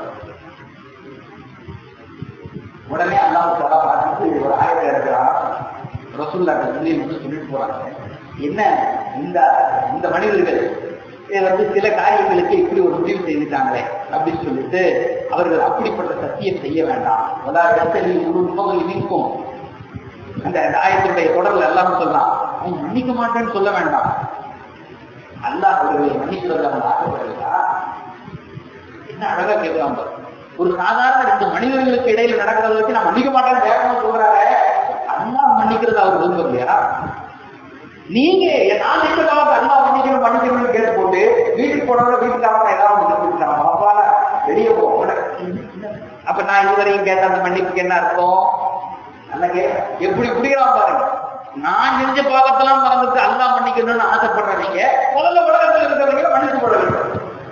உடனே அல்லாவுக்காக பார்த்துட்டு ஒரு ஆயிரம் இருக்கிறான் ரசூல்லாட்ட சொல்லி வந்து சொல்லிட்டு போறாங்க என்ன இந்த இந்த மனிதர்கள் இதை வந்து சில காரியங்களுக்கு இப்படி ஒரு முடிவு செய்துட்டாங்களே அப்படின்னு சொல்லிட்டு அவர்கள் அப்படிப்பட்ட சத்தியம் செய்ய வேண்டாம் அதாவது இடத்துல ஒரு உண்மைகள் நிற்கும் அந்த ஆயத்தினுடைய தொடர்ல எல்லாம் சொல்லலாம் அவன் மன்னிக்க மாட்டேன்னு சொல்ல வேண்டாம் அல்லாஹ் அவர்களை மன்னிக்கிறதுல அவன் ஆசைப்படுறா என்ன அழகா கேட்கலாம் பாரு ஒரு சாதாரண ரெண்டு மனிதர்களுக்கு இடையில நடக்கிறத வச்சு நான் மன்னிக்க மாட்டேன்னு வேகமா சொல்றாரு அல்லாஹ் மன்னிக்கிறது அவர் விரும்பும் இல்லையா நீங்க நான் செஞ்ச காலத்து அல்லாஹ் மன்னிக்கணும் மன்னிக்கணும்னு கேட்டு போட்டு வீட்டுக்கு போனோட வீட்டுக்காரங்க ஏதாவது மன்னிச்சுட்டாங்க பாப்பால வெளியே போ அப்ப நான் இதுவரையும் கேட்ட அந்த மன்னிப்புக்கு என்ன அர்த்தம் நல்லா கே எப்படி புரியுறான் பாருங்க நான் செஞ்ச பாவத்தெல்லாம் மறந்துட்டு அல்லாஹ் மன்னிக்கணும்னு ஆசைப்படுறேன் நீங்க முதல்ல உலகத்தில் இருக்கிறவங்க மன்னிச்சு போட வேண்டும்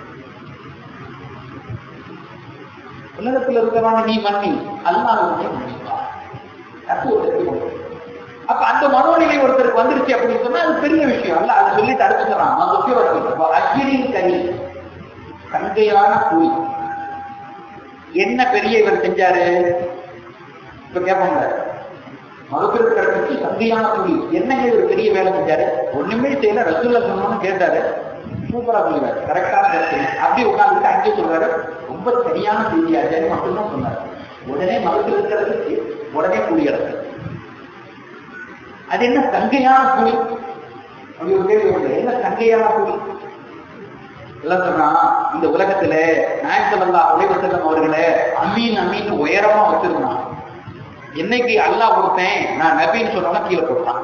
உலகத்தில் இருக்கிறவங்க நீ மன்னி அல்லாஹ் உன்னை மன்னிப்பா தப்பு அப்ப அந்த மனோநிலை ஒருத்தருக்கு வந்துருச்சு அப்படின்னு சொன்னா அது பெரிய விஷயம் அல்ல அது சொல்லி தடுச்சுக்கிறான் அக்கிரின் கனி தங்கையான கூலி என்ன பெரிய இவர் செஞ்சாரு இப்ப கேட்பாங்க மகப்பிற்கு கிடைச்சிச்சு சந்தையான கூலி என்னங்க ஒரு பெரிய வேலை செஞ்சாரு ஒண்ணுமே செய்யல ரசூல்ல சொன்னோம்னு கேட்டாரு சூப்பரா சொல்லுவாரு கரெக்டான கருத்து அப்படி உட்கார்ந்துட்டு அங்கே சொல்றாரு ரொம்ப சரியான செய்தியாச்சாரு மட்டும்தான் சொன்னாரு உடனே மகத்தில் இருக்கிறதுக்கு உடனே கூலி கிடக்கு அது என்ன சங்கையான கூலி அப்படி ஒரு கேள்வி வருது என்ன சங்கையான கூலி எல்லாம் சொன்னா இந்த உலகத்துல நாயக்கல்லா உலகத்திலம் அவர்களே அமீன் அமீன் உயரமா வச்சிருந்தான் என்னைக்கு அல்லா கொடுத்தேன் நான் நபின்னு சொன்னா கீழே போட்டான்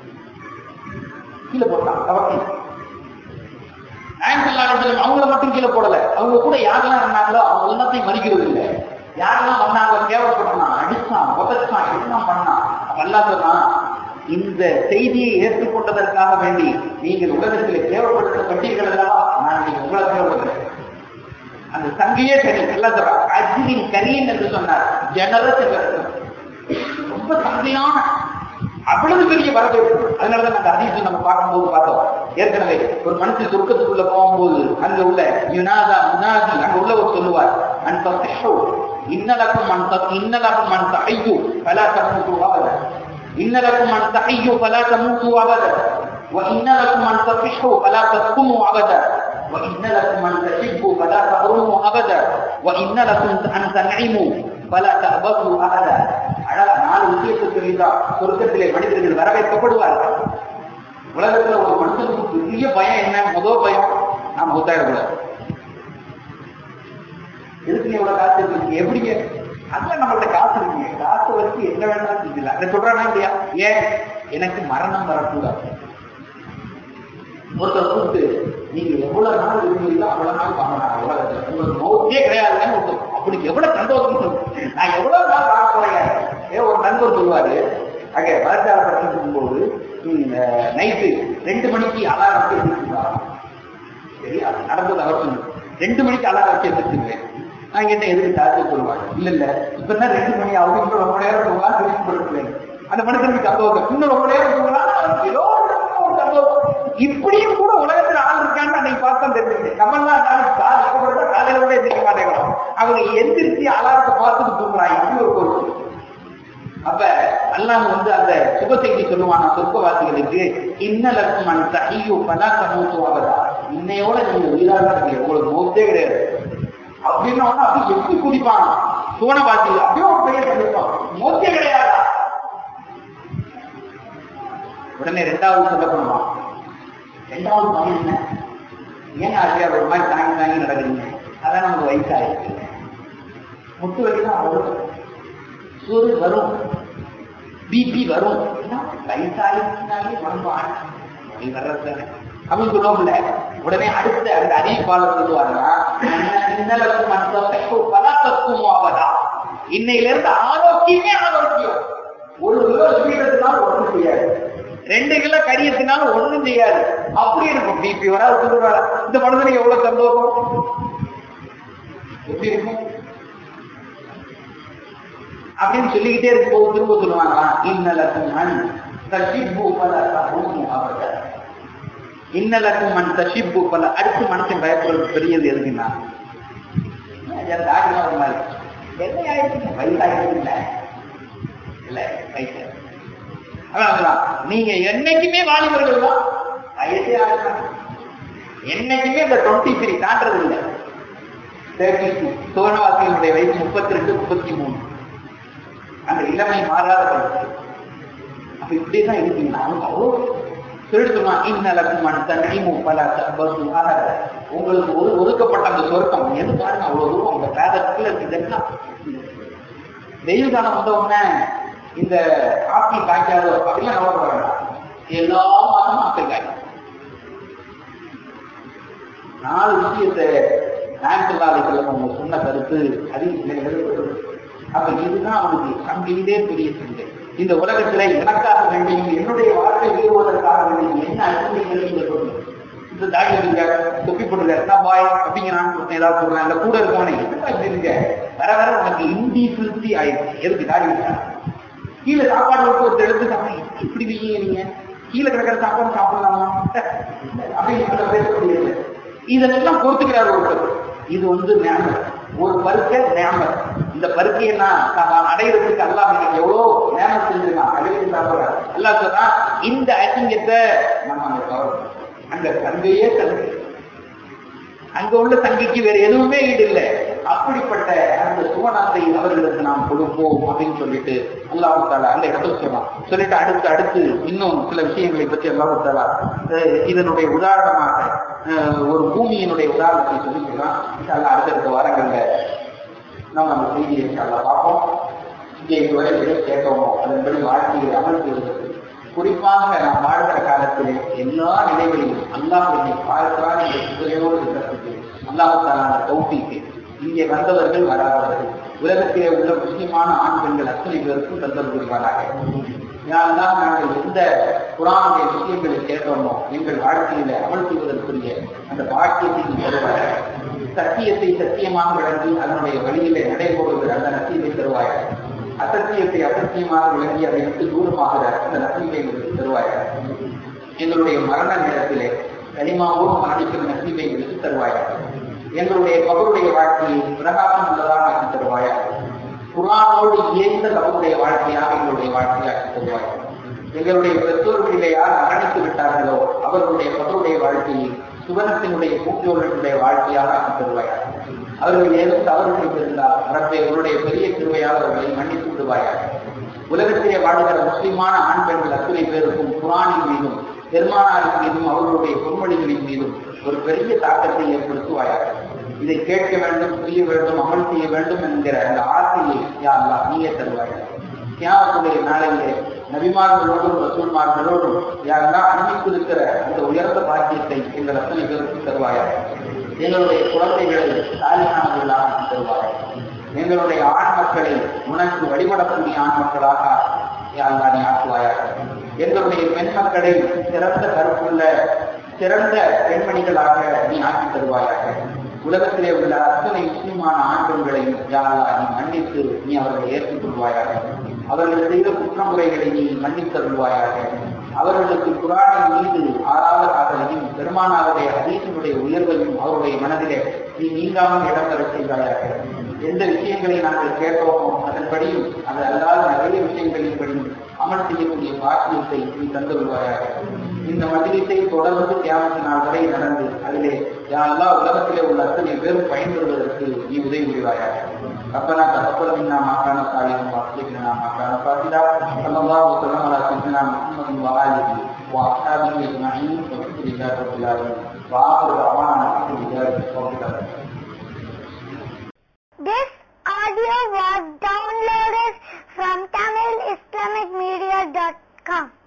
கீழே போட்டான் கவர்த்தி நாயக்கல்லா அவங்கள மட்டும் கீழே போடல அவங்க கூட யாரெல்லாம் இருந்தாங்களோ அவங்க எல்லாத்தையும் மறிக்கிறது இல்லை யாரெல்லாம் வந்தாங்க கேவலப்பட்டான் அடிச்சான் உதச்சான் எல்லாம் பண்ணான் அல்லா சொன்னான் இந்த செய்தியை ஏற்றுக்கொண்டதற்காக வேண்டி நீங்கள் உலகத்தில் தேவைப்படுத்தப்பட்டீர்கள் அல்லவா நான் நீங்க உங்களை தேவைப்படுறேன் அந்த சங்கையே சரி எல்லாம் சொல்றான் அஜினின் கரியன் என்று சொன்னார் ஜெனரஸ் ரொம்ப சங்கையான அவ்வளவு பெரிய வரவேற்பு அதனாலதான் அந்த அதிகம் நம்ம பார்க்கும்போது பார்த்தோம் ஏற்கனவே ஒரு மனுஷன் சொர்க்கத்துக்குள்ள போகும்போது அங்க உள்ள யுனாதா முனாதி அங்க உள்ளவர் சொல்லுவார் அந்த இன்னலக்கும் மண் இன்னலக்கும் மண் ஐயோ பலா தப்பு إن لكم أن تحيوا فلا تموتوا أبدا وإن لكم أن تصحوا فلا تسقموا أبدا وإن لكم أن تحبوا فلا تحرموا أبدا وإن لكم أن تنعموا فلا تأبطوا أبدا அழகா நாலு விஷயத்தை சொல்லிதான் சொர்க்கத்திலே மனிதர்கள் வரவேற்கப்படுவார்கள் உலகத்துல ஒரு மனுஷனுக்கு பெரிய பயம் என்ன முதல் பயம் நான் மூத்தாயிடக்கூடாது எதுக்கு நீ இவ்வளவு காசு இருக்கு எப்படிங்க அதுல நம்மள்ட்ட காசு இருக்குங்க காசு வச்சு என்ன வேணாலும் செஞ்சிடலாம் அதை சொல்றானா இல்லையா ஏன் எனக்கு மரணம் வரக்கூடாது ஒருத்தர் கூப்பிட்டு நீங்க எவ்வளவு நாள் இருக்கீங்களோ அவ்வளவு நாள் வாங்கலாம் உலகத்துல உங்களுக்கு நோக்கே கிடையாதுன்னு ஒருத்தர் அப்படி எவ்வளவு சந்தோஷம் இருக்கு. நான் எவ்வளவு நாள் வாங்க போறேன் ஏ ஒரு நண்பர் சொல்லுவாரு அங்க வளர்ச்சால படிச்சுட்டு இருக்கும்போது நைட்டு ரெண்டு மணிக்கு அலாரம் வச்சு எழுந்திருச்சுங்களா சரி அது நடந்தது அவர் சொன்னது ரெண்டு மணிக்கு அலாரம் வச்சு எழுந்திருச்சுங்களேன் நான் என்ன எதுக்கு சார்ஜ் சொல்லுவாங்க இல்ல இல்ல இப்ப தான் ரெண்டு மணி ஆகுது இன்னும் ரொம்ப நேரம் தூங்கலாம் திருப்பி படுத்துவேன் அந்த மனுஷனுக்கு சந்தோஷம் இன்னும் ரொம்ப நேரம் தூங்கலாம் ஏதோ ஒரு சந்தோஷம் இப்படியும் கூட உலகத்துல ஆள் இருக்கான்னு அன்னைக்கு பார்த்தா தெரிஞ்சுது நம்ம எல்லாம் கால் எப்ப காலையில கூட எந்திரிக்க மாட்டேங்கிறோம் அவங்க எந்திரிச்சு அலாரத்தை பார்த்துட்டு தூங்குறாங்க இப்படி ஒரு பொருள் அப்ப அல்லாஹ் வந்து அந்த சுப செய்தி சொல்லுவானா சொர்க்கவாசிகளுக்கு இன்னலக்கும் அன் தஹியு பலா கமூத்து ஆவதா இன்னையோட நீங்க உயிராக இருக்கீங்க உங்களுக்கு மௌத்தே கிடையாது அப்படின்னு உடனே அப்படி எப்படி குதிப்பாங்க சோனவாசி அப்படியே ஒரு பெயர் சொல்லிருப்பான் மௌத்தே கிடையாதா உடனே ரெண்டாவது சொல்லப்படுவான் ரெண்டாவது பயம் என்ன ஏன் ஆசிரியர் ஒரு மாதிரி தாங்கி தாங்கி நடக்குறீங்க அதான் நமக்கு வயசாயிருக்கு முட்டு வலிதான் அவ்வளவு சூறு வரும் பிபி வரும் வயசாயிருச்சுனாலே வருவான் வழி வர்றது அப்படின்னு சொல்லுவோம்ல உடனே அடுத்த அந்த அறிவிப்பாளர் சொல்லுவாருன்னா இன்னலுக்கு மனசு பலத்தக்கும் ஆவதா இன்னையில இருந்து ஆரோக்கியமே ஆரோக்கியம் ஒரு கிலோ ஸ்வீட்டத்தினால ஒண்ணும் செய்யாது ரெண்டு கிலோ கரியத்தினால ஒண்ணும் செய்யாது அப்படி இருக்கும் பிபி வராது சுகர் வராது இந்த மனுஷனுக்கு எவ்வளவு சந்தோஷம் எப்படி இருக்கும் அப்படின்னு சொல்லிக்கிட்டே இருக்கும்போது திரும்ப சொல்லுவாங்களா இன்னலக்கும் மண் தஷிப்பு பல தஹூமு அபத இன்னலக்கும் மண் தஷிப்பு பல அடுத்து மனுஷன் பயப்படுறது பெரியது எதுக்குன்னா டாக்டர் ஒரு மாதிரி என்ன ஆயிடுச்சு வயசாயிடுச்சு இல்ல இல்ல வயசு அதான் நீங்க என்னைக்குமே வாலிபர்கள் தான் வயசே ஆகலாம் என்னைக்குமே இந்த டுவெண்ட்டி த்ரீ தாண்டது இல்லை தேர்ட்டி டூ சோழவாசியினுடைய வயசு முப்பத்தி ரெண்டு முப்பத்தி மூணு அந்த இளமை மாறாத வயசு அப்ப இப்படிதான் இருக்கீங்கன்னா அவங்க அவ்வளோ திருடுமா இன்னலக்கும் மண் தன்னிமு பல தம்பது உங்களுக்கு ஒரு ஒதுக்கப்பட்ட அந்த சொர்க்கம் எது பாருங்க அவ்வளவு தூரம் உங்க பேதத்துல இருக்குதுன்னா வெயில் காலம் வந்த உடனே இந்த ஆப்பிள் காய்க்காதோ அப்படிலாம் கவலைப்பட வேண்டாம் எல்லா மாதமும் ஆப்பிள் காய்க்கும் நாலு விஷயத்தை நாயக்கல்லாலைகள் அவங்க சொன்ன கருத்து அதிக அப்ப இதுதான் அவனுக்கு சங்கையிலே பெரிய சங்கை இந்த உலகத்துல எனக்காக வேண்டியும் என்னுடைய வாழ்க்கை வீறுவதற்காக வேண்டியும் என்ன அடிப்படைகளை இந்த சொல்லணும் இந்த தாடி இருக்காரு தொப்பி போட்டுருக்காரு என்ன பாய் அப்படிங்கிறான்னு ஒருத்தன் ஏதாவது சொல்றான் இல்ல கூட இருக்கவனே என்னப்பா இப்படி இருக்க வர வர உனக்கு இன்டீசன்சி ஆயிடுச்சு எதுக்கு தாடி இருக்கா கீழே சாப்பாடு விட்டு ஒருத்தர் எடுத்து சாப்பிட இப்படி நீங்க கீழே கிடக்கிற சாப்பாடு சாப்பிடலாமா அப்படின்னு பேச முடியாது இதெல்லாம் பொறுத்துக்கிறார் ஒருத்தர் இது வந்து நேமர் ஒரு பருக்கை நேமர் இந்த பருக்கையை நான் நான் அடையிறதுக்கு அல்லாம எனக்கு எவ்வளோ நேமர் செஞ்சிருக்கான் அழிவு சாப்பிடுறேன் அல்லா சொன்னா இந்த அசிங்கத்தை நம்ம அங்க கவர் அங்க தங்கையே தங்கை அங்க உள்ள தங்கைக்கு வேற எதுவுமே ஈடு இல்லை அப்படிப்பட்ட அந்த சுவனத்தை அவர்களுக்கு நாம் கொடுப்போம் அப்படின்னு சொல்லிட்டு அல்லாஹு தாலா அந்த இடத்துல சொல்லலாம் சொல்லிட்டு அடுத்து அடுத்து இன்னும் சில விஷயங்களை பற்றி அல்லாஹு தாலா அஹ் இதனுடைய உதாரணமாக அஹ் ஒரு பூமியினுடைய உதாரணத்தை சொல்லி சொல்லலாம் இன்ஷால்லா அடுத்தடுத்த வாரங்கள்ல நம்ம அந்த செய்தியை இன்ஷால்லா பார்ப்போம் இங்கே இதுவரை எதை கேட்டோமோ அதன்படி வாழ்க்கையை அமல் செய்வதற்கு குறிப்பாக நாம் வாழ்கிற காலத்திலே எல்லா நிலைகளிலும் அல்லாஹ் என்னை பார்க்கிறான் என்ற சிந்தனையோடு இருக்கிறதுக்கு அல்லாஹ் தாலான தௌஃபீக்கு இங்கே வந்தவர்கள் வராதவர்கள் உலகத்திலே உள்ள முஸ்லிமான ஆண் பெண்கள் அத்தனை பேருக்கும் தந்தல் புரிவாராக யாரெல்லாம் நாங்கள் எந்த புராணுடைய விஷயங்களை கேட்டோமோ எங்கள் வாழ்க்கையில அமல் செய்வதற்குரிய அந்த பாக்கியத்தை தருவார் சத்தியத்தை சத்தியமாக விளங்கி அதனுடைய வழியிலே நடைபோடுகிற அந்த நசீவை தருவாய் அசத்தியத்தை அசத்தியமாக விளங்கி அதை விட்டு தூரமாகிற அந்த நசீவை எங்களுக்கு தருவாய் எங்களுடைய மரண நேரத்திலே கனிமாவோடு மரணிக்கிற நசீவை எங்களுக்கு தருவாய் எங்களுடைய கபருடைய வாழ்க்கையை பிரகாசம் உள்ளதாக ஆக்கி தருவாயா குரானோடு இயந்த கபருடைய வாழ்க்கையாக எங்களுடைய வாழ்க்கையாக்கி தருவாய் எங்களுடைய பெற்றோர்களிலே யார் மரணித்து விட்டார்களோ அவர்களுடைய கபருடைய வாழ்க்கையை சுவனத்தினுடைய பூஜோர்களுடைய வாழ்க்கையாக ஆக்கி தருவாயாக அவர்கள் ஏதும் தவறு செய்திருந்தால் ரப்பே உன்னுடைய பெரிய திருவையால் அவர்களை மன்னித்து விடுவாயாக உலகத்திலே வாழ்கிற முஸ்லிமான ஆண் பெண்கள் அத்தனை பேருக்கும் குரானின் மீதும் பெருமானாரின் மீதும் அவர்களுடைய பொன்மொழிகளின் மீதும் ஒரு பெரிய தாக்கத்தை ஏற்படுத்துவாயாக இதை கேட்க வேண்டும் புரிய வேண்டும் அமல் செய்ய வேண்டும் என்கிற அந்த ஆசையை யா அல்லாஹ் நீயே தருவாயாக தியாகத்துடைய நாளையிலே நபிமார்களோடும் ரசூல்மார்களோடும் யாரெல்லாம் அனுமதித்திருக்கிற அந்த உயர்ந்த பாக்கியத்தை எங்கள் அத்தனை பேருக்கு தருவாயாக எங்களுடைய குழந்தைகளை சாலிமானவர்களாக ஆக்கி தருவாயாக எங்களுடைய ஆண் மக்களை உனக்கு வழிபடக்கூடிய ஆண் மக்களாக யாழ்லா நீ ஆக்குவாயாக எங்களுடைய பெண் மக்களை சிறந்த கருப்புள்ள சிறந்த பெண்மணிகளாக நீ ஆக்கி தருவாயாக உலகத்திலே உள்ள அத்தனை முஸ்லிமான ஆண் பெண்களையும் யாரா நீ மன்னித்து நீ அவர்களை ஏற்றுக்கொள்வாயாக அவர்கள் செய்த குற்றமுறைகளை நீ மன்னித்தருள்வாயாக அவர்களுக்கு குரானின் மீது ஆறாத காதலையும் பெருமானாருடைய அதீசனுடைய உயர்வையும் அவருடைய மனதிலே நீ நீங்காமல் இடம் பெற செய்வாயாக எந்த விஷயங்களை நாங்கள் கேட்டோமோ அதன்படியும் அது அல்லாத நிறைய விஷயங்களின்படியும் அமல் செய்யக்கூடிய பாக்கியத்தை நீ தந்து வருவாயாக இந்த மதிலத்தை தொடர்ந்து தியானத்து நாள் வரை நடந்து அதிலே யாரெல்லாம் உலகத்திலே உள்ள அத்தனை பேரும் பயன்பெறுவதற்கு நீ உதவி புரிவாயாக ربنا تقبل منا ما كان صالحا واصلح لنا ما كان فاسدا صلى الله وسلم على سيدنا محمد واله واصحابه اجمعين والحمد لله رب العالمين واخر دعوانا الحمد لله رب العالمين This audio was downloaded from TamilIslamicMedia.com.